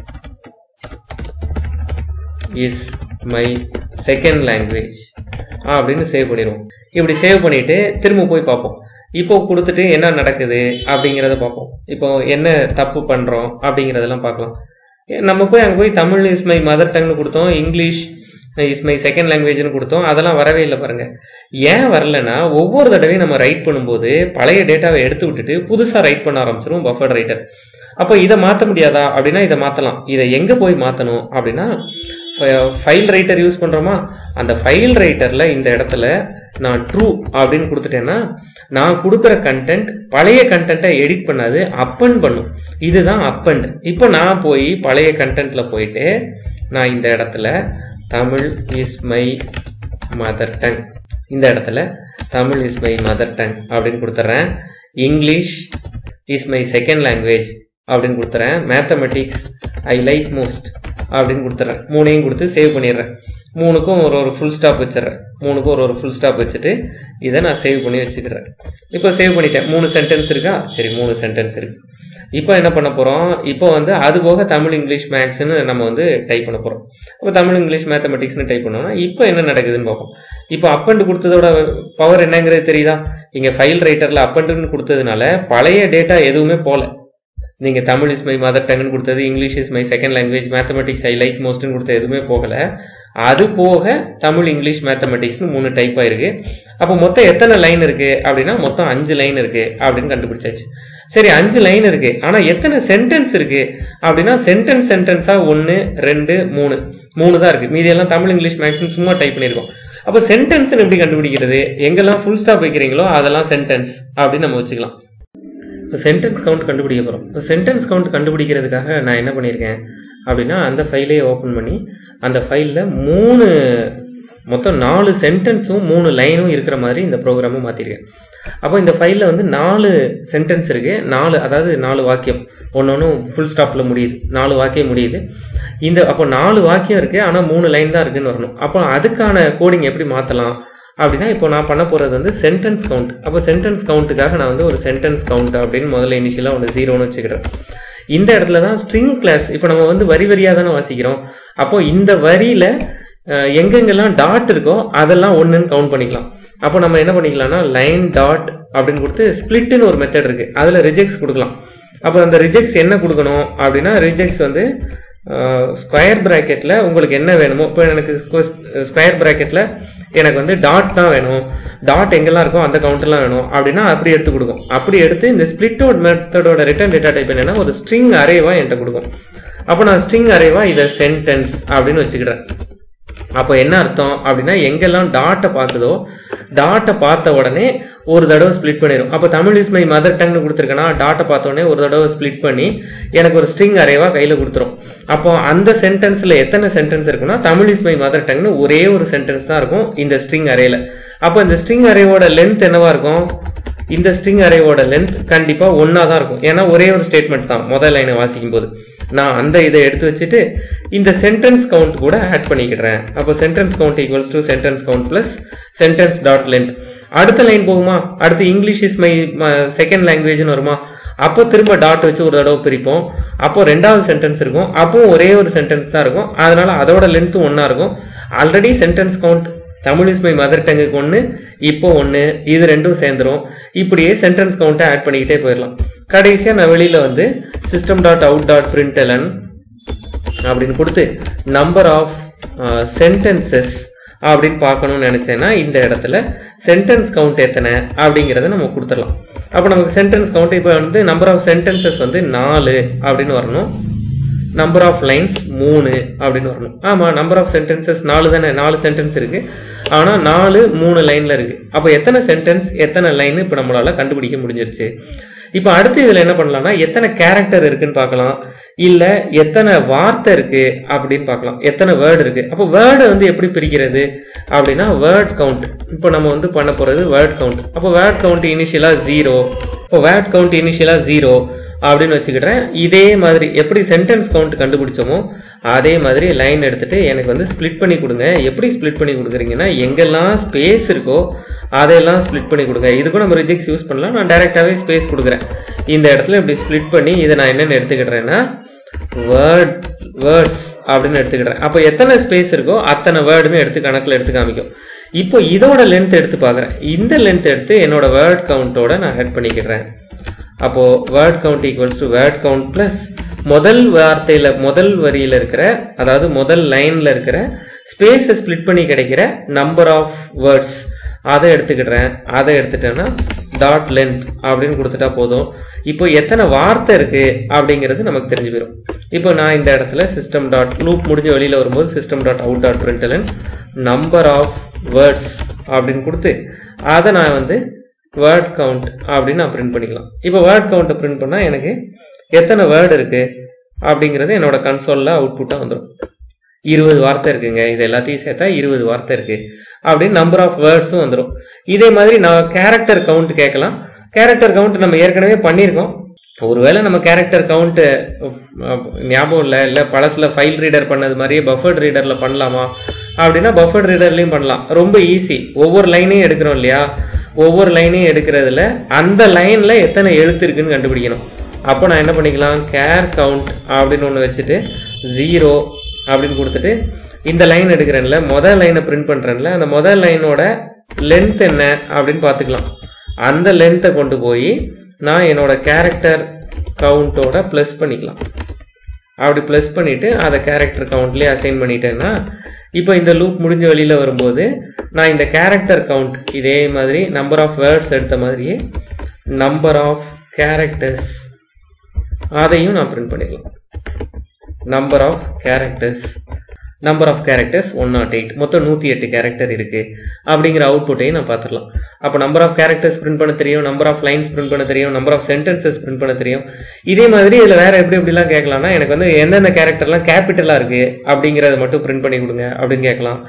is my second language அப்படின்னு சேவ் பண்ணிடுவோம் இப்படி சேவ் பண்ணிட்டு திரும்ப போய் பார்ப்போம் இப்போ கொடுத்துட்டு என்ன நடக்குது அப்படிங்கிறத பார்ப்போம் இப்போ என்ன தப்பு பண்ணுறோம் அப்படிங்கிறதெல்லாம் பார்க்கலாம் ஏ, நம்ம போய் அங்கே போய் தமிழ் இஸ் மை மதர் டங்னு கொடுத்தோம் இங்கிலீஷ் இஸ் மை செகண்ட் லாங்குவேஜ்னு கொடுத்தோம் அதெல்லாம் வரவே இல்லை பாருங்க ஏன் வரலன்னா ஒவ்வொரு தடவையும் நம்ம ரைட் பண்ணும்போது பழைய டேட்டாவை எடுத்து விட்டுட்டு புதுசாக ரைட் பண்ண ஆரம்பிச்சிரும் பஃபர்ட் ரைட்டர் அப்போ இதை மாற்ற முடியாதா அப்படின்னா இதை மாற்றலாம் இதை எங்கே போய் மாற்றணும் அப்படின்னா ஃபைல் ரைட்டர் யூஸ் பண்ணுறோமா அந்த ஃபைல் ரைட்டரில் இந்த இடத்துல நான் ட்ரூ அப்படின்னு கொடுத்துட்டேன்னா நான் கொடுக்குற கண்டென்ட் பழைய கண்டென்ட்டை எடிட் பண்ணாது அப்பன் பண்ணும் இதுதான் அப்பண்ட் இப்போ நான் போய் பழைய கண்டென்ட்ல போயிட்டு நான் இந்த இடத்துல Tamil is my mother tongue இந்த இடத்துல Tamil is my mother tongue அப்படின்னு கொடுத்துட்றேன் English is my second language அப்படின்னு கொடுத்துறேன் மேத்தமெட்டிக்ஸ் ஐ லைக் மோஸ்ட் அப்படின்னு கொடுத்துட்றேன் மூணையும் கொடுத்து சேவ் பண்ணிடுறேன் மூணுக்கும் ஒரு ஒரு ஃபுல் ஸ்டாப் வச்சிடுறேன் மூணுக்கும் ஒரு ஒரு ஃபுல் ஸ்டாப் வச்சுட்டு இதை நான் சேவ் பண்ணி வச்சுக்கிறேன் இப்போ சேவ் பண்ணிட்டேன் மூணு சென்டென்ஸ் இருக்கா சரி மூணு சென்டென்ஸ் இருக்கு இப்போ என்ன பண்ண போகிறோம் இப்போ வந்து அது போக தமிழ் இங்கிலீஷ் மேக்ஸ்னு நம்ம வந்து டைப் பண்ண போகிறோம் இப்போ தமிழ் இங்கிலீஷ் மேத்தமெட்டிக்ஸ்னு டைப் பண்ணோம்னா இப்போ என்ன நடக்குதுன்னு பார்ப்போம் இப்போ அப்பண்ட் கொடுத்ததோட பவர் என்னங்கிறது தெரியுதா இங்கே ஃபைல் ரைட்டரில் அப்பண்ட்னு கொடுத்ததுனால பழைய டேட்டா எதுவுமே போல நீங்க தமிழ் இஸ் மை மதர் டங்னு கொடுத்தது English is my second language mathematics I like மோஸ்ட்னு கொடுத்த எதுவுமே போகல அது போக தமிழ் இங்கிலீஷ் மேத்தமெட்டிக்ஸ்னு மூணு டைப் ஆயிருக்கு அப்போ மொத்தம் எத்தனை லைன் இருக்கு அப்படின்னா மொத்தம் அஞ்சு லைன் இருக்கு அப்படின்னு கண்டுபிடிச்சாச்சு சரி அஞ்சு லைன் இருக்கு ஆனா எத்தனை சென்டென்ஸ் இருக்கு அப்படின்னா சென்டென்ஸ் சென்டென்ஸா ஒன்னு ரெண்டு மூணு மூணு தான் இருக்கு மீதி எல்லாம் தமிழ் இங்கிலீஷ் மேக்ஸிமம் சும்மா டைப் பண்ணியிருக்கோம் அப்போ சென்டென்ஸ் எப்படி கண்டுபிடிக்கிறது எங்கெல்லாம் ஃபுல் ஸ்டாப் வைக்கிறீங்களோ அதெல்லாம் சென்டென்ஸ் அப்படின்னு நம்ம வச்சுக்கலாம் இப்போ சென்டென்ஸ் கவுண்ட் கண்டுபிடிக்க போகிறோம் இப்போ சென்டென்ஸ் கவுண்ட் கண்டுபிடிக்கிறதுக்காக நான் என்ன பண்ணியிருக்கேன் அப்படின்னா அந்த ஃபைலே ஓப்பன் பண்ணி அந்த ஃபைலில் மூணு மொத்தம் நாலு சென்டென்ஸும் மூணு லைனும் இருக்கிற மாதிரி இந்த ப்ரோக்ராமும் மாற்றிருக்கேன் அப்போ இந்த ஃபைலில் வந்து நாலு சென்டென்ஸ் இருக்குது நாலு அதாவது நாலு வாக்கியம் ஒன்று ஒன்று ஃபுல் ஸ்டாப்பில் முடியுது நாலு வாக்கியம் முடியுது இந்த அப்போ நாலு வாக்கியம் இருக்குது ஆனால் மூணு லைன் தான் இருக்குன்னு வரணும் அப்போ அதுக்கான கோடிங் எப்படி மாற்றலாம் அப்படின்னா இப்போ நான் பண்ண போகிறது வந்து சென்டென்ஸ் கவுண்ட் அப்போ சென்டென்ஸ் கவுண்ட்டுக்காக நான் வந்து ஒரு சென்டென்ஸ் கவுண்ட் அப்படின்னு முதல்ல இனிஷியலாக ஒன்று ஜீரோன்னு வச்சுக்கிறேன் இந்த இடத்துல தான் ஸ்ட்ரிங் கிளாஸ் இப்போ நம்ம வந்து வரி வரியாக தானே வாசிக்கிறோம் அப்போ இந்த வரியில் எங்கெங்கெல்லாம் டாட் இருக்கோ அதெல்லாம் ஒன்றுன்னு கவுண்ட் பண்ணிக்கலாம் அப்போ நம்ம என்ன பண்ணிக்கலாம்னா லைன் டாட் அப்படின்னு கொடுத்து ஸ்பிளிட்னு ஒரு மெத்தட் இருக்குது அதில் ரிஜெக்ட்ஸ் கொடுக்கலாம் அப்போ அந்த ரிஜெக்ட்ஸ் என்ன கொடுக்கணும் அப்படின்னா ரிஜெக்ட்ஸ் வந்து ஸ்கொயர் ப்ராக்கெட்டில் உங்களுக்கு என்ன வேணுமோ இப்போ எனக்கு ஸ்கொயர் ப்ராக்கெட்டில் எனக்கு வந்து டாட் தான் வேணும் டாட் எங்கெல்லாம் இருக்கோ அந்த கவுண்டர்லாம் வேணும் அப்படின்னா அப்படி எடுத்து கொடுக்கும் அப்படி எடுத்து இந்த ஸ்பிளிட்டோட் மெத்தடோட ரிட்டர்ன் டேட்டா டைப் என்னன்னா ஒரு ஸ்ட்ரிங் அரேவா என்கிட்ட கொடுக்கும் அப்போ நான் ஸ்ட்ரிங் அரேவா இதை சென்டென்ஸ் அப்படின்னு வச்சுக்கிறேன் அப்போ என்ன அர்த்தம் அப்படின்னா எங்கெல்லாம் டாட்டை பார்க்குதோ டாட்டை பார்த்த உடனே ஒரு தடவை ஸ்ப்ளிட் பண்ணிடும் அப்போ தமிழ் இஸ் மை மதர் டங்னு கொடுத்துருக்கேன்னா டாட்டை பார்த்த உடனே ஒரு தடவை ஸ்ப்ளிட் பண்ணி எனக்கு ஒரு ஸ்ட்ரிங் அரேவா கையில் கொடுத்துரும் அப்போ அந்த சென்டென்ஸில் எத்தனை சென்டென்ஸ் இருக்குன்னா தமிழ் இஸ் மை மதர் டங்னு ஒரே ஒரு சென்டென்ஸ் தான் இருக்கும் இந்த ஸ்ட்ரிங் அரேல அப்போ இந்த ஸ்ட்ரிங் அரேவோட லென்த் என்னவா இருக்கும் இந்த ஸ்ட்ரிங் அரேவோட லென்த் கண்டிப்பாக ஒன்றா தான் இருக்கும் ஏன்னா ஒரே ஒரு ஸ்டேட்மெண்ட் தான் முதல் லைனை வாசிக்கும் போது நான் அந்த இதை எடுத்து வச்சுட்டு இந்த சென்டென்ஸ் கவுண்ட் கூட ஆட் பண்ணிக்கிறேன் அப்போ sentence count equals to sentence count plus sentence dot length அடுத்த லைன் போகுமா அடுத்து இங்கிலீஷ் இஸ் மை செகண்ட் லாங்குவேஜ்னு வருமா அப்போ திரும்ப டாட் வச்சு ஒரு தடவை பிரிப்போம் அப்போ ரெண்டாவது சென்டென்ஸ் இருக்கும் அப்பவும் ஒரே ஒரு சென்டென்ஸ் தான் இருக்கும் அதனால அதோட லென்த்தும் ஒன்றா இருக்கும் already sentence count Tamil is my mother டங்குக்கு ஒன்று இப்போ ஒன்று இது ரெண்டும் சேர்ந்துரும் இப்படியே சென்டென்ஸ் கவுண்ட்டை ஆட் பண்ணிக்கிட்டே போயிடலாம் கடைசியாக நான் வெளியில் வந்து system dot out dot println அப்படின்னு கொடுத்து நம்பர் ஆஃப் சென்டென்சஸ் அப்படின்னு பார்க்கணும்னு நினச்சேன்னா இந்த இடத்துல சென்டென்ஸ் கவுண்ட் எத்தனை அப்படிங்கிறத நம்ம கொடுத்துடலாம் அப்போ நமக்கு சென்டென்ஸ் கவுண்ட் இப்போ வந்து நம்பர் ஆஃப் சென்டென்சஸ் வந்து நாலு அப்படின்னு வரணும் நம்பர் ஆஃப் லைன்ஸ் மூணு அப்படின்னு வரணும் ஆமாம் நம்பர் ஆஃப் சென்டென்சஸ் நாலு தானே நாலு சென்டென்ஸ் இருக்கு ஆனால் நாலு மூணு லைனில் இருக்கு அப்போ எத்தனை சென்டென்ஸ் எத்தனை லைன் இப்போ நம்மளால கண்டுபிடிக்க முடிஞ்சிருச்சு இப்போ அடுத்து இதில் என்ன பண்ணலாம்னா எத்தனை கேரக்டர் இருக்குன்னு பார்க்கலாம் இல்லை எத்தனை வார்த்தை இருக்கு அப்படின்னு பார்க்கலாம் எத்தனை வேர்டு இருக்கு அப்போ வேர்டை வந்து எப்படி பிரிக்கிறது அப்படின்னா வேர்ட் கவுண்ட் இப்போ நம்ம வந்து பண்ண போகிறது வேர்ட் கவுண்ட் அப்போ வேர்ட் கவுண்ட் இனிஷியலாக ஜீரோ இப்போ வேர்ட் கவுண்ட் இனிஷியலாக ஜீரோ அப்படின்னு வச்சுக்கிட்டேன் இதே மாதிரி எப்படி சென்டென்ஸ் கவுண்ட் கண்டுபிடிச்சோமோ அதே மாதிரி லைன் எடுத்துட்டு எனக்கு வந்து ஸ்ப்ளிட் பண்ணி கொடுங்க எப்படி ஸ்ப்ளிட் பண்ணி கொடுக்குறீங்கன்னா எங்கெல்லாம் ஸ்பேஸ் இருக்கோ அதையெல்லாம் ஸ்ப்ளிட் பண்ணி கொடுங்க இதுக்கும் நம்ம ரிஜெக்ட்ஸ் யூஸ் பண்ணலாம் நான் டைரெக்டாகவே ஸ்பேஸ் கொடுக்குறேன் இந்த இடத்துல இப்படி ஸ்ப்ளிட் பண்ணி இதை நான் என்னென்னு எடுத்துக்கிட்டேன்னா வேர்ட் வேர்ட்ஸ் அப்படின்னு எடுத்துக்கிட்டேன் அப்போ எத்தனை ஸ்பேஸ் இருக்கோ அத்தனை வேர்டுமே எடுத்து கணக்கில் எடுத்து காமிக்கும் இப்போ இதோட லென்த் எடுத்து பார்க்குறேன் இந்த லென்த் எடுத்து என்னோட வேர்ட் கவுண்டோட நான் ஆட் பண்ணிக்கிறேன் அப்போ word count equals to word count plus முதல் வார்த்தையில முதல் வரியில இருக்கிற அதாவது முதல் லைன்ல இருக்கிற ஸ்பேஸை ஸ்ப்ளிட் பண்ணி கிடைக்கிற நம்பர் ஆஃப் வேர்ட்ஸ் அதை எடுத்துக்கிடுறேன் அதை எடுத்துட்டேன்னா டாட் லென்த் அப்படின்னு கொடுத்துட்டா போதும் இப்போ எத்தனை வார்த்தை இருக்கு அப்படிங்கிறது நமக்கு தெரிஞ்சு போயிடும் இப்போ நான் இந்த இடத்துல சிஸ்டம் டாட் லூப் முடிஞ்ச வெளியில வரும்போது system dot out dot println number of words அப்படின்னு கொடுத்து அதை நான் வந்து வேர்ட் கவுண்ட் அப்படின்னு நான் பிரிண்ட் பண்ணிக்கலாம் இப்போ வேர்ட் கவுண்ட்டை பிரிண்ட் பண்ணால் எனக்கு எத்தனை வேர்டு இருக்கு அப்படிங்கிறது என்னோட கன்சோலில் அவுட்புட்டாக வந்துடும் இருபது வார்த்தை இருக்குங்க இது எல்லாத்தையும் சேர்த்தா இருபது வார்த்தை இருக்கு அப்படின்னு நம்பர் ஆஃப் வேர்ட்ஸும் வந்துடும் இதே மாதிரி நான் கேரக்டர் கவுண்ட் கேட்கலாம் கேரக்டர் கவுண்ட் நம்ம ஏற்கனவே பண்ணியிருக்கோம் ஒருவேளை நம்ம கேரக்டர் கவுண்ட்டு ஞாபகம் இல்லை இல்லை பழசில் ஃபைல் ரீடர் பண்ணது மாதிரியே பஃபர்ட் ரீடரில் பண்ணலாமா அப்படின்னா பஃபர்ட் ரீடர்லையும் பண்ணலாம் ரொம்ப ஈஸி ஒவ்வொரு லைனையும் எடுக்கிறோம் இல்லையா ஒவ்வொரு லைனையும் எடுக்கிறதுல அந்த லைனில் எத்தனை எழுத்து இருக்குன்னு கண்டுபிடிக்கணும் அப்போ நான் என்ன பண்ணிக்கலாம் கேர் கவுண்ட் அப்படின்னு ஒன்று வச்சுட்டு ஜீரோ அப்படின்னு கொடுத்துட்டு இந்த லைன் எடுக்கிறேன்ல முதல் லைனை பிரிண்ட் பண்ணுறேன்ல அந்த முதல் லைனோட லென்த் என்ன அப்படின்னு பார்த்துக்கலாம் அந்த லென்த்தை கொண்டு போய் நான் என்னோட கேரக்டர் கவுண்டோட ப்ளஸ் பண்ணிக்கலாம் அப்படி ப்ளஸ் பண்ணிவிட்டு அதை கேரக்டர் கவுண்ட்லேயே அசைன் பண்ணிட்டேன்னா இப்போ இந்த லூப் முடிஞ்ச வெளியில் வரும்போது நான் இந்த கேரக்டர் கவுண்ட் இதே மாதிரி நம்பர் ஆஃப் வேர்ட்ஸ் எடுத்த மாதிரியே நம்பர் ஆஃப் கேரக்டர்ஸ் அதையும் நான் பிரிண்ட் பண்ணிடலாம் number of characters number of characters one naught eight மொத்தம் நூற்றி எட்டு கேரக்டர் இருக்கு அப்படிங்கிற அவுட்புட்டையும் நான் பார்த்துடலாம் அப்போ நம்பர் ஆஃப் கேரக்டர்ஸ் பிரிண்ட் பண்ண தெரியும் நம்பர் ஆஃப் லைன்ஸ் பிரிண்ட் பண்ண தெரியும் நம்பர் ஆஃப் சென்டென்சஸ் பிரிண்ட் பண்ண தெரியும் இதே மாதிரி இதில் வேற எப்படி எப்படிலாம் கேட்கலாம்னா எனக்கு வந்து எந்தெந்த கேரக்டர்லாம் கேபிட்டலாக இருக்கு அப்படிங்கிறத மட்டும் பிரிண்ட் பண்ணி கொடுங்க அப்படின்னு கேட்கலாம்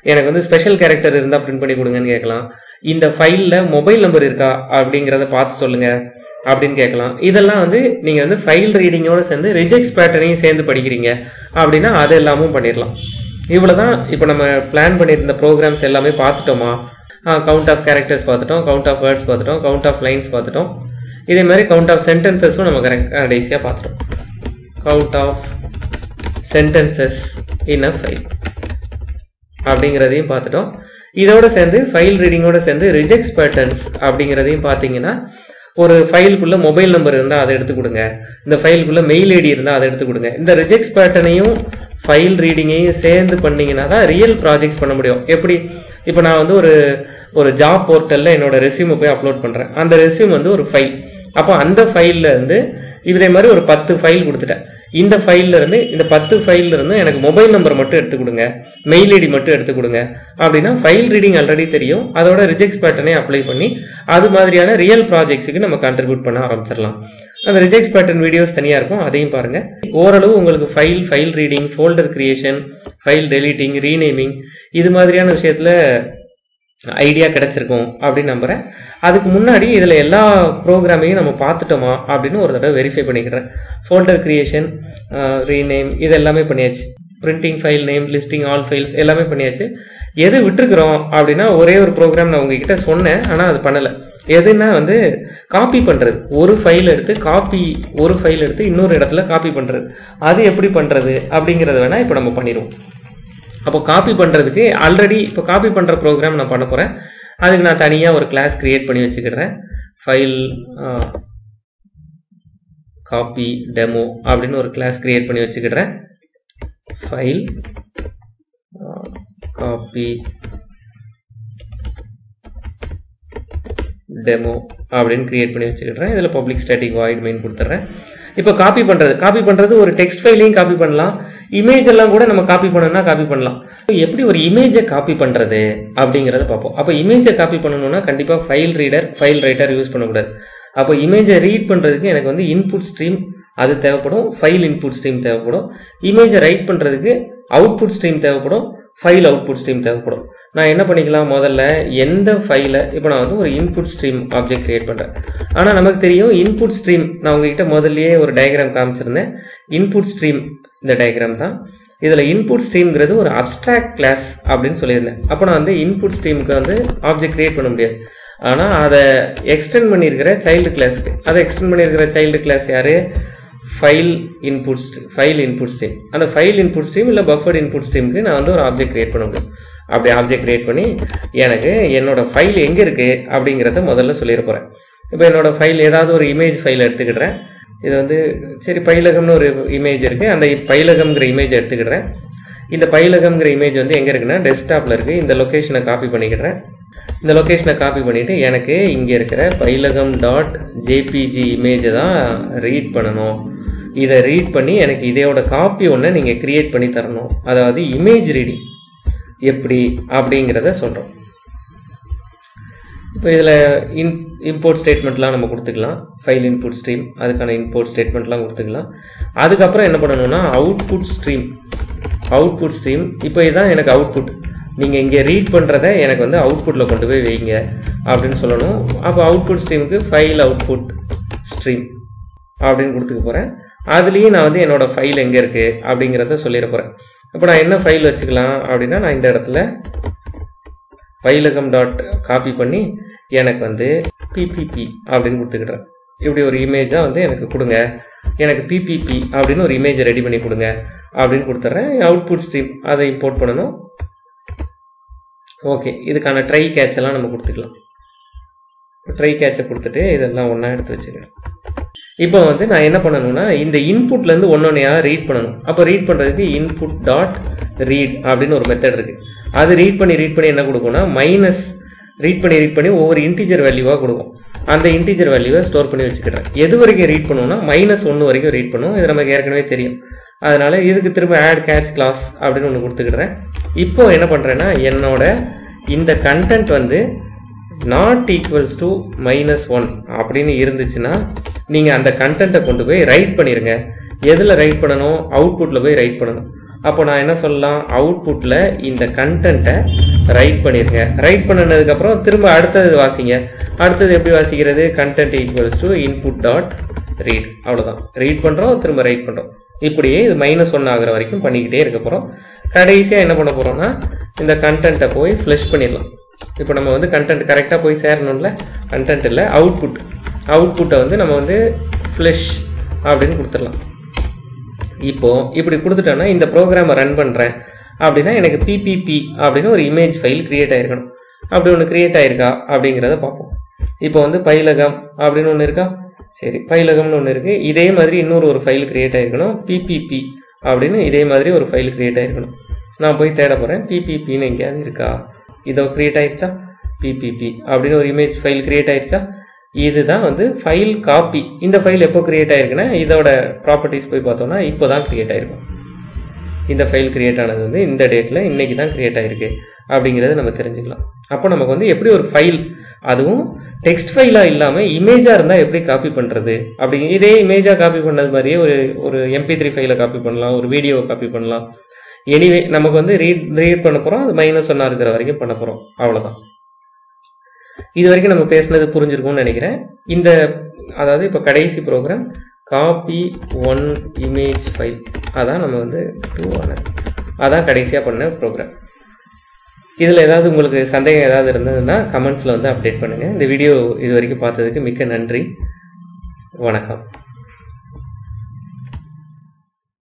எனக்கு வந்து ஸ்பெஷல் கேரக்டர் இருந்தால் பிரிண்ட் பண்ணி கொடுங்கன்னு கேட்கலாம் இந்த ஃபைலில் மொபைல் நம்பர் இருக்கா அப்படிங்கிறத பார்த்து சொல்லுங்க அப்படின்னு கேட்கலாம் இதெல்லாம் வந்து நீங்கள் வந்து ஃபைல் ரீடிங்கோட சேர்ந்து ரிஜெக்ட்ஸ் பேட்டர்னையும் சேர்ந்து படிக்கிறீங்க அப்படின்னா அது எல்லாமும் பண்ணிடலாம் இவ்வளோதான் இப்போ நம்ம பிளான் பண்ணியிருந்த ப்ரோக்ராம்ஸ் எல்லாமே பார்த்துட்டோமா கவுண்ட் ஆஃப் கேரக்டர்ஸ் பார்த்துட்டோம் கவுண்ட் ஆஃப் வேர்ட்ஸ் பார்த்துட்டோம் கவுண்ட் ஆஃப் லைன்ஸ் பார்த்துட்டோம் இதே மாதிரி கவுண்ட் ஆஃப் சென்டென்சஸும் நம்ம கரெக்ட் கடைசியாக பார்த்துட்டோம் count of sentences in a file அப்படிங்கிறதையும் பார்த்துட்டோம் இதோட சேர்ந்து ஃபைல் ரீடிங்கோட சேர்ந்து ரிஜெக்ட்ஸ் பேட்டர்ன்ஸ் அப்படிங்கிறதையும் பார்த்தீங்கன்னா ஒரு ஃபைலுக்குள்ள மொபைல் நம்பர் இருந்தால் அதை எடுத்து கொடுங்க இந்த ஃபைலுக்குள்ள மெயில் ஐடி இருந்தால் அதை எடுத்து கொடுங்க இந்த ரிஜெக்ட்ஸ் பேட்டர்னையும் ஃபைல் ரீடிங்கையும் சேர்ந்து பண்ணீங்கன்னா தான் ரியல் ப்ராஜெக்ட்ஸ் பண்ண முடியும் எப்படி இப்போ நான் வந்து ஒரு ஒரு ஜாப் போர்ட்டலில் என்னோட ரெஸ்யூமை போய் அப்லோட் பண்ணுறேன் அந்த ரெஸ்யூம் வந்து ஒரு ஃபைல் அப்போ அந்த ஃபைலில் இருந்து இதே மாதிரி ஒரு பத்து ஃபைல் கொடுத்துட்டேன் இந்த ஃபைல்ல இருந்து இந்த பத்து ஃபைல்ல இருந்து எனக்கு மொபைல் நம்பர் மட்டும் எடுத்து கொடுங்க மெயில் ஐடி மட்டும் எடுத்து கொடுங்க அப்படின்னா ஃபைல் ரீடிங் ஆல்ரெடி தெரியும் அதோட ரிஜெக்ட்ஸ் பேட்டர்னே அப்ளை பண்ணி அது மாதிரியான ரியல் ப்ராஜெக்ட்ஸுக்கு நம்ம கான்ட்ரிபியூட் பண்ண ஆரம்பிச்சிடலாம் அந்த ரிஜெக்ட்ஸ் பேட்டர்ன் வீடியோஸ் தனியாக இருக்கும் அதையும் பாருங்க ஓரளவு உங்களுக்கு file file reading folder creation file deleting renaming இது மாதிரியான விஷயத்துல ஐடியா கிடைச்சிருக்கும் அப்படின்னு நம்புறேன் அதுக்கு முன்னாடி இதில் எல்லா ப்ரோக்ராமையும் நம்ம பார்த்துட்டோமா அப்படின்னு ஒரு தடவை வெரிஃபை பண்ணிக்கிறேன் ஃபோல்டர் கிரியேஷன் ரீநேம் இது எல்லாமே பண்ணியாச்சு printing file name listing all files எல்லாமே பண்ணியாச்சு எது விட்டுருக்குறோம் அப்படின்னா ஒரே ஒரு ப்ரோக்ராம் நான் உங்ககிட்ட சொன்னேன் ஆனால் அது பண்ணலை எதுன்னா வந்து காப்பி பண்ணுறது ஒரு ஃபைல் எடுத்து காப்பி ஒரு ஃபைல் எடுத்து இன்னொரு இடத்துல காப்பி பண்ணுறது அது எப்படி பண்ணுறது அப்படிங்கிறத வேணால் இப்போ நம்ம பண்ணிடுவோம் அப்போ காப்பி பண்ணுறதுக்கு ஆல்ரெடி இப்போ காப்பி பண்ணுற ப்ரோக்ராம் நான் பண்ண போகிறேன் அதுக்கு நான் தனியாக ஒரு கிளாஸ் கிரியேட் பண்ணி வச்சுக்கிறேன் ஃபைல் காப்பி டெமோ அப்படின்னு ஒரு கிளாஸ் கிரியேட் பண்ணி வச்சுக்கிறேன் ஃபைல் காப்பி டெமோ அப்படின்னு கிரியேட் பண்ணி வச்சுக்கிறேன் இதில் பப்ளிக் ஸ்டாட்டிக் வாய்ட் மெயின் கொடுத்துட்றேன் இப்போ காப்பி பண்ணுறது காப்பி பண்ணுறது ஒரு டெக்ஸ்ட் ஃபைலையும் காப்பி பண்ணலாம் இமேஜ் எல்லாம் கூட நம்ம காப்பி பண்ணணும்னா காப்பி பண்ணலாம் எப்படி ஒரு இமேஜை காப்பி பண்ணுறது அப்படிங்கிறத பார்ப்போம் அப்போ இமேஜை காப்பி பண்ணணும்னா கண்டிப்பாக file reader file writer use பண்ணக்கூடாது அப்போ இமேஜை ரீட் பண்ணுறதுக்கு எனக்கு வந்து இன்புட் ஸ்ட்ரீம் அது தேவைப்படும் ஃபைல் இன்புட் ஸ்ட்ரீம் தேவைப்படும் இமேஜை ரைட் பண்ணுறதுக்கு அவுட்புட் ஸ்ட்ரீம் தேவைப்படும் ஃபைல் அவுட்புட் ஸ்ட்ரீம் தேவைப்படும் நான் என்ன பண்ணிக்கலாம் முதல்ல எந்த ஃபைலை இப்போ நான் வந்து ஒரு இன்புட் ஸ்ட்ரீம் ஆப்ஜெக்ட் கிரியேட் பண்ணுறேன் ஆனால் நமக்கு தெரியும் இன்புட் ஸ்ட்ரீம் நான் உங்ககிட்ட முதல்லயே ஒரு டயக்ராம் காமிச்சிருந்தேன் இன்புட் ஸ்ட்ரீம் இந்த டயக்ராம் தான் இதில் இன்புட் ஸ்ட்ரீம்ங்கிறது ஒரு அப்ட்ராக்ட் கிளாஸ் அப்படின்னு சொல்லியிருந்தேன் அப்போ நான் வந்து இன்புட் ஸ்ட்ரீமுக்கு வந்து ஆப்ஜெக்ட் கிரியேட் பண்ண முடியாது ஆனால் அதை எக்ஸ்டெண்ட் பண்ணியிருக்கிற சைல்டு கிளாஸ்க்கு அதை எக்ஸ்டெண்ட் பண்ணியிருக்கிற சைல்டு கிளாஸ் யாரு file input stream file input stream அந்த ஃபைல் இன்புட் ஸ்ட்ரீம் இல்லை பஃபர்ட் இன்புட் ஸ்ட்ரீமுக்கு நான் வந்து ஒரு ஆப்ஜெக்ட் கிரியேட் பண்ண முடியும் அப்படி ஆப்ஜெக்ட் கிரியேட் பண்ணி எனக்கு என்னோட ஃபைல் எங்கே இருக்குது அப்படிங்கிறத முதல்ல சொல்லிட போகிறேன் இப்போ என்னோட ஃபைல் ஏதாவது ஒரு இமேஜ் ஃபைல் எடுத்துக்கிடுறேன் இது வந்து சரி பைலகம்னு ஒரு இமேஜ் இருக்குது அந்த பைலகம்ங்கிற இமேஜ் எடுத்துக்கிடுறேன் இந்த பைலகம்ங்கிற இமேஜ் வந்து எங்கே இருக்குன்னா டெஸ்க்டாப்பில் இருக்குது இந்த லொக்கேஷனை காப்பி பண்ணிக்கிடுறேன் இந்த லொக்கேஷனை காப்பி பண்ணிவிட்டு எனக்கு இங்கே இருக்கிற பைலகம் டாட் ஜேபிஜி இமேஜை தான் ரீட் பண்ணணும் இதை ரீட் பண்ணி எனக்கு இதோட காப்பி ஒன்று நீங்கள் க்ரியேட் பண்ணி தரணும் அதாவது இமேஜ் ரீடிங் எப்படி அப்படிங்கிறத சொல்கிறோம் இப்போ இதில் இன் இம்போர்ட் ஸ்டேட்மெண்ட்லாம் நம்ம கொடுத்துக்கலாம் ஃபைல் இன்புட் ஸ்ட்ரீம் அதுக்கான இம்போர்ட் ஸ்டேட்மெண்ட்லாம் கொடுத்துக்கலாம் அதுக்கப்புறம் என்ன பண்ணணும்னா அவுட்புட் ஸ்ட்ரீம் அவுட்புட் ஸ்ட்ரீம் இப்போ இதுதான் எனக்கு அவுட்புட் நீங்கள் இங்கே ரீட் பண்ணுறத எனக்கு வந்து அவுட்புட்டில் கொண்டு போய் வைங்க அப்படின்னு சொல்லணும் அப்போ அவுட்புட் ஸ்ட்ரீமுக்கு ஃபைல் அவுட்புட் ஸ்ட்ரீம் அப்படின்னு கொடுத்துக்க போகிறேன் அதுலேயும் நான் வந்து என்னோடய ஃபைல் எங்கே இருக்குது அப்படிங்கிறத சொல்லிட போகிறேன் இப்போ நான் என்ன ஃபைல் வச்சுக்கலாம் அப்படின்னா நான் இந்த இடத்துல பைலகம் டாட் காப்பி பண்ணி எனக்கு வந்து பிபிபி அப்படின்னு கொடுத்துக்கிட்டேன் இப்படி ஒரு இமேஜாக வந்து எனக்கு கொடுங்க எனக்கு பிபிபி அப்படின்னு ஒரு இமேஜை ரெடி பண்ணி கொடுங்க அப்படின்னு கொடுத்துட்றேன் அவுட்புட் ஸ்ட்ரீம் அதை இம்போர்ட் பண்ணணும் ஓகே இதுக்கான ட்ரை கேட்ச் எல்லாம் நம்ம கொடுத்துக்கலாம் ட்ரை கேட்சை கொடுத்துட்டு இதெல்லாம் ஒன்றா எடுத்து வச்சுக்கிறேன் இப்போ வந்து நான் என்ன பண்ணணும்னா இந்த இன்புட்லேருந்து ஒன்றொன்னையா ரீட் பண்ணணும் அப்போ ரீட் பண்ணுறதுக்கு இன்புட் டாட் ரீட் அப்படின்னு ஒரு மெத்தட் இருக்குது அது ரீட் பண்ணி ரீட் பண்ணி என்ன கொடுக்கும்னா மைனஸ் ரீட் பண்ணி ரீட் பண்ணி ஒவ்வொரு இன்டீஜர் வேல்யூவாக கொடுக்கும் அந்த இன்டீஜர் வேல்யூவை ஸ்டோர் பண்ணி வச்சுக்கிறேன் எது வரைக்கும் ரீட் பண்ணுவோம்னா மைனஸ் ஒன்று வரைக்கும் ரீட் பண்ணும் இது நமக்கு ஏற்கனவே தெரியும் அதனால இதுக்கு திரும்ப ஆட் கேட்ச் கிளாஸ் அப்படின்னு ஒன்று கொடுத்துக்கிறேன் இப்போ என்ன பண்ணுறேன்னா என்னோட இந்த கண்டென்ட் வந்து not equals to minus one அப்படின்னு இருந்துச்சுன்னா நீங்கள் அந்த கண்டென்ட்டை கொண்டு போய் ரைட் பண்ணிடுங்க எதில் ரைட் பண்ணணும் அவுட்புட்டில் போய் ரைட் பண்ணணும் அப்போ நான் என்ன சொல்லலாம் அவுட்புட்டில் இந்த கண்டென்ட்டை ரைட் பண்ணிருங்க ரைட் பண்ணினதுக்கப்புறம் திரும்ப அடுத்தது வாசிங்க அடுத்தது எப்படி வாசிக்கிறது content equals to input dot read அவ்வளோதான் ரீட் பண்ணுறோம் திரும்ப ரைட் பண்ணுறோம் இப்படியே இது மைனஸ் ஒன் ஆகுற வரைக்கும் பண்ணிக்கிட்டே இருக்க போகிறோம் கடைசியாக என்ன பண்ண போகிறோம்னா இந்த கண்டென்ட்டை போய் ஃப்ளஷ் பண்ணிடலாம் இப்போ நம்ம வந்து கண்டென்ட் கரெக்டாக போய் சேரணும்ல கண்டென்ட் இல்லை அவுட்புட் அவுட்புட்டை வந்து நம்ம வந்து ஃப்ளஷ் அப்படின்னு கொடுத்துடலாம் இப்போ இப்படி கொடுத்துட்டோன்னா இந்த ப்ரோக்ராமை ரன் பண்ணுறேன் அப்படின்னா எனக்கு பிபிபி அப்படின்னு ஒரு இமேஜ் ஃபைல் கிரியேட் ஆயிருக்கணும் அப்படி ஒன்று கிரியேட் ஆயிருக்கா அப்படிங்கிறத பார்ப்போம் இப்போ வந்து பைலகம் அப்படின்னு ஒன்று இருக்கா சரி பைலகம்னு ஒன்று இருக்குது இதே மாதிரி இன்னொரு ஒரு ஃபைல் கிரியேட் ஆயிருக்கணும் பிபிபி அப்படின்னு இதே மாதிரி ஒரு ஃபைல் கிரியேட் ஆயிருக்கணும் நான் போய் தேட போகிறேன் பிபிபின்னு எங்கேயாவது இருக்கா இதோ கிரியேட் ஆயிருச்சா பிபிபி அப்படின்னு ஒரு இமேஜ் ஃபைல் கிரியேட் ஆயிருச்சா இதுதான் வந்து ஃபைல் காப்பி இந்த ஃபைல் எப்போ கிரியேட் ஆயிருக்குன்னா இதோட ப்ராப்பர்ட்டிஸ் போய் பார்த்தோம்னா இப்போ தான் கிரியேட் ஆயிருக்கும் இந்த ஃபைல் கிரியேட் ஆனது வந்து இந்த டேட்டில் இன்னைக்கு தான் கிரியேட் ஆயிருக்கு அப்படிங்கிறத நம்ம தெரிஞ்சுக்கலாம் அப்போ நமக்கு வந்து எப்படி ஒரு ஃபைல் அதுவும் டெக்ஸ்ட் ஃபைலாக இல்லாமல் இமேஜாக இருந்தால் எப்படி காப்பி பண்ணுறது அப்படி இதே இமேஜாக காப்பி பண்ணது மாதிரியே ஒரு ஒரு எம்பி த்ரீ ஃபைலை காப்பி பண்ணலாம் ஒரு வீடியோவை காப்பி பண்ணலாம் எனிவே நமக்கு வந்து ரீட் ரீட் பண்ண போகிறோம் அது மைனஸ் ஒன்னாக இருக்கிற வரைக்கும் பண்ண போகிறோம் அவ்வளோதான் இது வரைக்கும் நம்ம பேசுனது புரிஞ்சிருக்கும்னு நினைக்கிறேன் இந்த அதாவது இப்போ கடைசி program copy one image file அதான் நம்ம வந்து டூ ஆனது அதான் கடைசியாக பண்ண ப்ரோக்ராம் இதில் ஏதாவது உங்களுக்கு சந்தேகம் ஏதாவது இருந்ததுன்னா கமெண்ட்ஸில் வந்து அப்டேட் பண்ணுங்கள் இந்த வீடியோ இது வரைக்கும் பார்த்ததுக்கு மிக்க நன்றி வணக்கம்